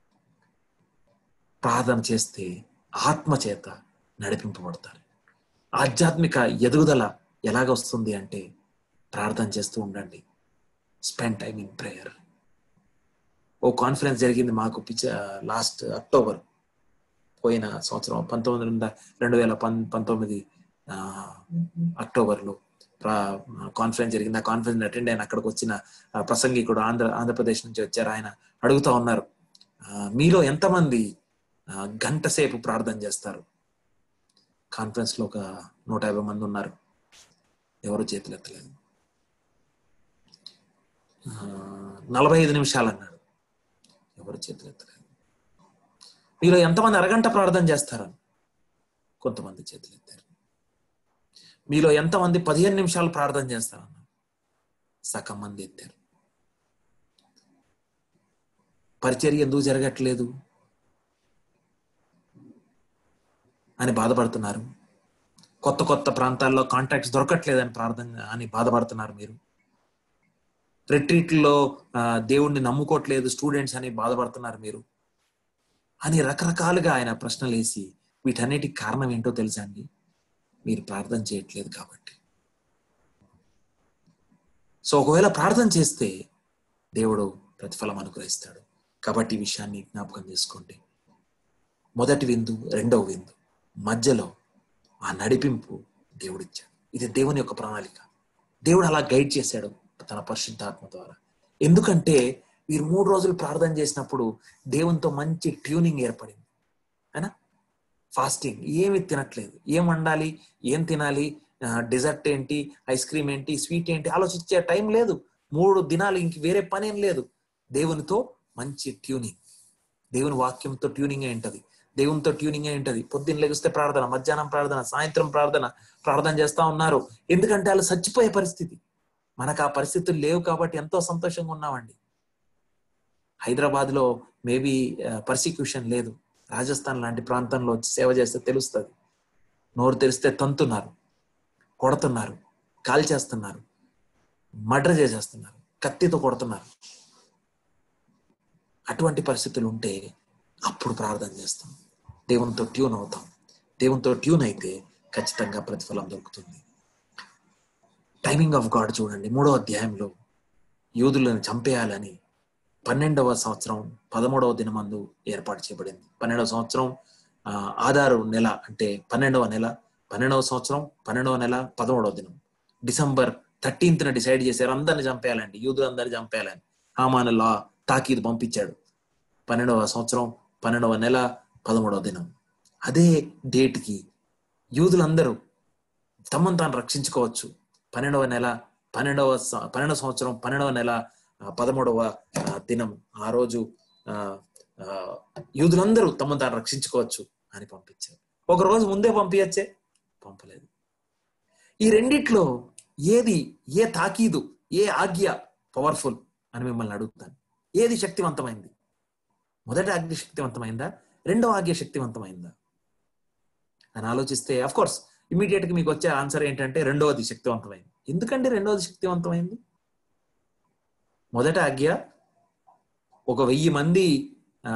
ప్రార్థన చేస్తే ఆత్మ చేత నడిపింపబడతారు ఆధ్యాత్మిక ఎదుగుదల ఎలాగ వస్తుంది అంటే ప్రార్థన చేస్తూ ఉండండి స్పెండ్ టైమ్ ఇన్ ప్రేయర్ ఓ కాన్ఫరెన్స్ జరిగింది మాకు పిచ్చ లాస్ట్ అక్టోబర్ పోయిన సంవత్సరం పంతొమ్మిది వందల రెండు వేల పం పంతొమ్మిది ఆ, అక్టోబర్లో కాన్ఫరెన్స్ జరిగింది ఆ కాన్ఫరెన్స్ అటెండ్ అయిన అక్కడికి వచ్చిన ఆ, ప్రసంగికుడు ఆంధ్ర ఆంధ్రప్రదేశ్ నుంచి వచ్చారు ఆయన అడుగుతా ఉన్నారు ఆ, మీలో ఎంతమంది ఆ, గంట సేపు ప్రార్థన చేస్తారు కాన్ఫరెన్స్ లో ఒక నూట యాభై మంది ఉన్నారు ఎవరు చేతులు ఎత్తలేదు ఆ, నలభై ఐదు నిమిషాలు అన్నాడు ఎవరు చేతులు ఎత్తలేదు మీలో ఎంతమంది అరగంట ప్రార్థన చేస్తారని కొంతమంది చేతులు ఎత్తారు మీలో ఎంతమంది పదిహేను నిమిషాలు ప్రార్థన చేస్తారన్న సగం మంది ఎత్తారు పరిచర్య ఎందుకు జరగట్లేదు అని బాధపడుతున్నారు కొత్త కొత్త ప్రాంతాల్లో కాంటాక్ట్స్ దొరకట్లేదని ప్రార్థన అని బాధపడుతున్నారు మీరు రిట్రీట్లో దేవుణ్ణి నమ్ముకోవట్లేదు స్టూడెంట్స్ అని బాధపడుతున్నారు మీరు అని రకరకాలుగా ఆయన ప్రశ్నలు వేసి వీటన్నిటికి కారణం ఏంటో తెలుసా అండి మీరు ప్రార్థన చేయట్లేదు కాబట్టి సో ఒకవేళ ప్రార్థన చేస్తే దేవుడు ప్రతిఫలం అనుగ్రహిస్తాడు కాబట్టి ఈ విషయాన్ని జ్ఞాపకం చేసుకోండి మొదటి విందు రెండవ విందు మధ్యలో ఆ నడిపింపు దేవుడిచ్చాడు ఇది దేవుని యొక్క ప్రణాళిక దేవుడు అలా గైడ్ చేశాడు తన పరిశుద్ధాత్మ ద్వారా ఎందుకంటే వీరు మూడు రోజులు ప్రార్థన చేసినప్పుడు దేవునితో మంచి ట్యూనింగ్ ఏర్పడింది అయినా ఫాస్టింగ్ ఏమి తినట్లేదు ఏం వండాలి ఏం తినాలి డిజర్ట్ ఏంటి ఐస్ క్రీమ్ ఏంటి స్వీట్ ఏంటి ఆలోచించే టైం లేదు మూడు దినాలు ఇంక వేరే పని ఏం లేదు దేవునితో మంచి ట్యూనింగ్ దేవుని వాక్యంతో ట్యూనింగ్ అయి ఉంటది దేవునితో ట్యూనింగ్ అయి ఉంటది పొద్దున్న లెగిస్తే ప్రార్థన మధ్యాహ్నం ప్రార్థన సాయంత్రం ప్రార్థన ప్రార్థన చేస్తా ఉన్నారు ఎందుకంటే వాళ్ళు చచ్చిపోయే పరిస్థితి మనకు ఆ పరిస్థితులు లేవు కాబట్టి ఎంతో సంతోషంగా ఉన్నామండి హైదరాబాద్ లో మేబీ పర్సిక్యూషన్ లేదు రాజస్థాన్ లాంటి ప్రాంతంలో వచ్చి సేవ చేస్తే తెలుస్తుంది నోరు తెరిస్తే తంతున్నారు కొడుతున్నారు కాల్ చేస్తున్నారు మర్డర్ చేసేస్తున్నారు కత్తితో కొడుతున్నారు అటువంటి పరిస్థితులు ఉంటే అప్పుడు ప్రార్థన చేస్తాం దేవునితో ట్యూన్ అవుతాం దేవునితో ట్యూన్ అయితే ఖచ్చితంగా ప్రతిఫలం దొరుకుతుంది టైమింగ్ ఆఫ్ గాడ్ చూడండి మూడో అధ్యాయంలో యూదులను చంపేయాలని పన్నెండవ సంవత్సరం పదమూడవ దినమందు ఏర్పాటు చేయబడింది పన్నెండవ సంవత్సరం ఆధారు నెల అంటే పన్నెండవ నెల పన్నెండవ సంవత్సరం పన్నెండవ నెల పదమూడవ దినం డిసెంబర్ థర్టీన్త్న డిసైడ్ చేశారు అందరిని చంపేయాలండి యూదులందరినీ చంపేయాలని హామాను లా తాకీదు పంపించాడు పన్నెండవ సంవత్సరం పన్నెండవ నెల పదమూడవ దినం అదే డేట్కి యూదులందరూ తమను తాను రక్షించుకోవచ్చు పన్నెండవ నెల పన్నెండవ పన్నెండవ సంవత్సరం పన్నెండవ నెల పదమూడవ దినం ఆ రోజు యూదులందరూ తమను తాను రక్షించుకోవచ్చు అని పంపించారు ఒక రోజు ముందే పంపించచ్చే పంపలేదు ఈ రెండిట్లో ఏది ఏ తాకీదు ఏ ఆజ్ఞ పవర్ఫుల్ అని మిమ్మల్ని అడుగుతాను ఏది శక్తివంతమైంది మొదటి ఆజ్ఞ శక్తివంతమైందా రెండవ ఆజ్ఞ శక్తివంతమైందా అని ఆలోచిస్తే అఫ్ కోర్స్ ఇమీడియట్ గా మీకు వచ్చే ఆన్సర్ ఏంటంటే రెండవది శక్తివంతమైంది ఎందుకంటే రెండవది శక్తివంతమైంది మొదట ఆజ్ఞ ఒక వెయ్యి మంది ఆ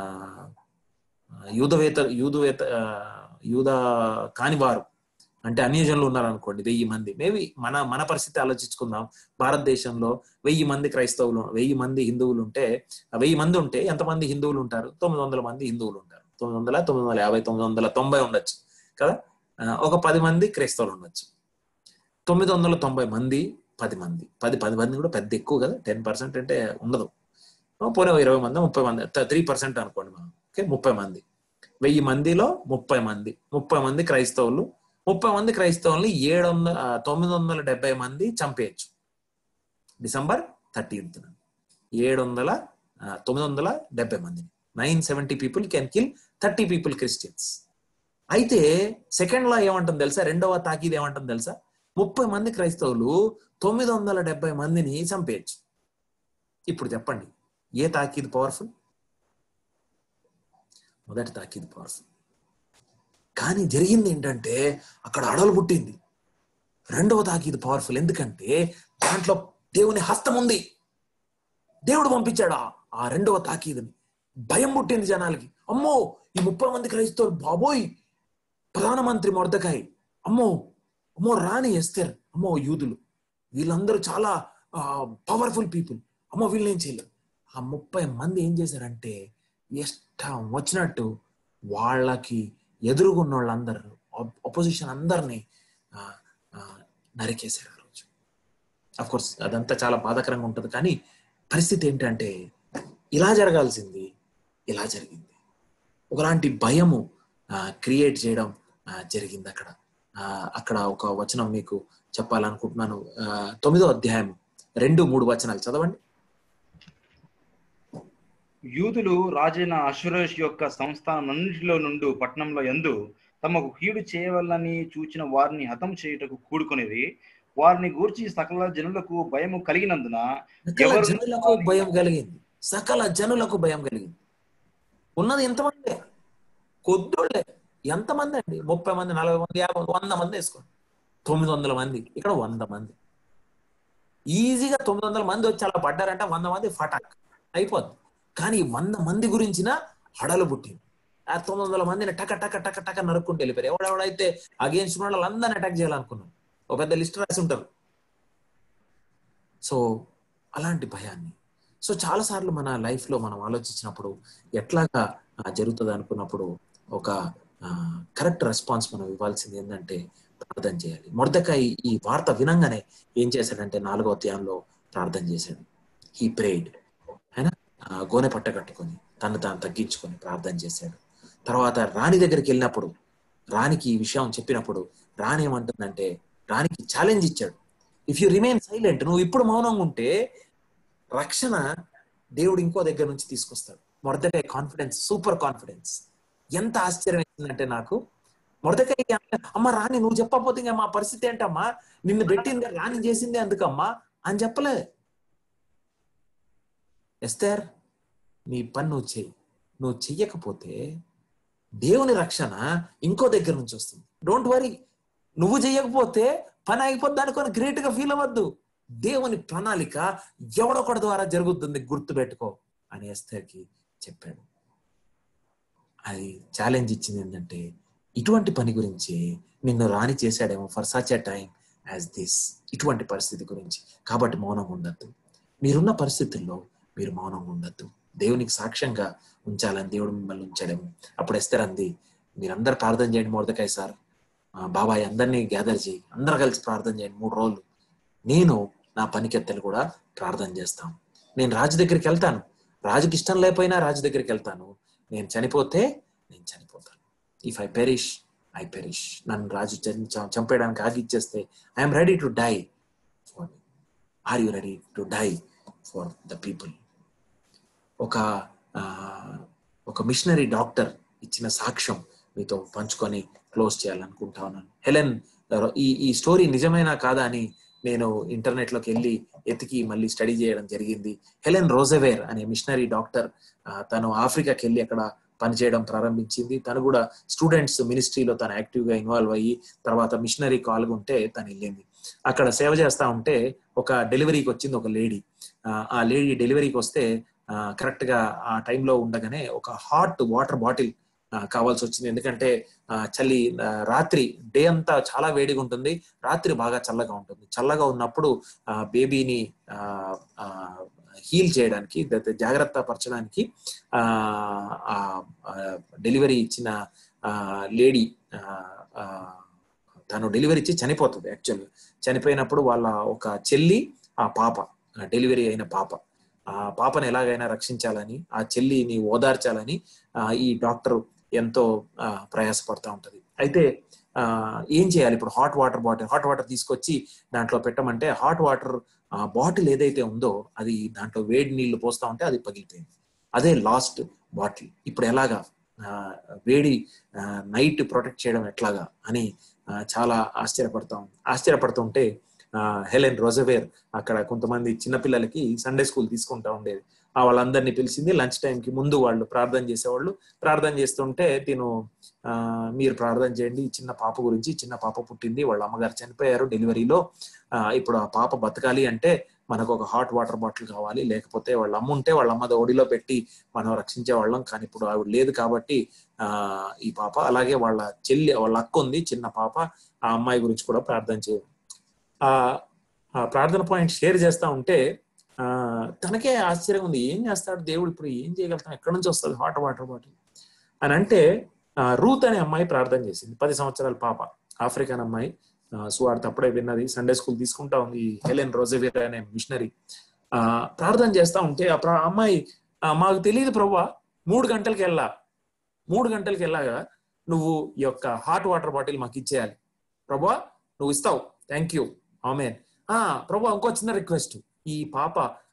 యూదవేత యూదువేత యూద కానివారు అంటే అన్యజనులు ఉన్నారనుకోండి వెయ్యి మంది మేబీ మన మన పరిస్థితి ఆలోచించుకుందాం భారతదేశంలో వెయ్యి మంది క్రైస్తవులు వెయ్యి మంది హిందువులు ఉంటే వెయ్యి మంది ఉంటే ఎంతమంది హిందువులు ఉంటారు తొమ్మిది వందల మంది హిందువులు ఉంటారు తొమ్మిది వందల తొమ్మిది వందల యాభై తొమ్మిది వందల తొంభై ఉండొచ్చు కదా ఒక పది మంది క్రైస్తవులు ఉండొచ్చు తొమ్మిది వందల తొంభై మంది పది మంది పది పది మంది కూడా పెద్ద ఎక్కువ కదా టెన్ పర్సెంట్ అంటే ఉండదు పోనీ ఇరవై మంది ముప్పై మంది త్రీ పర్సెంట్ అనుకోండి మనం ఓకే ముప్పై మంది వెయ్యి మందిలో ముప్పై మంది ముప్పై మంది క్రైస్తవులు ముప్పై మంది క్రైస్తవుల్ని ఏడు వందల తొమ్మిది వందల డెబ్బై మంది చంపేయచ్చు డిసెంబర్ థర్టీన్త్ ఏడు వందల తొమ్మిది వందల డెబ్బై మంది nine seventy people can kill thirty people Christians అయితే సెకండ్ లా ఏమంటుంది తెలుసా రెండవ తాకీది ఏమంటుంది తెలుసా ముప్పై మంది క్రైస్తవులు తొమ్మిది వందల డెబ్బై మందిని చంపేయచ్చు ఇప్పుడు చెప్పండి ఏ తాకీదు పవర్ఫుల్ మొదటి తాకీదు పవర్ఫుల్ కానీ జరిగింది ఏంటంటే అక్కడ అడలు పుట్టింది రెండవ తాకీదు పవర్ఫుల్ ఎందుకంటే దాంట్లో దేవుని హస్తం ఉంది దేవుడు పంపించాడా ఆ రెండవ తాకీదుని భయం పుట్టింది జనాలకి అమ్మో ఈ ముప్పై మంది క్రైస్తవులు బాబోయ్ ప్రధానమంత్రి మొర్దకాయ్ అమ్మో అమ్మో రాణి ఎస్తేర్ అమ్మో యూదులు వీళ్ళందరూ చాలా పవర్ఫుల్ పీపుల్ అమ్మో వీళ్ళు ఏం చేయలేరు ఆ ముప్పై మంది ఏం చేశారంటే ఇష్టం వచ్చినట్టు వాళ్ళకి ఎదురుగున్న వాళ్ళందరూ అపోజిషన్ అందరినీ నరికేశారు ఆ రోజు అఫ్ కోర్స్ అదంతా చాలా బాధాకరంగా ఉంటుంది కానీ పరిస్థితి ఏంటంటే ఇలా జరగాల్సింది ఇలా జరిగింది ఒకలాంటి భయము క్రియేట్ చేయడం జరిగింది అక్కడ అక్కడ ఒక వచనం మీకు చెప్పాలనుకుంటున్నాను తొమ్మిదో అధ్యాయం రెండు మూడు వచనాలు చదవండి యూదులు రాజైన అశ్వరేష్ యొక్క సంస్థానన్నింటిలో నుండి పట్టణంలో ఎందు తమకు కీడు చేయవలని చూచిన వారిని హతం చేయుటకు కూడుకొనిది వారిని గూర్చి సకల జనులకు భయము కలిగినందున సకల ఎవరు జనులకు భయం కలిగింది సకల జనులకు భయం కలిగింది ఉన్నది ఎంతమంది కొద్దులే ఎంతమంది అండి ముప్పై మంది నలభై మంది యాభై మంది వంద మంది వేసుకోండి తొమ్మిది వందల మంది ఇక్కడ వంద మంది ఈజీగా తొమ్మిది వందల మంది వచ్చి అలా పడ్డారంటే వంద మంది ఫటాక్ అయిపోద్ది కానీ వంద మంది గురించిన హడలు పుట్టింది ఆ తొమ్మిది వందల మందిని టక టక టక టక నరుక్కుంటూ వెళ్ళిపోయారు ఎవడెవడైతే అగేన్స్ట్ ఉన్న వాళ్ళందరినీ అటాక్ చేయాలనుకున్నాం ఒక పెద్ద లిస్ట్ రాసి ఉంటారు సో అలాంటి భయాన్ని సో చాలా సార్లు మన లైఫ్ లో మనం ఆలోచించినప్పుడు ఎట్లాగా ఆ, జరుగుతుంది అనుకున్నప్పుడు ఒక కరెక్ట్ రెస్పాన్స్ మనం ఇవ్వాల్సింది ఏంటంటే ప్రార్థన చేయాలి మొదటకాయ ఈ వార్త వినంగానే ఏం చేశాడంటే నాలుగో అధ్యాయంలో ప్రార్థన చేశాడు హీ ప్రేడ్ ఆయన ఆ, గోనె పట్ట కట్టుకొని తను తాను తగ్గించుకొని ప్రార్థన చేశాడు తర్వాత రాణి దగ్గరికి వెళ్ళినప్పుడు రాణికి ఈ విషయం చెప్పినప్పుడు రాణి ఏమంటుందంటే రాణికి ఛాలెంజ్ ఇచ్చాడు ఇఫ్ యు రిమైన్ సైలెంట్ నువ్వు ఇప్పుడు మౌనంగా ఉంటే రక్షణ దేవుడు ఇంకో దగ్గర నుంచి తీసుకొస్తాడు మొదటకాయ కాన్ఫిడెన్స్ సూపర్ కాన్ఫిడెన్స్ ఎంత ఆశ్చర్యం వేసిందంటే నాకు మొదటకాయ అమ్మ రాణి నువ్వు చెప్పకపోతే ఇంకా మా పరిస్థితి ఏంటమ్మా నిన్ను పెట్టింది రాణి చేసింది అందుకమ్మా అని చెప్పలే ఎస్తేర్ నీ పని నువ్వు చెయ్యి నువ్వు చెయ్యకపోతే దేవుని రక్షణ ఇంకో దగ్గర నుంచి వస్తుంది డోంట్ వరీ నువ్వు చెయ్యకపోతే పని అయిపోద్ది అనుకొని గ్రేట్ గా ఫీల్ అవ్వద్దు దేవుని ప్రణాళిక ఎవడొకటి ద్వారా జరుగుతుంది గుర్తుపెట్టుకో అని ఎస్తేర్కి చెప్పాడు అది ఛాలెంజ్ ఇచ్చింది ఏంటంటే ఇటువంటి పని గురించి నిన్ను రాణి చేశాడేమో for such a time as this ఇటువంటి పరిస్థితి గురించి కాబట్టి మౌనంగా ఉండద్దు మీరున్న పరిస్థితుల్లో మీరు మౌనంగా ఉండద్దు దేవునికి సాక్ష్యంగా ఉంచాలని దేవుడు మిమ్మల్ని ఉంచాడేమో అప్పుడు ఎస్తారు అంది మీరందరూ ప్రార్థన చేయండి మొదటికాయ సార్ ఆ, బాబాయ్ అందరినీ గ్యాదర్ చేయి అందరు కలిసి ప్రార్థన చేయండి మూడు రోజులు నేను నా పనికెత్తలు కూడా ప్రార్థన చేస్తాను నేను రాజు దగ్గరికి వెళ్తాను రాజుకి ఇష్టం లేకపోయినా రాజు దగ్గరికి వెళ్తాను నేను చనిపోతే నేను చనిపోతాను if I perish I perish నన్ను రాజు చం- చం- చంపేయడానికి ఆగిచ్చేస్తే I'm ready to die for are you ready to die for the people ఒక ఆ, ఒక మిషనరీ డాక్టర్ ఇచ్చిన సాక్ష్యం మీతో పంచుకొని క్లోజ్ చేయాలనుకుంటా ఉన్నాను హెలెన్ ఈ ఈ స్టోరీ నిజమేనా కాదా అని నేను ఇంటర్నెట్ లోకి వెళ్ళి ఎతికి మళ్ళీ స్టడీ చేయడం జరిగింది హెలెన్ రోజెవేర్ అనే మిషనరీ డాక్టర్ ఆ, తను ఆఫ్రికాకి వెళ్ళి అక్కడ పనిచేయడం ప్రారంభించింది తను కూడా స్టూడెంట్స్ మినిస్ట్రీలో తను యాక్టివ్ గా ఇన్వాల్వ్ అయ్యి తర్వాత మిషనరీ పాల్గొంటే తను వెళ్ళింది అక్కడ సేవ చేస్తా ఉంటే ఒక డెలివరీకి వచ్చింది ఒక లేడీ ఆ లేడీ డెలివరీకి వస్తే కరెక్ట్ గా ఆ టైంలో ఉండగానే ఒక హాట్ వాటర్ బాటిల్ కావాల్సి వచ్చింది ఎందుకంటే ఆ, చలి ఆ, రాత్రి డే అంతా చాలా వేడిగా ఉంటుంది రాత్రి బాగా చల్లగా ఉంటుంది చల్లగా ఉన్నప్పుడు ఆ బేబీని హీల్ చేయడానికి ద- జాగ్రత్త పరచడానికి ఆ డెలివరీ ఇచ్చిన లేడీ తను డెలివరీ ఇచ్చి చనిపోతుంది యాక్చువల్గా చనిపోయినప్పుడు వాళ్ళ ఒక చెల్లి ఆ పాప డెలివరీ అయిన పాప ఆ పాపను ఎలాగైనా రక్షించాలని ఆ చెల్లిని ఓదార్చాలని ఆ, ఈ డాక్టర్ ఎంతో ఆ, ప్రయాసపడతా ఉంటది అయితే ఆ, ఏం చేయాలి ఇప్పుడు hot water bottle hot water తీసుకొచ్చి దాంట్లో పెట్టమంటే హాట్ వాటర్ బాటిల్ ఏదైతే ఉందో అది దాంట్లో వేడి నీళ్లు పోస్తా ఉంటే అది పగిలిపోయింది అదే లాస్ట్ బాటిల్ ఇప్పుడు ఎలాగా ఆ, వేడి నైట్ ప్రొటెక్ట్ చేయడం ఎట్లాగా అని ఆ, చాలా ఆశ్చర్యపడతాం ఆశ్చర్యపడుతుంటే ఆ, హెలెన్ రోజవేర్ అక్కడ కొంతమంది చిన్నపిల్లలకి సండే స్కూల్ తీసుకుంటా ఉండేది ఆ వాళ్ళందరినీ పిలిచింది లంచ్ కి ముందు వాళ్ళు ప్రార్థన చేసేవాళ్ళు ప్రార్థన చేస్తుంటే తిను ఆ, మీరు ప్రార్థన చేయండి ఈ చిన్న పాప గురించి ఈ చిన్న పాప పుట్టింది వాళ్ళ అమ్మగారు చనిపోయారు డెలివరీలో ఆ, ఇప్పుడు ఆ పాప బతకాలి అంటే మనకు ఒక హాట్ వాటర్ బాటిల్ కావాలి లేకపోతే వాళ్ళ అమ్మ ఉంటే వాళ్ళ అమ్మ ఒడిలో పెట్టి మనం రక్షించే వాళ్ళం కానీ ఇప్పుడు ఆవిడ లేదు కాబట్టి ఆ ఈ పాప అలాగే వాళ్ళ చెల్లి వాళ్ళ అక్క ఉంది చిన్న పాప ఆ అమ్మాయి గురించి కూడా ప్రార్థన చేయాలి ఆ ఆ ప్రార్థన పాయింట్ షేర్ చేస్తా ఉంటే ఆ తనకే ఆశ్చర్యం ఉంది ఏం చేస్తాడు దేవుడు ఇప్పుడు ఏం చేయగలుగుతాం ఎక్కడి నుంచి వస్తుంది హాట్ వాటర్ బాటిల్ అని అంటే ఆ, రూత్ అనే అమ్మాయి ప్రార్థన చేసింది పది సంవత్సరాల పాప ఆఫ్రికన్ అమ్మాయి ఆ, సువార్త అప్పుడే విన్నది సండే స్కూల్ తీసుకుంటా ఉంది ఈ హెలెన్ రోజెవేర్ అనే మిషనరీ ఆ ప్రార్థన చేస్తా ఉంటే ఆ ప్రా- అమ్మాయి "ఆ, మాకు తెలియదు ప్రభా మూడు గంటలకి వెళ్ళా మూడు గంటలకి వెళ్ళాగా నువ్వు ఈ యొక్క హాట్ వాటర్ బాటిల్ మాకు ఇచ్చేయాలి ప్రభా నువ్వు ఇస్తావు థ్యాంక్ యూ ఆమెన్ ఆ ప్రభా ఇంకో చిన్న రిక్వెస్ట్ ఈ పాప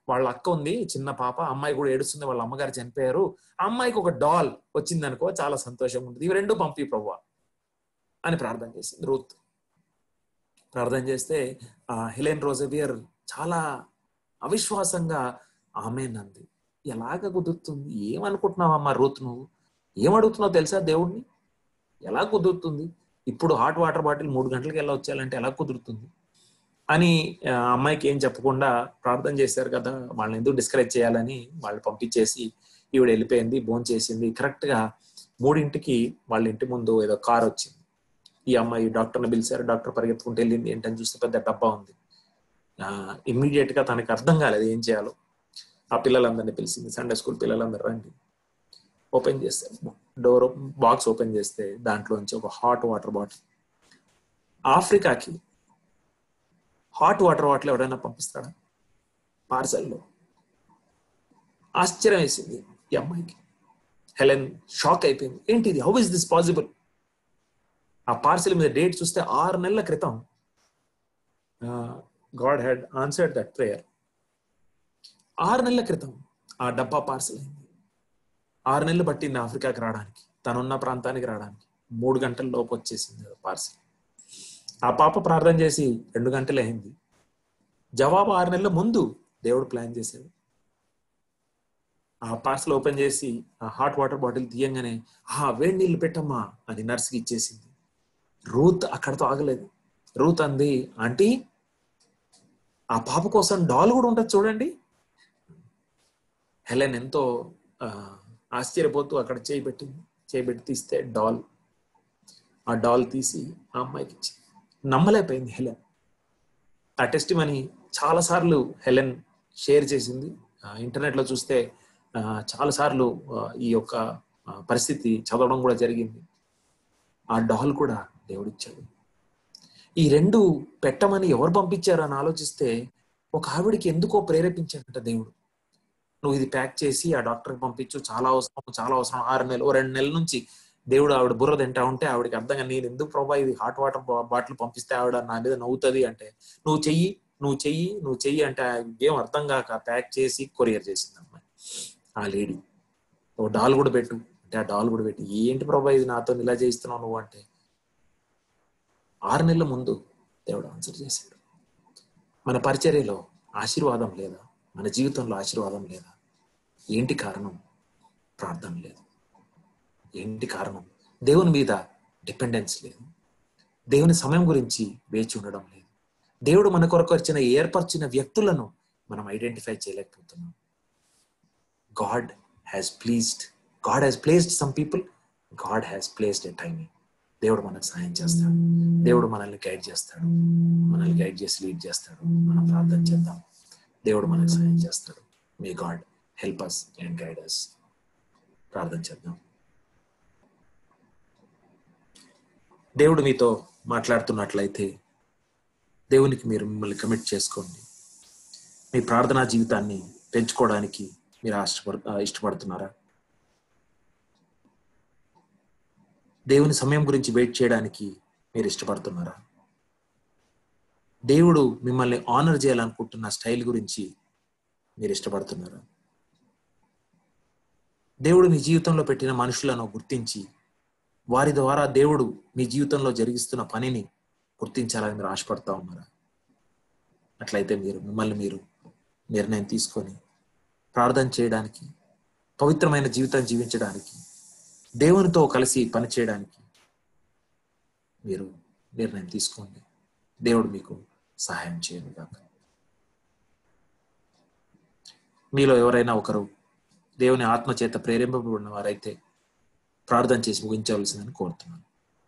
వాళ్ళ అక్క ఉంది చిన్న పాప అమ్మాయి కూడా ఏడుస్తుంది వాళ్ళ అమ్మగారు చనిపోయారు ఆ అమ్మాయికి ఒక డాల్ వచ్చింది అనుకో చాలా సంతోషంగా ఉంటుంది ఇవి రెండు పంపి ప్రభు అని ప్రార్థన చేసింది రూత్ ప్రార్థన చేస్తే ఆ హెలెన్ రోజవియర్ చాలా అవిశ్వాసంగా ఆమె నంది ఎలాగ కుదురుతుంది ఏమనుకుంటున్నావమ్మా రూత్ నువ్వు ఏమడుగుతున్నావు తెలుసా దేవుడిని ఎలా కుదురుతుంది ఇప్పుడు హాట్ వాటర్ బాటిల్ మూడు గంటలకి ఎలా వచ్చేయాలంటే ఎలా కుదురుతుంది అని ఆ అమ్మాయికి ఏం చెప్పకుండా ప్రార్థన చేశారు కదా వాళ్ళని ఎందుకు డిస్కరేజ్ చేయాలని వాళ్ళు పంపించేసి ఈవిడ వెళ్ళిపోయింది భోన్ చేసింది కరెక్ట్ గా మూడింటికి వాళ్ళ ఇంటి ముందు ఏదో కార్ వచ్చింది ఈ అమ్మాయి డాక్టర్ని పిలిచారు డాక్టర్ పరిగెత్తుకుంటూ వెళ్ళింది ఏంటని చూస్తే పెద్ద డబ్బా ఉంది ఇమ్మీడియట్ గా తనకి అర్థం కాలేదు ఏం చేయాలో ఆ పిల్లలందరినీ పిలిచింది సండే స్కూల్ పిల్లలందరూ రండి ఓపెన్ చేస్తారు డోర్ బాక్స్ ఓపెన్ చేస్తే దాంట్లోంచి ఒక హాట్ వాటర్ బాటిల్ ఆఫ్రికాకి హాట్ వాటర్ బాటిల్ ఎవరైనా పంపిస్తాడా పార్సల్లో ఆశ్చర్యం వేసింది ఈ అమ్మాయికి హెలెన్ షాక్ అయిపోయింది ఏంటిది హౌ ఇస్ దిస్ పాసిబుల్ ఆ పార్సిల్ మీద డేట్ చూస్తే ఆరు నెలల క్రితం God had answered that prayer ఆరు నెలల క్రితం ఆ డబ్బా పార్సిల్ అయింది ఆరు నెలలు పట్టింది ఆఫ్రికాకి రావడానికి తనున్న ప్రాంతానికి రావడానికి మూడు గంటల లోపు వచ్చేసింది పార్సిల్ ఆ పాప ప్రార్థన చేసి రెండు గంటలు అయింది జవాబు ఆరు నెలల ముందు దేవుడు ప్లాన్ చేశాడు ఆ పార్సల్ ఓపెన్ చేసి ఆ హాట్ వాటర్ బాటిల్ తీయంగానే ఆ వేడి నీళ్ళు పెట్టమ్మా అని నర్స్కి ఇచ్చేసింది రూత్ అక్కడతో ఆగలేదు రూత్ అంది ఆంటీ ఆ పాప కోసం డాల్ కూడా ఉంటుంది చూడండి హెలెన్ ఎంతో ఆశ్చర్యపోతూ అక్కడ చేయి పెట్టింది చేయి పెట్టి తీస్తే డాల్ ఆ డాల్ తీసి ఆ అమ్మాయికి ఇచ్చింది నమ్మలేకపోయింది హెలెన్ ఆ టెస్ట్ మనీ చాలా సార్లు హెలెన్ షేర్ చేసింది ఇంటర్నెట్ లో చూస్తే చాలా సార్లు ఈ యొక్క పరిస్థితి చదవడం కూడా జరిగింది ఆ డాల్ కూడా దేవుడిచ్చాడు ఈ రెండు పెట్టమని ఎవరు పంపించారు అని ఆలోచిస్తే ఒక ఆవిడికి ఎందుకో ప్రేరేపించాడంట దేవుడు నువ్వు ఇది ప్యాక్ చేసి ఆ డాక్టర్కి పంపించు చాలా అవసరం చాలా అవసరం ఆరు నెలలు రెండు నెలల నుంచి దేవుడు ఆవిడ బుర్ర తింటా ఉంటే ఆవిడకి అర్థంగా నేను ఎందుకు ప్రభా ఇది హాట్ వాటర్ బాటిల్ పంపిస్తే ఆవిడ నా మీద నవ్వుతుంది అంటే నువ్వు చెయ్యి నువ్వు చెయ్యి నువ్వు చెయ్యి అంటే ఏం అర్థం కాక ప్యాక్ చేసి కొరియర్ చేసింది అమ్మాయి ఆ లేడీ ఓ డాల్ కూడా పెట్టు అంటే ఆ డాల్ కూడా పెట్టి ఏంటి ప్రభా ఇది నాతో ఇలా చేయిస్తున్నావు నువ్వు అంటే ఆరు నెలల ముందు దేవుడు ఆన్సర్ చేశాడు మన పరిచర్యలో ఆశీర్వాదం లేదా మన జీవితంలో ఆశీర్వాదం లేదా ఏంటి కారణం ప్రార్థన లేదు ఏంటి కారణం దేవుని మీద డిపెండెన్స్ లేదు దేవుని సమయం గురించి వేచి ఉండడం లేదు దేవుడు మన కొరకు వచ్చిన ఏర్పరిచిన వ్యక్తులను మనం ఐడెంటిఫై చేయలేకపోతున్నాం God has pleased God has placed some people God has placed a timing దేవుడు మనకు సహాయం చేస్తాడు దేవుడు మనల్ని గైడ్ చేస్తాడు మనల్ని గైడ్ చేసి లీడ్ చేస్తాడు మనం ప్రార్థన చేద్దాం దేవుడు మనకు సహాయం చేస్తాడు may God help us and guide us ప్రార్థన చేద్దాం దేవుడు మీతో మాట్లాడుతున్నట్లయితే దేవునికి మీరు మిమ్మల్ని కమిట్ చేసుకోండి మీ ప్రార్థనా జీవితాన్ని పెంచుకోవడానికి మీరు ఇష్టపడు ఇష్టపడుతున్నారా దేవుని సమయం గురించి వెయిట్ చేయడానికి మీరు ఇష్టపడుతున్నారా దేవుడు మిమ్మల్ని ఆనర్ చేయాలనుకుంటున్న స్టైల్ గురించి మీరు ఇష్టపడుతున్నారా దేవుడు మీ జీవితంలో పెట్టిన మనుషులను గుర్తించి వారి ద్వారా దేవుడు మీ జీవితంలో జరిగిస్తున్న పనిని గుర్తించాలని మీరు ఆశపడతా ఉన్నారా అట్లయితే మీరు మిమ్మల్ని మీరు నిర్ణయం తీసుకొని ప్రార్థన చేయడానికి పవిత్రమైన జీవితం జీవించడానికి దేవునితో కలిసి పనిచేయడానికి మీరు నిర్ణయం తీసుకోండి దేవుడు మీకు సహాయం చేయను కాక మీలో ఎవరైనా ఒకరు దేవుని ఆత్మ చేత ప్రేరేపింపబడిన వారైతే ప్రార్థన చేసి ముగించవలసిందని కోరుతున్నాను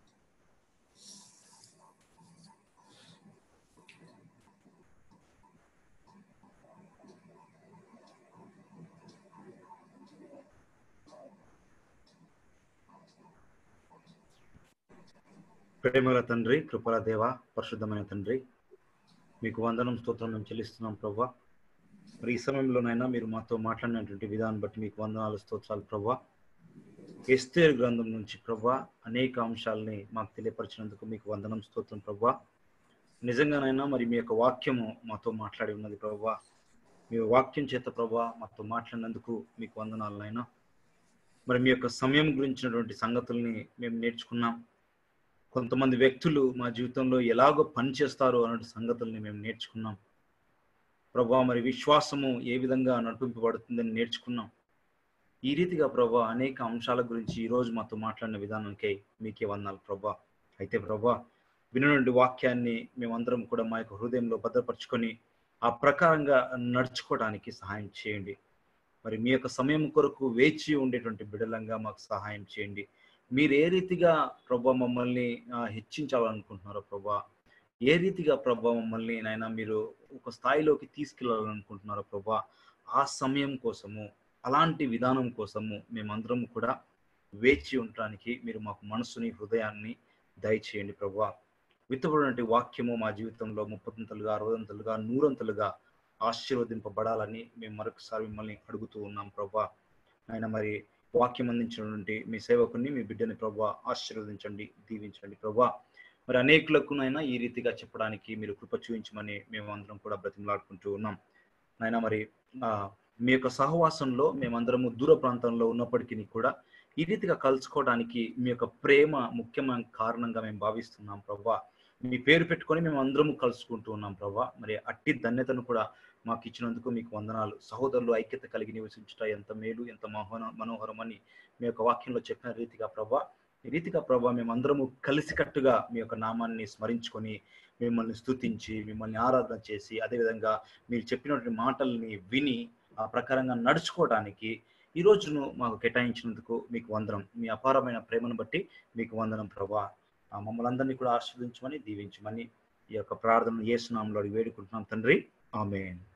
ప్రేమల తండ్రి కృపల దేవ పరిశుద్ధమైన తండ్రి మీకు వందనం స్తోత్రం మేము చెల్లిస్తున్నాం ప్రభా మరి ఈ సమయంలోనైనా మీరు మాతో మాట్లాడినటువంటి విధానం బట్టి మీకు వందనాలు స్తోత్రాలు ప్రభా ఎస్తేర్ గ్రంథం నుంచి ప్రభా అనేక అంశాలని మాకు తెలియపరిచినందుకు మీకు వందనం స్తోత్రం ప్రభా నిజంగానైనా మరి మీ యొక్క వాక్యము మాతో మాట్లాడి ఉన్నది ప్రభా మీ వాక్యం చేత ప్రభా మాతో మాట్లాడినందుకు మీకు వందనాలు నాయన మరి మీ యొక్క సమయం గురించినటువంటి సంగతుల్ని మేము నేర్చుకున్నాం కొంతమంది వ్యక్తులు మా జీవితంలో ఎలాగో పనిచేస్తారు అనే సంగతుల్ని మేము నేర్చుకున్నాం ప్రభా మరి విశ్వాసము ఏ విధంగా నడిపింపబడుతుందని నేర్చుకున్నాం ఈ రీతిగా ప్రభా అనేక అంశాల గురించి ఈరోజు మాతో మాట్లాడిన విధానానికై మీకే వందాలు ప్రభా అయితే ప్రభా వినటువంటి వాక్యాన్ని మేమందరం కూడా మా యొక్క హృదయంలో భద్రపరుచుకొని ఆ ప్రకారంగా నడుచుకోవడానికి సహాయం చేయండి మరి మీ యొక్క సమయం కొరకు వేచి ఉండేటువంటి బిడలంగా మాకు సహాయం చేయండి మీరు ఏ రీతిగా ప్రభా మమ్మల్ని ఆ, హెచ్చించాలనుకుంటున్నారో ప్రభా ఏ రీతిగా ప్రభా మమ్మల్ని నాయన మీరు ఒక స్థాయిలోకి తీసుకెళ్లాలనుకుంటున్నారో ప్రభా ఆ సమయం కోసము అలాంటి విధానం కోసము మేమందరం కూడా వేచి ఉండటానికి మీరు మాకు మనసుని హృదయాన్ని దయచేయండి ప్రభా విత్తబడినటువంటి వాక్యము మా జీవితంలో ముప్పదంతలుగా అరవదంతలుగా నూరంతలుగా ఆశీర్వదింపబడాలని మేము మరొకసారి మిమ్మల్ని అడుగుతూ ఉన్నాం ప్రభా ఆయన మరి వాక్యం అందించినటువంటి మీ సేవకుని మీ బిడ్డని ప్రభా ఆశీర్వదించండి దీవించండి ప్రభా మరి అనేకులకునైనా ఈ రీతిగా చెప్పడానికి మీరు కృప చూపించమని మేము అందరం కూడా బ్రతిమలాడుకుంటూ ఉన్నాం నాయన మరి ఆ, మీ యొక్క సహవాసంలో మేమందరము దూర ప్రాంతంలో ఉన్నప్పటికీ కూడా ఈ రీతిగా కలుసుకోవడానికి మీ యొక్క ప్రేమ ముఖ్యమైన కారణంగా మేము భావిస్తున్నాం ప్రభా మీ పేరు పెట్టుకొని మేము అందరము కలుసుకుంటూ ఉన్నాం ప్రభా మరి అట్టి ధన్యతను కూడా మాకు ఇచ్చినందుకు మీకు వందనాలు సహోదరులు ఐక్యత కలిగి నివసించుట ఎంత మేలు ఎంత మహోన మనోహరం అని మీ యొక్క వాక్యంలో చెప్పిన రీతిగా ప్రభా ఈ రీతిగా ప్రభా మేమందరము కలిసికట్టుగా మీ యొక్క నామాన్ని స్మరించుకొని మిమ్మల్ని స్తుతించి మిమ్మల్ని ఆరాధన చేసి అదేవిధంగా మీరు చెప్పినటువంటి మాటల్ని విని ఆ ప్రకారంగా నడుచుకోవడానికి ఈ రోజును మాకు కేటాయించినందుకు మీకు వందనం మీ అపారమైన ప్రేమను బట్టి మీకు వందనం ప్రభా ఆ మమ్మల్ని అందరినీ కూడా ఆస్వాదించమని దీవించమని ఈ యొక్క ప్రార్థన ఏసునామంలో అడిగి వేడుకుంటున్నాం తండ్రి ఆమెన్